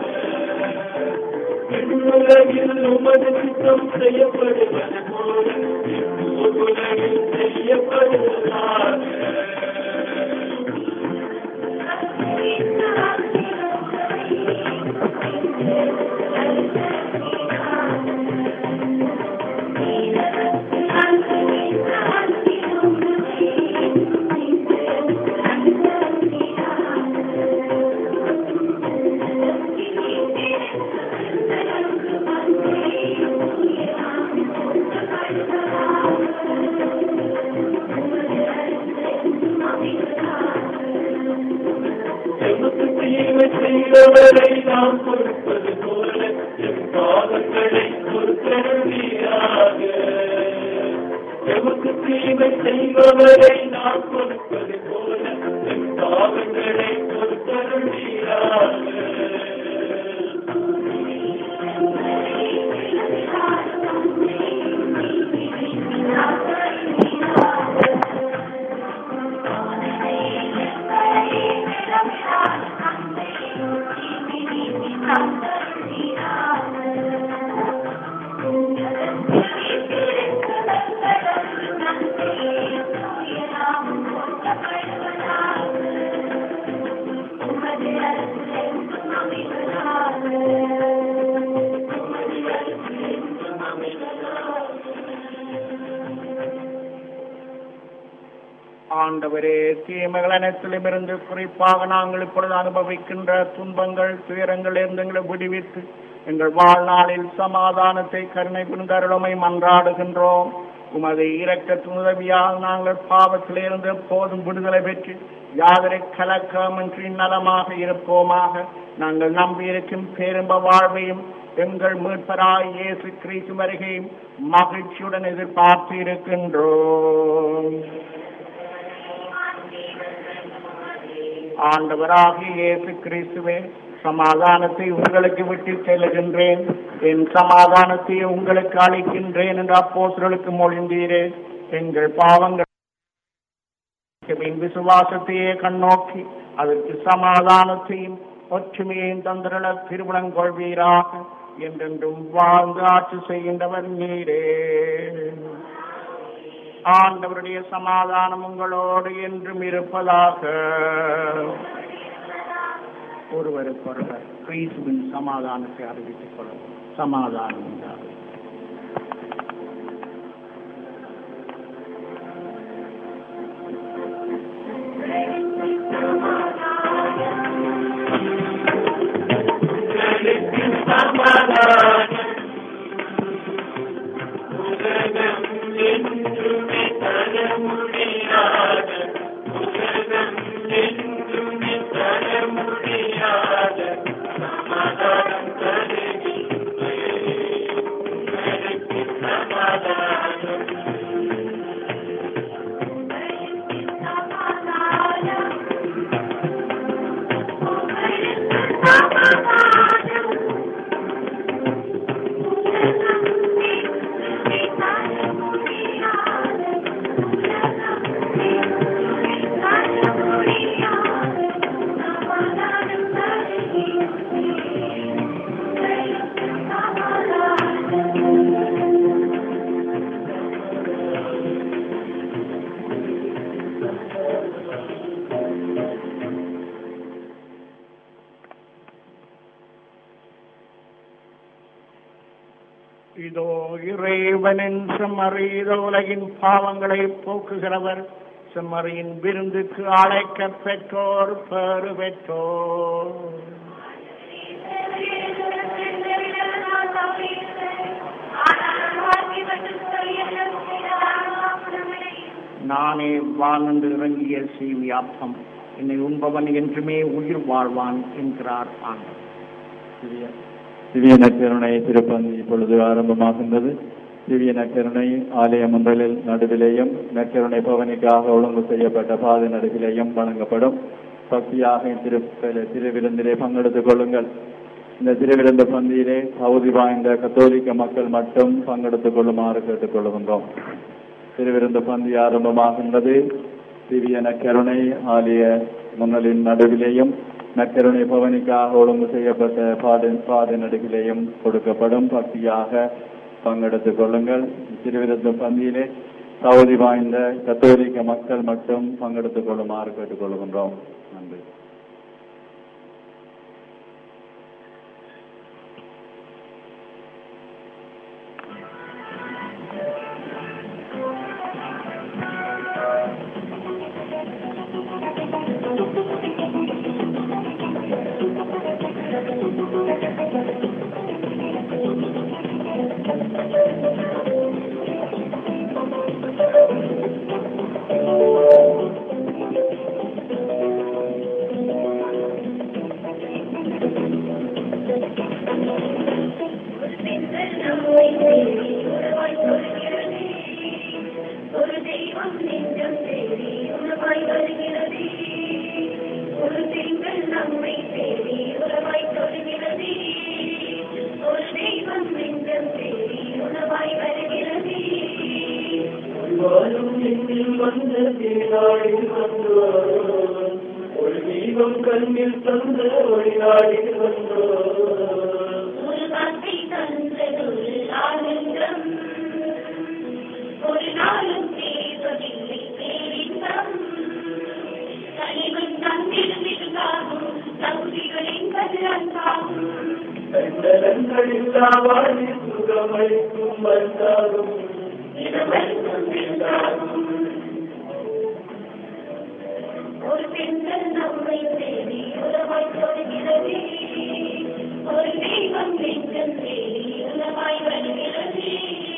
உலகில் உமது சுத்தம் செய்யப்படுவது போல உலகில் செய்யப்படுவதாக எமக்கு தீமை செய்தவரை நாம் பொறுப்பது போல எம் பாவங்களை பொறுத்தருளியாக எமக்கு தீமை செய்பவரை நாம் பொறுப்பது போல எம் பாவங்களை பொறுத்தருளியாக Thank you. ஆண்டவரே தீமைகள் அனைத்திலும் இருந்து குறிப்பாக நாங்கள் இப்பொழுது அனுபவிக்கின்ற துன்பங்கள் துயரங்கள் இருந்து எங்களை விடுவித்து எங்கள் வாழ்நாளில் சமாதானத்தை கருணை புரிந்தருளமை மன்றாடுகின்றோம் உமது இரக்கத்தின் உதவியால் நாங்கள் பாவத்திலிருந்து எப்போதும் விடுதலை பெற்று யாதரை கலக்கமின்றி நலமாக இருப்போமாக நாங்கள் நம்பியிருக்கும் பேரும்ப வாழ்வையும் எங்கள் மீட்பராய் இயேசு கிறிஸ்து வருகையும் மகிழ்ச்சியுடன் எதிர்பார்த்து இருக்கின்றோம் ஆண்டவராகிய இயேசு கிறிஸ்துவே சமாதானத்தை உங்களுக்கு விட்டு செல்லுகின்றேன் என் சமாதானத்தை உங்களுக்கு அளிக்கின்றேன் என்று அப்போஸ்தலருக்கு மொழிந்தீரே எங்கள் பாவங்கள் என் விசுவாசத்தையே கண்ணோக்கி அதற்கு சமாதானத்தையும் ஒற்றுமையையும் தந்திரள திருவிழங்கொள்வீராக என்றென்றும் வாழ்ந்து ஆட்சி செய்கின்றவர் நீரே ஆண்டவருடைய சமாதானம் உங்களோடு என்றும் இருப்பதாக ஒருவருக்கொருவர் கிறிஸ்துவின் சமாதானத்தை அறிவித்துக் கொள்ளும் சமாதானம் உண்டாகும் இதோ இறைவனின் செம்மறித உலகின் பாவங்களை போக்குகிறவர் செம்மறியின் விருந்துக்கு அழைக்க பெற்றோர் பெறு பெற்றோர் நானே வானந்து இறங்கிய சீவி அப்பம் என்னை உண்பவன் என்றுமே உயிர் வாழ்வான் என்கிறார் ஆண்டவர் திவ்ய திவ்ய நற்கருணை திருப்பந்தி இப்பொழுது ஆரம்பமாகின்றது திவ்ய நற்கருணை ஆலயம் ஒன்றில் நடுவிலேயும் நற்கருணை பவனிக்காக ஒழுங்கு செய்யப்பட்ட பாதை நடுவிலேயும் வழங்கப்படும் பக்தியாக திரு திருவிருந்திலே பங்கெடுத்துக் கொள்ளுங்கள் இந்த திருவிருந்த பந்தியிலே தகுதி வாய்ந்த கத்தோலிக்க மக்கள் மட்டும் பங்கெடுத்துக் கொள்ளுமாறு கேட்டுக் கொள்கின்றோம் திருவிருந்த பந்தி ஆரம்பமாகின்றது திவ்ய நற்கருணை ஆலய முன்னலின் நடுவிலேயும் நற்கருணை பவனிக்காக ஒழுங்கு செய்யப்பட்ட பாடு பாதை நடுவிலேயும் கொடுக்கப்படும் பக்தியாக பங்கெடுத்துக் கொள்ளுங்கள் திருவிருந்த பந்தியிலே தகுதி வாய்ந்த கத்தோலிக்க மக்கள் மட்டும் பங்கெடுத்துக் கொள்ளுமாறு கேட்டுக் கொள்கின்றோம் நன்றி ஒரு தெய்வம் நெஞ்சம் தேடி உணவாய் வருகிறது ஒரு பெண்கள் நம்மை தேடி உறவாய் தொழுகிறது ஒரு தெய்வம் நெஞ்சம் தேடி உணவாய் வருகிறது வாழும் எண்ணில் வந்த தேனாடில் வந்தோம் ஒரு தீபம் கண்ணில் தந்த ஒளிநாடில் வந்தோம் ஒரு வார்த்தை தந்ததொரு ஆனந்தம் ஒரு நாளும் தேவதில்லை பேரின்பம் தலைவன் தந்திடும் இருந்தாகும் தகுதிகள் என்பது அன்பாகும் தண்டனங்கள் இல்லா வாழ்வில் சுகமளிக்கும் வந்தாகும் இடமளிக்கும் என்றாகும் ஒரு பெண்கள் நம்மை தேடி உறவாய் தொடுகிறது ஒரு தெய்வம் நெஞ்சம் தேடி உறவாய் வருகிறது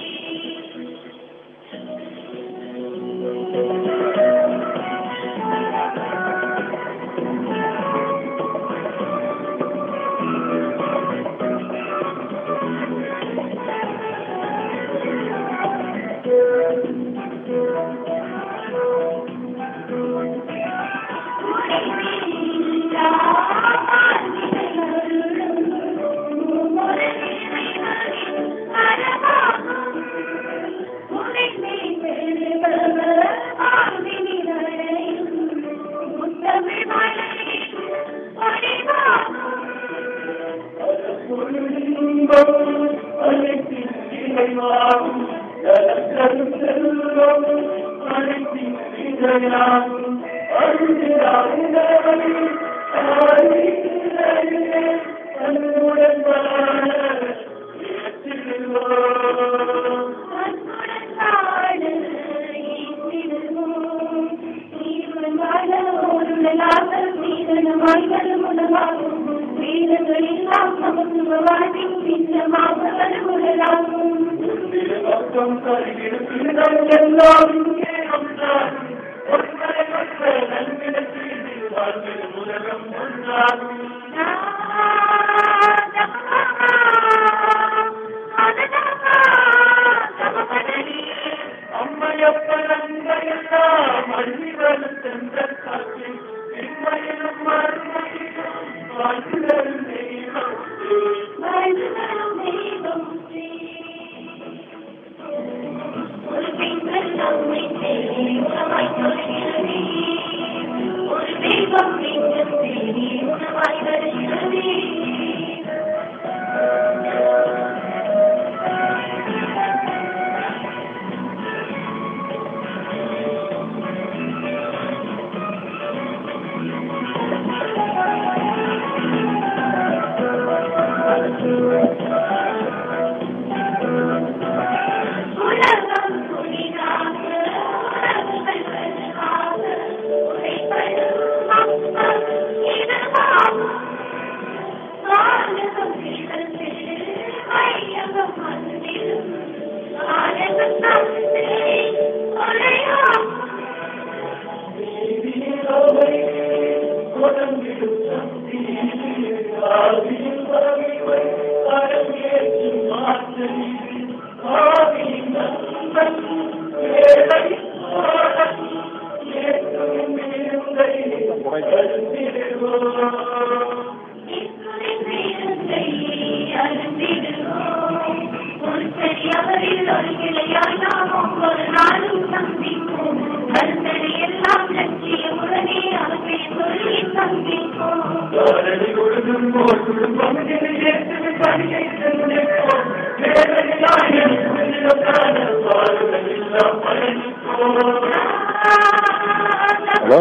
ஹலோ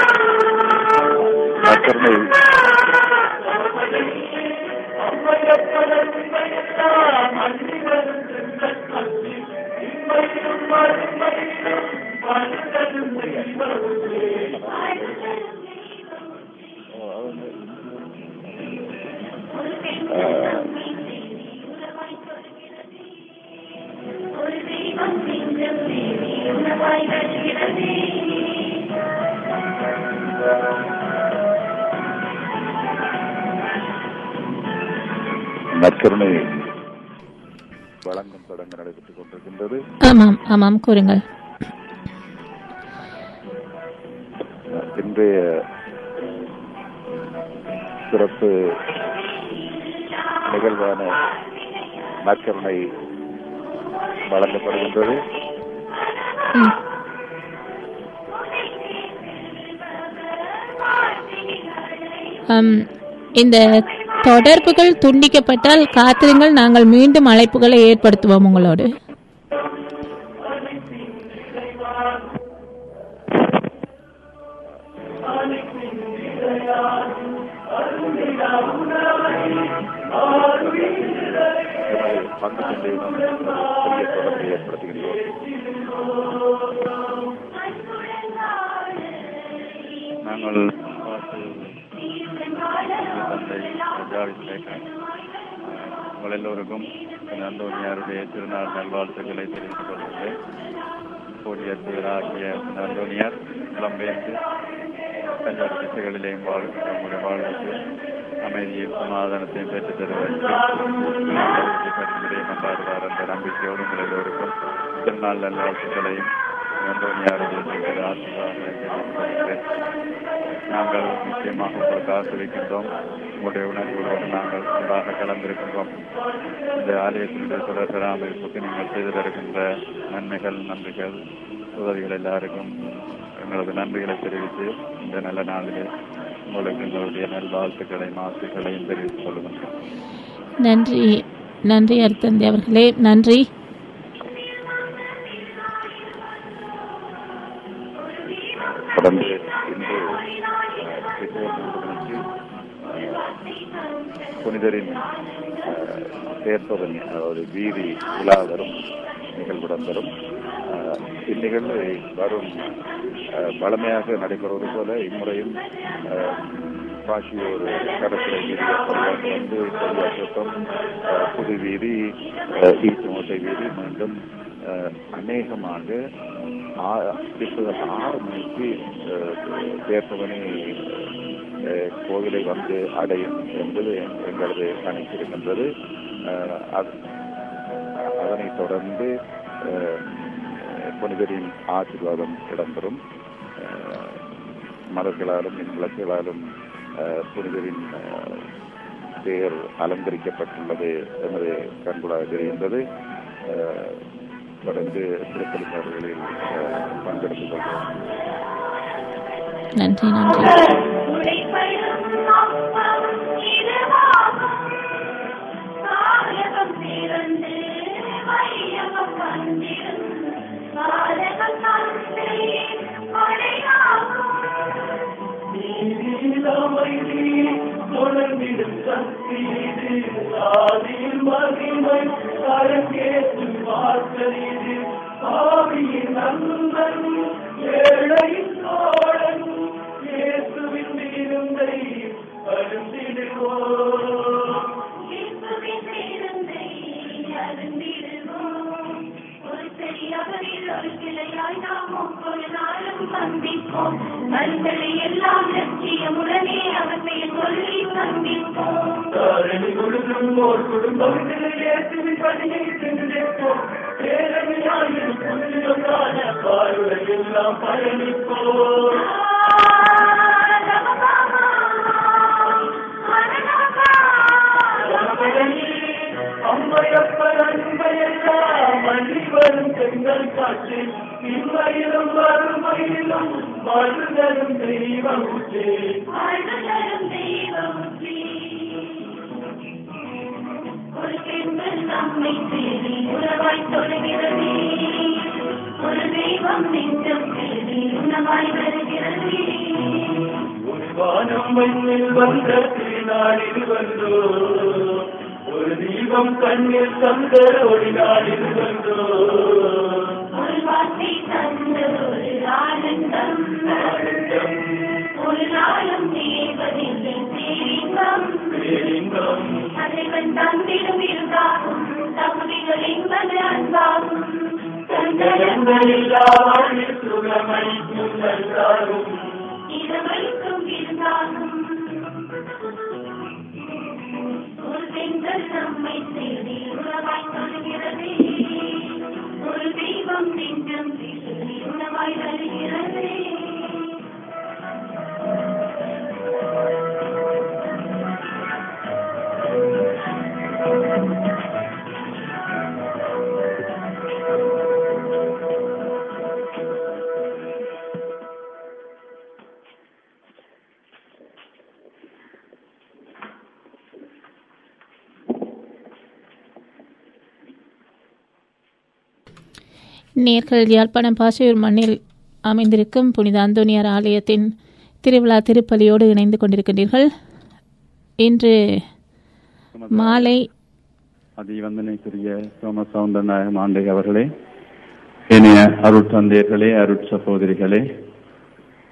நற்கருணை நற்கருணை வழங்கும் தொடங்க நடைபெற்றுக் கொண்டிருக்கின்றது ஆமாம் ஆமாம் கூறுங்கள் இன்றைய சிறப்பு நிகழ்வான நற்கருணை வழங்கப்படுகின்றது ம். ஆம், இந்த தொடர்புகள் துண்டிக்கப்பட்டால் காத்திருங்கள் நாங்கள் மீண்டும் அழைப்புகளை ஏற்படுத்துவோம் உங்களோடு பங்கு கொண்டு புதிய தொடர்பை ஏற்படுத்துகின்றோம் நாங்கள் தந்தை ஜாவிஸ் லேக்கன் உங்கள் எல்லோருக்கும் அந்தோனியாருடைய திருநாள் நல்வாழ்த்துக்களை தெரிவித்துக் கொள்கிறேன் கோடியத்தியராகிய அந்தோனியார் புலம்பெயர்ந்து பல்வேறு திசைகளிலேயும் வாழ்கின்ற உங்களுடைய வாழ்வுக்கு அமைதியும் சமாதானத்தையும் பெற்றுத் தருவதற்கு கொண்டாடுவார் என்ற நம்பிக்கையோடு உங்கள் எல்லோருக்கும் திருநாள் நல்வாழ்த்துக்களையும் அந்தோனியாருடைய ஆசீர்வாதங்களை தெரிவித்துக் கொள்கிறேன் நாங்கள் நிச்சயமாக உங்களுக்கு ஆசிரிக்கின்றோம் உங்களுடைய உணர்வுகளோடு நாங்கள் ஒன்றாக கலந்திருக்கின்றோம் இந்த ஆலயத்தினுடைய தொடர் பராமரிப்புக்கு நீங்கள் செய்து தருகின்ற நன்மைகள் நன்றிகள் உதவிகள் எல்லாருக்கும் எங்களது நன்றிகளை தெரிவித்து இந்த நல்ல நாளிலே உங்களுக்கு எங்களுடைய நல்வாழ்த்துக்களையும் ஆசைகளையும் தெரிவித்துக் கொள்கின்றோம் நன்றி நன்றி அருத்தந்தி அவர்களே நன்றி தொடர்ந்து இன்று அஹ், பிற்பகல் மூன்று மணிக்கு அஹ், புனிதரின் அஹ், தேர்ப்பவனி அதாவது வீதி விழா வரும் நிகழ்வுடன் வரும் அஹ், இந்நிகழ்வு வரும் அஹ், வழமையாக நடைபெறுவது போல இம்முறையும் அஹ், பாஷியோர் கடற்கரை வீதி வந்து கொடியாற்றப்பம் அஹ், புது வீதி அஹ், ஈச்சமோட்டை வீதி மீண்டும் அஹ், அநேகமாக ஆ- பிற்பகல் ஆறு மணிக்கு அஹ், தேர்ப்பவனி அஹ், கோவிலை வந்து அடையும் என்பது எங்களது கணித்திருக்கின்றது அஹ், அது- அதனைத் தொடர்ந்து அஹ், புனிதரின் ஆசீர்வாதம் இடம்பெறும் அஹ், மலர்களாலும் மின் விளக்குகளாலும் அஹ், புனிதரின் அஹ், பெயர் அலங்கரிக்கப்பட்டுள்ளது என்பது கண்கூடாக தெரிகின்றது அஹ், தொடர்ந்து திருப்பலிசார்களில் பங்கெடுத்துக் கொள்வோம் நன்றி நன்றி உடைப்படும் அப்பம் இதுவாகும். தாயகம் பிறந்து வையகம் வந்திடும். பாலகம் தந்தை கொடையாகும். தொடர்ந்திடும் சக்தி இது ஆதியில் மகிமை அரங்கேற்றும் வாசல் இது ஆவியின் நண்பன் ஏழையின் தோழன் இயேசுவின் விருந்தை அருந்திடுவோம் இயேசுவின் விருந்தை அருந்திடுவோம். ஒரு பெரியவரில் ஒரு கிளையாய் நாம் ஒவ்வொரு நாளும் சந்திப்போம் மனிதரை எல்லாம் லட்சியமுடனே அவர் பெயர் சொல்லி சந்திப்போம் தாரணி கொடுக்கும் ஓர் குடும்பம் இயேசுவின் பணியை சென்றேற்போம் பேரணியாயும் புனிதமான வாழ்வை எல்லாம் பயணிப்போம் அம்மையப்பர் அன்பையெல்லாம் அள்ளி வரும் பெண்கள் காட்சி இன்மையிலும் வறுமையிலும் வாழ்தரும் தெய்வம் வாழ்வதரும் தெய்வமுற்றி. ஒரு பெண்கள் நம்மை தேடி உறவாய் தொழுகிறது ஒரு தெய்வம் நெஞ்சம் தேடி உணவாய் வருகிறது ஒரு வானம் மண்ணில் வந்த திருநாளில் வந்தோ ஒரு தீபம் கண்ணில் தந்த ஒரு நாளில் வந்தோ ஒரு வார்த்தை தந்த ஒரு ஆனந்தம் ஒரு நாளும் தேவதில்லை பேரின்பம் பேரின்பம் தலைவன் தந்திடும் இருந்தாகும் தகுதிகள் என்பது அன்பாகும் சங்கடங்களில்லா வாழ்வில் சுகமளிக்கும் நல்காகும் இரவைக்கும் இருந்தாகும் ஒரு பெண்கள் நம்மை தேடி உறவாய் தொழுகிறது ஒரு தெய்வம் நெஞ்சம் தேடி உணவாய் வருகிறது நேர்கள் யாழ்ப்பாணம் பாசையூர் மண்ணில் அமைந்திருக்கும் புனித அந்தோனியார் ஆலயத்தின் திருவிழா திருப்பலியோடு இணைந்து கொண்டிருக்கின்றீர்கள் இன்று மாலை அதிவந்தனைக்குரிய சோம சவுந்தரநாயகம் ஆண்டை அவர்களே இனிய அருட்தந்தையர்களே அருட் சகோதரிகளே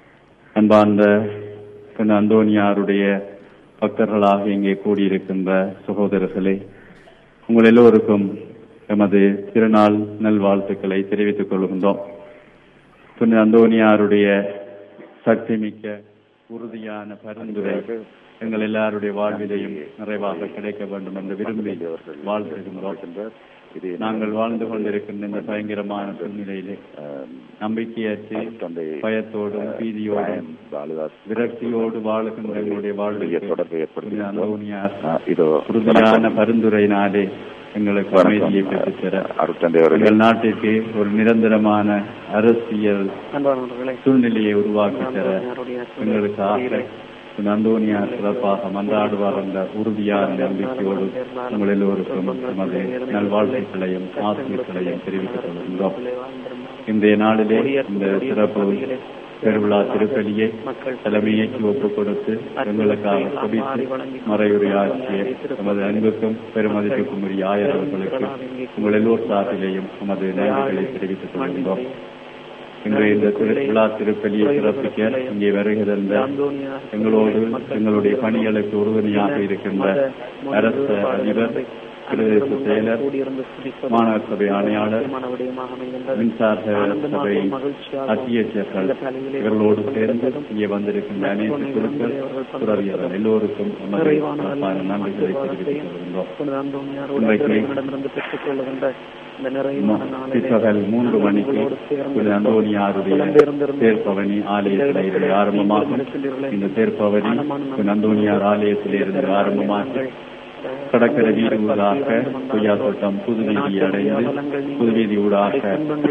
அன்பார்ந்த புனித அந்தோனியாருடைய பக்தர்களாக இங்கே கூடியிருக்கின்ற சகோதரர்களே உங்கள் எல்லோருக்கும் எமது திருநாள் நல்வாழ்த்துக்களை தெரிவித்துக் கொள்கின்றோம் புனித அந்தோனியாருடைய சக்தி மிக்க உறுதியான பரிந்துரை எங்கள் எல்லாருடைய வாழ்விலையும் நிறைவாக கிடைக்க வேண்டும் என்று விரும்பி வாழ்த்துகின்றோம் நாங்கள் வாழ்ந்து கொண்டிருக்கின்ற இந்த பயங்கரமான சூழ்நிலையிலே நம்பிக்கையற்று பயத்தோடும் பீதியோடும் விரக்தியோடு வாழுகின்ற எங்களுடைய வாழ்வில் தொடர்பு ஏற்படுத்தி அந்தோனியார் இதோ உறுதியான பரிந்துரையினாலே எங்களுக்கு அமைதியை பெற்றுத்தர அருட்தந்தை அவர்களே எங்கள் நாட்டிற்கு ஒரு நிரந்தரமான அரசியல் அன்பானவர்களே சூழ்நிலையை உருவாக்கி தர எங்களுக்காக அந்தோனியார் சிறப்பாக மன்றாடுவார் என்ற உறுதியான நம்பிக்கையோடு உங்கள் எல்லோருக்கும் நமது நல்வாழ்த்துக்களையும் ஆசிரியர்களையும் தெரிவித்துக் கொள்கின்றோம் இன்றைய நாளிலே இந்த சிறப்பு பெருவிழா திருப்பலியை தலைமையேற்று ஒப்புக் கொடுத்து எங்களுக்காக குடித்து மறையுரையாற்றிய நமது அன்புக்கும் பெருமதிப்புக்கும் உரிய ஆயர் அவர்களுக்கு உங்கள் எல்லோர் சார்பிலேயும் நமது நன்றிகளை தெரிவித்துக் கொள்கின்றோம் இன்றைய இந்த திருவிழா திருப்பலியை சிறப்பிக்க இங்கே வருகிறந்த எங்களோடு எங்களுடைய பணிகளுக்கு உறுதுணையாக இருக்கின்ற அரச அதிபர் பிரதேச செயலர் மாநகர சபை ஆணையாளர் மின்சார சபை அத்தியட்சர்கள் இவர்களோடு சேர்ந்து இங்கே வந்திருக்கின்ற அனைத்து குழுக்கள் துறவியர்கள் எல்லோருக்கும் நமது சிறப்பான நன்றிகளை தெரிவித்துக் கொள்கின்றோம் இன்றைக்கு பிற்பகல் மூன்று மணிக்கு புனித அந்தோனியாருடைய தேர்ப்பவனி ஆலயத்தில் ஆரம்பமாகும் இந்த தேர்ப்பவனி புனித அந்தோனியார் ஆலயத்தில் இருந்து ஆரம்பமாக கடற்கரை வீதி ஊடாக கொய்யாத்தோட்டம் புதுவீதி அடைந்து புதுவீதி ஊடாக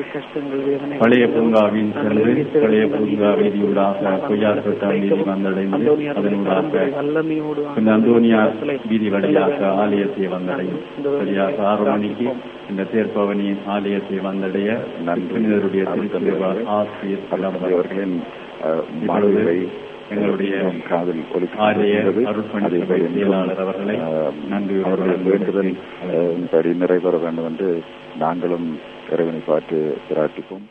பழைய பூங்காவின் சென்று பழைய பூங்கா வீதி ஊடாக கொய்யாத்தோட்டம் வீதி வந்தடைந்து அதனூடாக இந்த அந்தோனியார் வீதி வழியாக ஆலயத்தை வந்தடையும் சரியாக ஆறு மணிக்கு இந்த தேர்ப்பவனியின் ஆலயத்தை வந்தடைய புனிதருடைய திருத்தந்தைவார் ஆசிரியர் அவர்களின் மாணவர்களை எங்களுடைய காதல் ஆலய அருட்பணி சபை செயலாளர் அவர்களை நன்றி அவர்களின் வேண்டுதல் படி நிறைவேற வேண்டும் என்று நாங்களும் இறைவனை பார்த்து பிரார்த்திப்போம்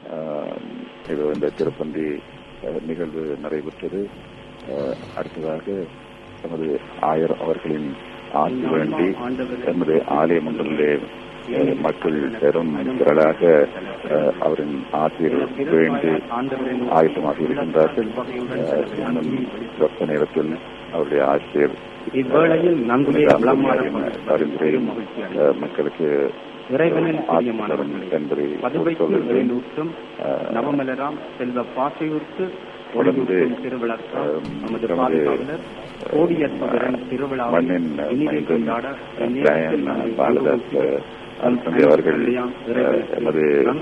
இது இந்த திருப்பந்தி நிகழ்வு நடைபெற்றது அடுத்ததாக நமது ஆயர் அவர்களின் ஆசி வேண்டி நமது ஆலய மண்டலிலே மக்கள் பெரும் திரளாக அவரின் ஆசிரியர் வேண்டி ஆயத்தமாக இருக்கின்றார்கள் இன்னும் சொற்ப நேரத்தில் அவருடைய ஆசிரியர் இவ்வேளையில் நன்குமே பரிந்துரையும் மக்களுக்கு இறைவனில் ஆசிரியரும் என்பதை பதுவைக்கு சொல்லுங்கள் வேலூற்றும் நவமலராம் செல்வ பாசையூர்க்கு தொடர்ந்து திருவிழா நமது நமது பாதுகாவலர் கோடியற்பவரன் திருவிழா மண்ணின் இனிதை மைந்தன் கொண்டாட பிராயன் பாலதாஸ் அல்பந்தி அவர்கள் எமது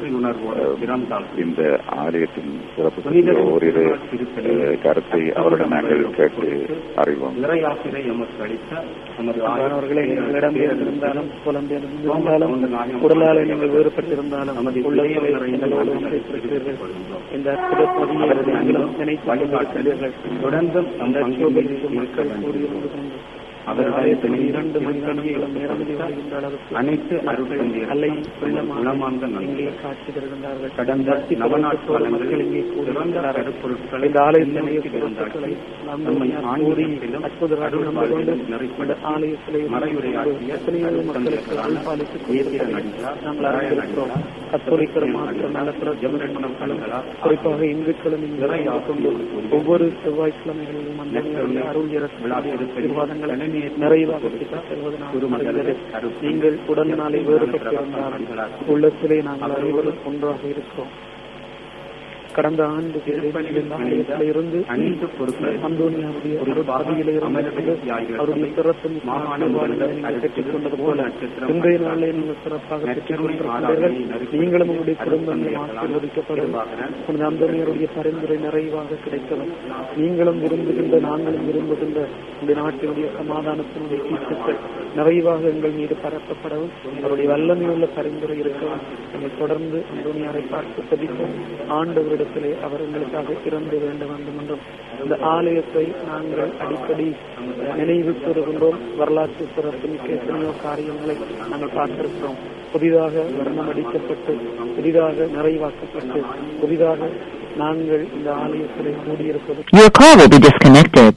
இந்த ஆலயத்தின் சிறப்பு பற்றிய ஓரிரு அஹ், கருத்தை அவருடன் நாங்கள் கேட்டு அறிவோம் இறையாசிரை எமக்கு அளித்த நமது அவர்களே நீங்கள் இடம் பெயர்ந்திருந்தாலும் புலம்பெயர்ந்திருந்தாலும் உடலால் நீங்கள் வேறுபட்டிருந்தாலும் நமது உள்ளங்களை நிறைந்த எங்களோடு நன்றிகளை ஒன்றித்திருக்கிறீர்கள். இந்த அற்புத பதியை நீங்களும் நினைத்துக் கொண்டிருக்கிறீர்கள் தொடர்ந்தும் நம் இந்த பங்கில் சோதனைக்கு இருக்க மக்கள் வேண்டும் கூடியிருந்து கொண்டு அவருடைய ஆலயத்தில் துணையில் இரண்டு திருப்பணியை மைதானங்களும் நிரம்பி வருகின்ற அளவுக்கு அனைத்து மக்கள் அருட்பணியர்கள் அலை குணமார்ந்த உள்ளமாக நன்றிகள். இங்கே காட்சி தருகின்றார்கள் கடந்த பக்தி நவநாட் பரவசத்தோடு மக்கள் இங்கே காலங்களில் சிறந்த கூடியிருக்கிறார்கள். கருப்பொருட்களை இந்த ஆலயத்தினுடைய முன்னிறுத்தி சிறப்புகளை நாம் நம்மை கூடி ஆன்மீகத்திலும் அற்புதமாக நடந்து கொண்டு அருள்வாழ்விலும் நெறிப்படுத்தி இந்த ஆலயத்திலே மறையுரையாற்றிய எத்தனையோ மக்களுக்கு அருட்தந்தைகளான அருள்பாலித்துக் ஏத்திர கொண்டிருக்கிறதை நடிகர், நாங்கள் அறிந்திருக்கிறோம் நாராயண கத்தோலிக்கர் மாத்திரம் நல்ல ஜெபரட்னம் கலங்களார் குறிப்பாக இந்துக்களும் இங்கே இறை இருந்து கொண்டு ஆசிரியர் ஒவ்வொரு செவ்வாய்க்கிழமைகளிலும் அந்தனியாருடைய அருள் இறக்கக்கூடிய ஆசீர்வாதங்களை நிறைவாக பெற்றுச் செல்வதனால் அறிகிறது. நீங்கள் உடல் நாளை வேறுபட்டிருந்தாலும் உள்ளத்திலே நாங்கள் அனைவரும் ஒன்றாக இருக்கிறோம் கடந்த ஆண்டு இந்த ஆலயத்தில் இருந்து அனைத்து பொருட்களை அந்தோனியாவுடைய ஒரு ஒரு பதவியில இருந்து அவருடைய சிறப்பு ஆசீர்வாதங்களை நீங்கள் பெற்றுக் கொண்டது போல இன்றைய நாளிலே நீங்கள் சிறப்பாக பெற்றுக் கொண்டிருக்கிறீர்கள் நீங்களும் உங்களுடைய குடும்பங்களும் ஆசீர்வதிக்கப்படும் புனித அந்தோனியருடைய பரிந்துரை நிறைவாக கிடைக்கவும் நீங்களும் விரும்புகின்ற நாங்களும் விரும்புகின்ற இந்த நாட்டினுடைய சமாதானத்தினுடைய கீழ்த்துக்கள் நிறைவாக எங்கள் மீது பரப்பப்படவும் அவருடைய வல்லமையுள்ள பரிந்துரை இருக்கவும் நீங்கள் தொடர்ந்து அந்தோனியாரை பார்த்து பதிப்போம் ஆண்டவரிடம் சிலுவையிடத்திலே அவர் எங்களுக்காக இறந்து வேண்ட வேண்டும் என்றும் இந்த ஆலயத்தை நாங்கள் அடிக்கடி நினைவு கூறுகின்றோம் வரலாற்று சிறப்புமிக்க எத்தனையோ காரியங்களை நாங்கள் பார்த்திருக்கிறோம் புதிதாக வர்ணம் அடிக்கப்பட்டு புதிதாக நிறைவாக்கப்பட்டு புதிதாக நாங்கள் இந்த ஆலயத்திலே கூடியிருப்பது Your call will be disconnected.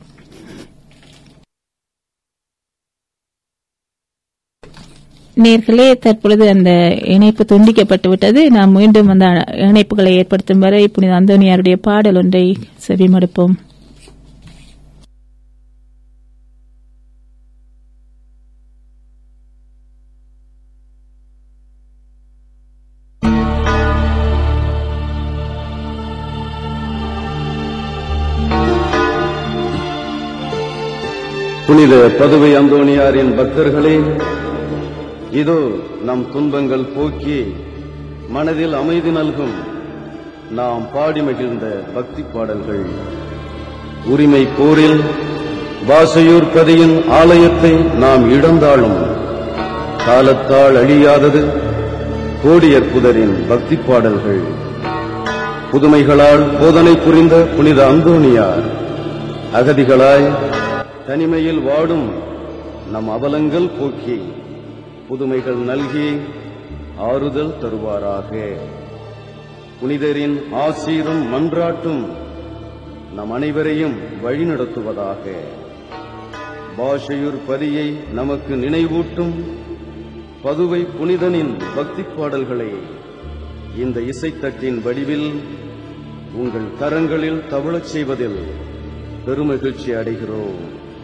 நேர்களே தற்பொழுது அந்த இணைப்பு துண்டிக்கப்பட்டு விட்டது நாம் மீண்டும் அந்த இணைப்புகளை ஏற்படுத்தும் வரை புனித அந்தோனியாருடைய பாடல் ஒன்றை செவிமடுப்போம் புனித பதுவை அந்தோணியாரின் பக்தர்களே இதோ நம் துன்பங்கள் போக்கி மனதில் அமைதி நல்கும் நாம் பாடி மகிழ்ந்த பக்தி பாடல்கள் உரிமை போரில் வாசையூர் பதியின் ஆலயத்தை நாம் இழந்தாலும் காலத்தால் அழியாதது கோடியற்புதரின் பக்தி பாடல்கள் புதுமைகளால் போதனை புரிந்த புனித அந்தோணியார் அகதிகளாய் தனிமையில் வாடும் நம் அவலங்கள் போக்கி புதுமைகள் நல்கி ஆறுதல் தருவாராக புனிதரின் ஆசீரும் மன்றாட்டும் நம் அனைவரையும் வழிநடத்துவதாக பாஷையூர் பதியை நமக்கு நினைவூட்டும் பதுவை புனிதனின் பக்தி பாடல்களை இந்த இசைத்தட்டின் வடிவில் உங்கள் கரங்களில் தவழச் செய்வதில் பெருமகிழ்ச்சி அடைகிறோம்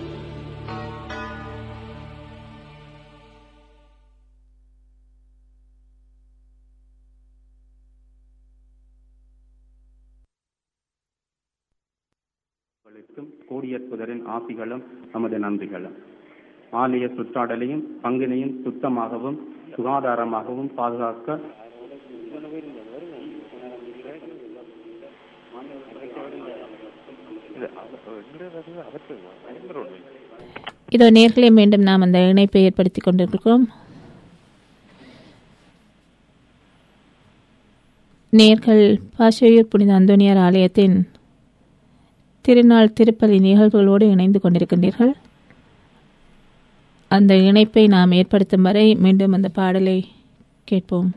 உங்களுக்கும் கோடியற்புதரின் ஆசிகளும் நமது நன்றிகளும் ஆலய சுற்றாடலையும் பங்கினையும் சுத்தமாகவும் சுகாதாரமாகவும் பாதுகாக்க இதோ நேர்களே மீண்டும் நாம் அந்த இணைப்பை ஏற்படுத்திக் கொண்டிருக்கிறோம் நேர்கள் பாஷையூர் புனித அந்தோனியார் ஆலயத்தின் திருநாள் திருப்பலி நிகழ்வுகளோடு இணைந்து கொண்டிருக்கின்றீர்கள் அந்த இணைப்பை நாம் ஏற்படுத்தும் வரை மீண்டும் அந்த பாடலை கேட்போம்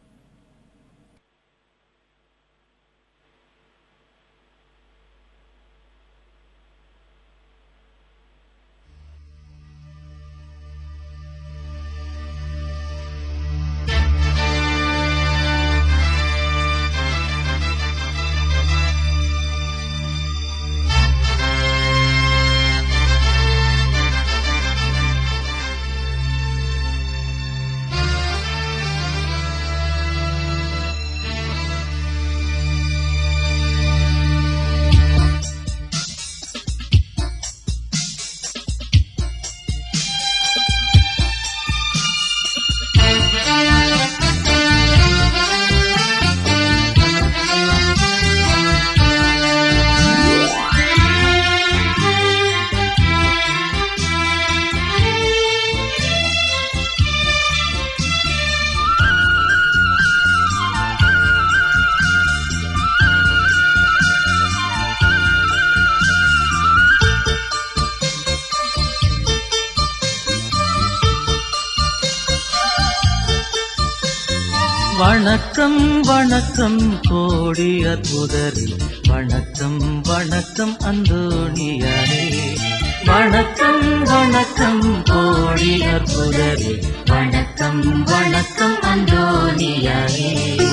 வணக்கம் வணக்கம் கோடி அற்புதரே வணக்கம் வணக்கம் அந்தோணியாரே வணக்கம் வணக்கம் கோடி அற்புதரே வணக்கம் வணக்கம் அந்தோணியாரே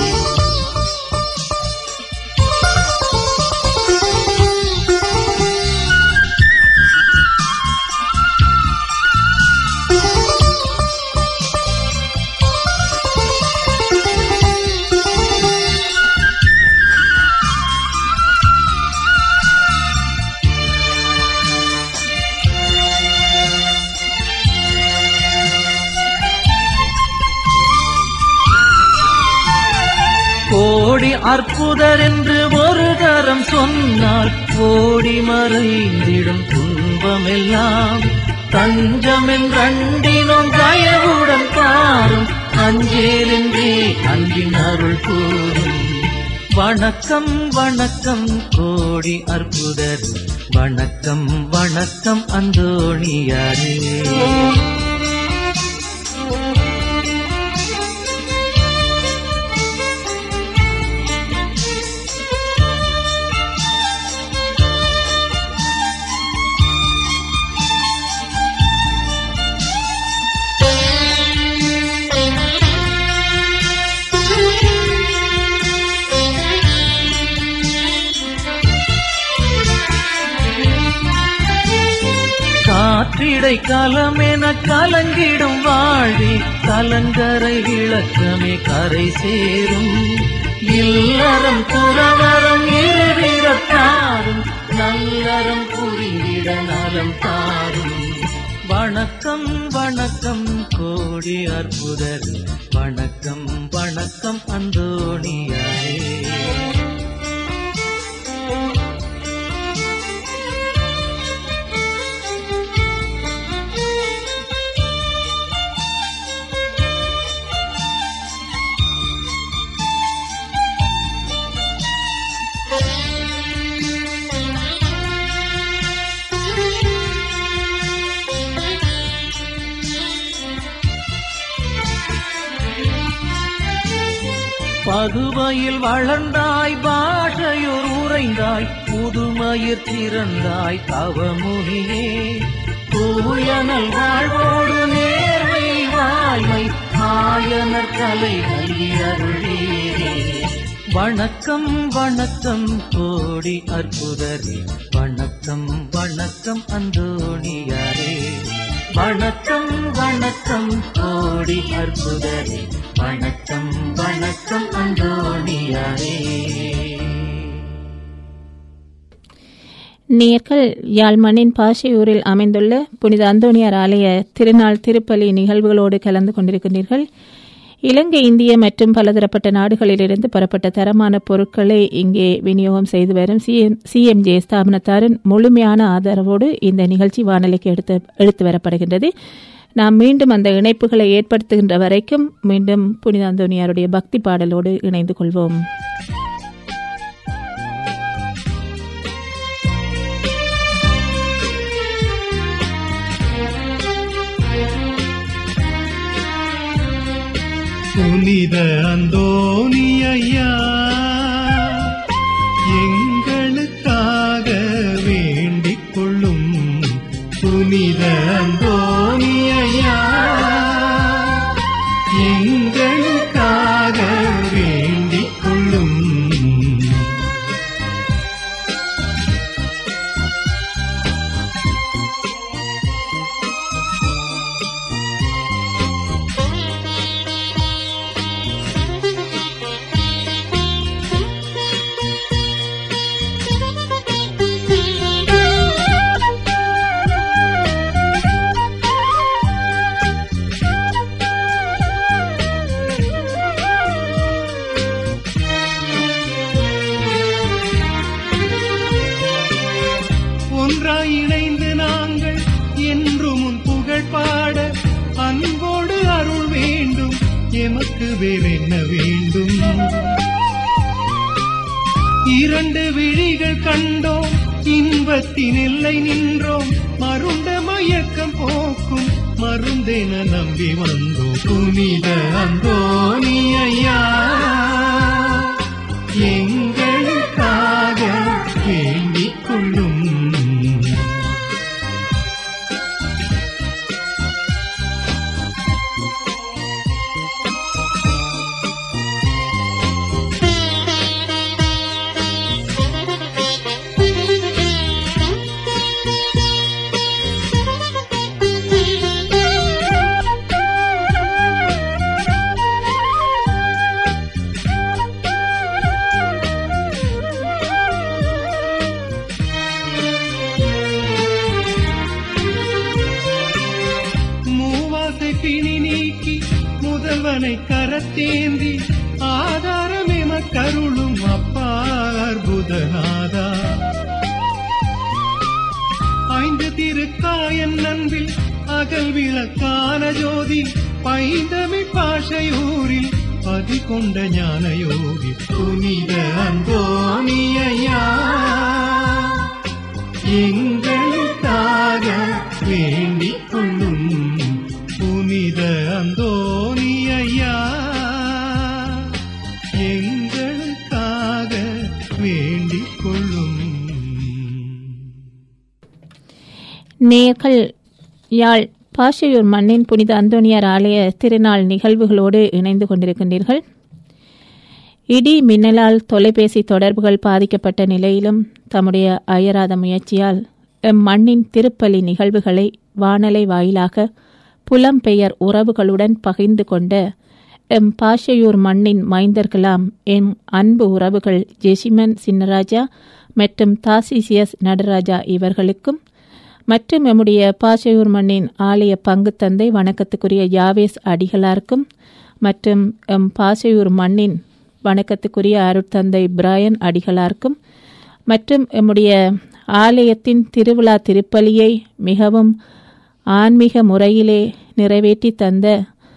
கோடி அற்புதர் என்று ஒரு தரம் சொன்னால் ஓடி மறைந்திடும் துன்பமெல்லாம் தஞ்சம் என்றண்டினோம் தயவுடன் பாரும் அஞ்சேலென்றே அன்பின் அருள் கூறும் வணக்கம் வணக்கம் கோடி அற்புதர் வணக்கம் வணக்கம் அந்தோணியாரே காற்றிடை கலமென கலங்கிடும் வாழ்வே கலங்கரை விளக்கமே கரை சேரும் இல்லறம் துறவரம் இருவிடத்தாரும் நல்லறம் புரிந்திட நலம் தாரும் வணக்கம் வணக்கம் கோடி அற்புதர் வணக்கம் வணக்கம் அந்தோணியாரே பதுமையில் வளர்ந்தாய் பாஷையோர் உறைந்தாய் புதுமயிர் திறந்தாய் தவமுனியே தூயனல் வாழ்வோடு நேர்மை வாய்மை ஆயனர் கலை அருளீரே வணக்கம் வணக்கம் கோடி அற்புதரே வணக்கம் வணக்கம் அந்தோணியாரே வணக்கம் வணக்கம் கோடி அற்புதரே வணக்கம் வணக்கம் அந்தோணியாரே நேர்கள் யாழ்மண்ணின் பாஷையூரில் அமைந்துள்ள புனித அந்தோணியார் ஆலய திருநாள் திருப்பலி நிகழ்வுகளோடு கலந்து கொண்டிருக்கின்றீர்கள் இலங்கை இந்திய மற்றும் பலதரப்பட்ட நாடுகளிலிருந்து பெறப்பட்ட தரமான பொருட்களை இங்கே விநியோகம் செய்து வரும் சிஎம்ஜே ஸ்தாபனத்தாரின் முழுமையான ஆதரவோடு இந்த நிகழ்ச்சி வானொலிக்கு எடுத்து எடுத்து வரப்படுகின்றது நாம் மீண்டும் அந்த இணைப்புகளை ஏற்படுத்துகின்ற வரைக்கும் மீண்டும் புனித அந்தோனியாருடைய பக்தி பாடலோடு இணைந்து கொள்வோம் புனித அந்தோனி ஐயா எங்களுக்காக வேண்டிக் கொள்ளும் புனித அந்தோனி ஐயா எங்களுக்காக வேண்டிக் கொள்ளும் ஒன்றாய் இணைந்து நாங்கள் என்றும் உன் புகழ் பாட அன்போடு அருள் வேண்டும் எமக்கு வேறென்ன வேண்டும் இரண்டு விழிகள் கண்டோம் இன்பத்தின் எல்லை நின்றோம் மருண்ட மயக்கம் போக்கும் மருந்தென நம்பி வந்தோம் புனித அந்தோனி ஐயா எங்களுக்காக வேண்டிக் கொள்ளும் மூவாசை பிணி நீக்கி முதல்வனை கரத்தேந்தி ஆதாரம் எமக்கருளும் அப்பா அற்புதநாதா ஐந்து திருக்காயன் நன்பில் அகல் விளக்கான ஜோதி பைந்தமிழ் பாஷையூரில் பதி கொண்ட ஞான யோகி புனித அந்தோணியா எங்களுக்காக வேண்டிக் கொள்ளும் புனித அந்தோணியா எங்களுக்காக வேண்டிக் கொள்ளும் நேர்கள் யாழ் பாஷையூர் மண்ணின் புனித அந்தோனியார் ஆலய திருநாள் நிகழ்வுகளோடு இணைந்து கொண்டிருக்கின்றீர்கள் இடி மின்னலால் தொலைபேசி தொடர்புகள் பாதிக்கப்பட்ட நிலையிலும் தம்முடைய அயராத முயற்சியால் எம் மண்ணின் திருப்பலி நிகழ்வுகளை வானலை வாயிலாக புலம்பெயர் உறவுகளுடன் பகிர்ந்து கொண்ட எம் பாஷையூர் மண்ணின் மைந்தர்களாம் எம் அன்பு உறவுகள் ஜெசிமன் சின்னராஜா மற்றும் தாசிசியஸ் நடராஜா இவர்களுக்கும் மற்றும் எம்முடைய பாஷையூர் மண்ணின் ஆலய பங்கு தந்தை வணக்கத்துக்குரிய யாவேஸ் அடிகளாருக்கும் மற்றும் எம் பாஷையூர் மண்ணின் வணக்கத்துக்குரிய அருட்தந்தை பிராயன் அடிகளாருக்கும் மற்றும் எம்முடைய ஆலயத்தின் திருவிழா திருப்பலியை மிகவும் ஆன்மீக முறையிலே நிறைவேற்றி தந்த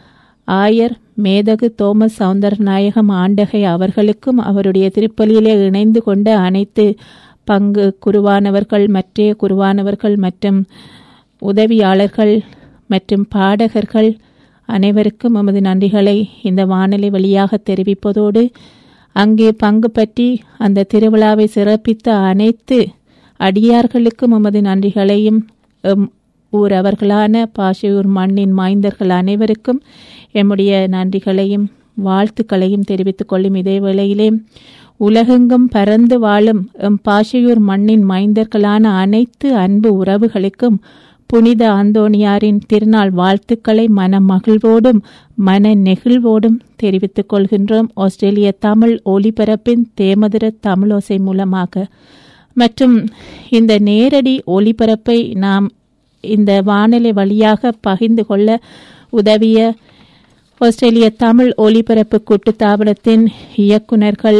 ஆயர் மேதகு தோமஸ் சவுந்தரநாயகம் ஆண்டகை அவர்களுக்கும் அவருடைய திருப்பலியிலே இணைந்து கொண்ட அனைத்து பங்கு குருவானவர்கள் மற்றைய குருவானவர்கள் மற்றும் உதவியாளர்கள் மற்றும் பாடகர்கள் அனைவருக்கும் எமது நன்றிகளை இந்த வானொலி வழியாக தெரிவிப்பதோடு அங்கே பங்கு பற்றி அந்த திருவிழாவை சிறப்பித்த அனைத்து அடியார்களுக்கும் எமது நன்றிகளையும் எம் ஊரவர்களான பாஷையூர் மண்ணின் மாய்ந்தர்கள் அனைவருக்கும் எம்முடைய நன்றிகளையும் வாழ்த்துக்களையும் தெரிவித்துக் கொள்ளும் இதே வேளையிலே உலகெங்கும் பறந்து வாழும் எம் பாஷையூர் மண்ணின் மைந்தர்களான அனைத்து அன்பு உறவுகளுக்கும் புனித அந்தோணியாரின் திருநாள் வாழ்த்துக்களை மன மகிழ்வோடும் மன நெகிழ்வோடும் தெரிவித்துக் கொள்கின்றோம் ஆஸ்திரேலிய தமிழ் ஒலிபரப்பின் தேமதுர தமிழோசை மூலமாக மற்றும் இந்த நேரடி ஒலிபரப்பை நாம் இந்த வானொலி வழியாக பகிர்ந்து கொள்ள உதவிய ஆஸ்திரேலிய தமிழ் ஒலிபரப்பு கூட்டுத்தாபனத்தின் இயக்குநர்கள்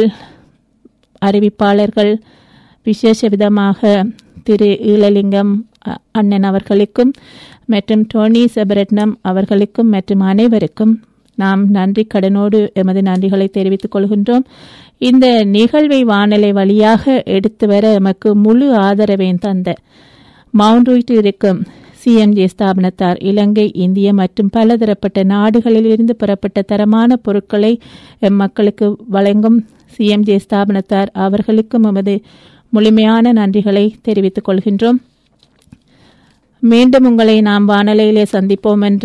அறிவிப்பாளர்கள் விசேஷ விதமாக திரு ஈழலிங்கம் அ- அண்ணன் அவர்களுக்கும் மற்றும் டோனி செபரட்னம் அவர்களுக்கும் மற்றும் அனைவருக்கும் நாம் நன்றி கடனோடு எமது நன்றிகளை தெரிவித்துக் கொள்கின்றோம் இந்த நிகழ்வை வானலை வழியாக எடுத்து வர எமக்கு முழு ஆதரவை தந்த மவுண்ட் இருக்கும் சிஎம்ஜே ஸ்தாபனத்தார் இலங்கை இந்திய மற்றும் பலதரப்பட்ட நாடுகளில் இருந்து பெறப்பட்ட தரமான பொருட்களை எம் மக்களுக்கு வழங்கும் சிஎம்ஜே ஸ்தாபனத்தார் அவர்களுக்கும் எமது முழுமையான நன்றிகளை தெரிவித்துக் கொள்கின்றோம் மீண்டும் உங்களை நாம் வானொலியிலே சந்திப்போம் என்ற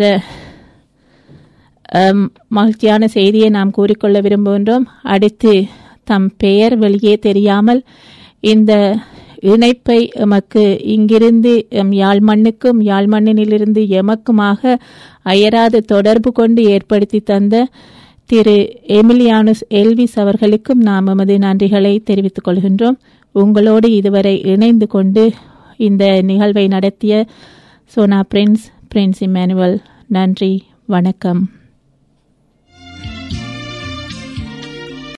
அம், மகிழ்ச்சியான செய்தியை நாம் கூறிக்கொள்ள விரும்புகின்றோம் அடுத்து தம் பெயர் வெளியே தெரியாமல் இந்த இணைப்பை எமக்கு இங்கிருந்து எம் யாழ் மண்ணுக்கும் யாழ் மண்ணிலிருந்து எமக்குமாக அயராது தொடர்பு கொண்டு ஏற்படுத்தி தந்த திரு எமிலியானுஸ் எல்விஸ் அவர்களுக்கும் நாம் எமது நன்றிகளை தெரிவித்துக் கொள்கின்றோம் உங்களோடு இதுவரை இணைந்து கொண்டு இந்த நிகழ்வை நடத்திய சோனா பிரின்ஸ் பிரின்ஸ் இமானுவல் நன்றி வணக்கம்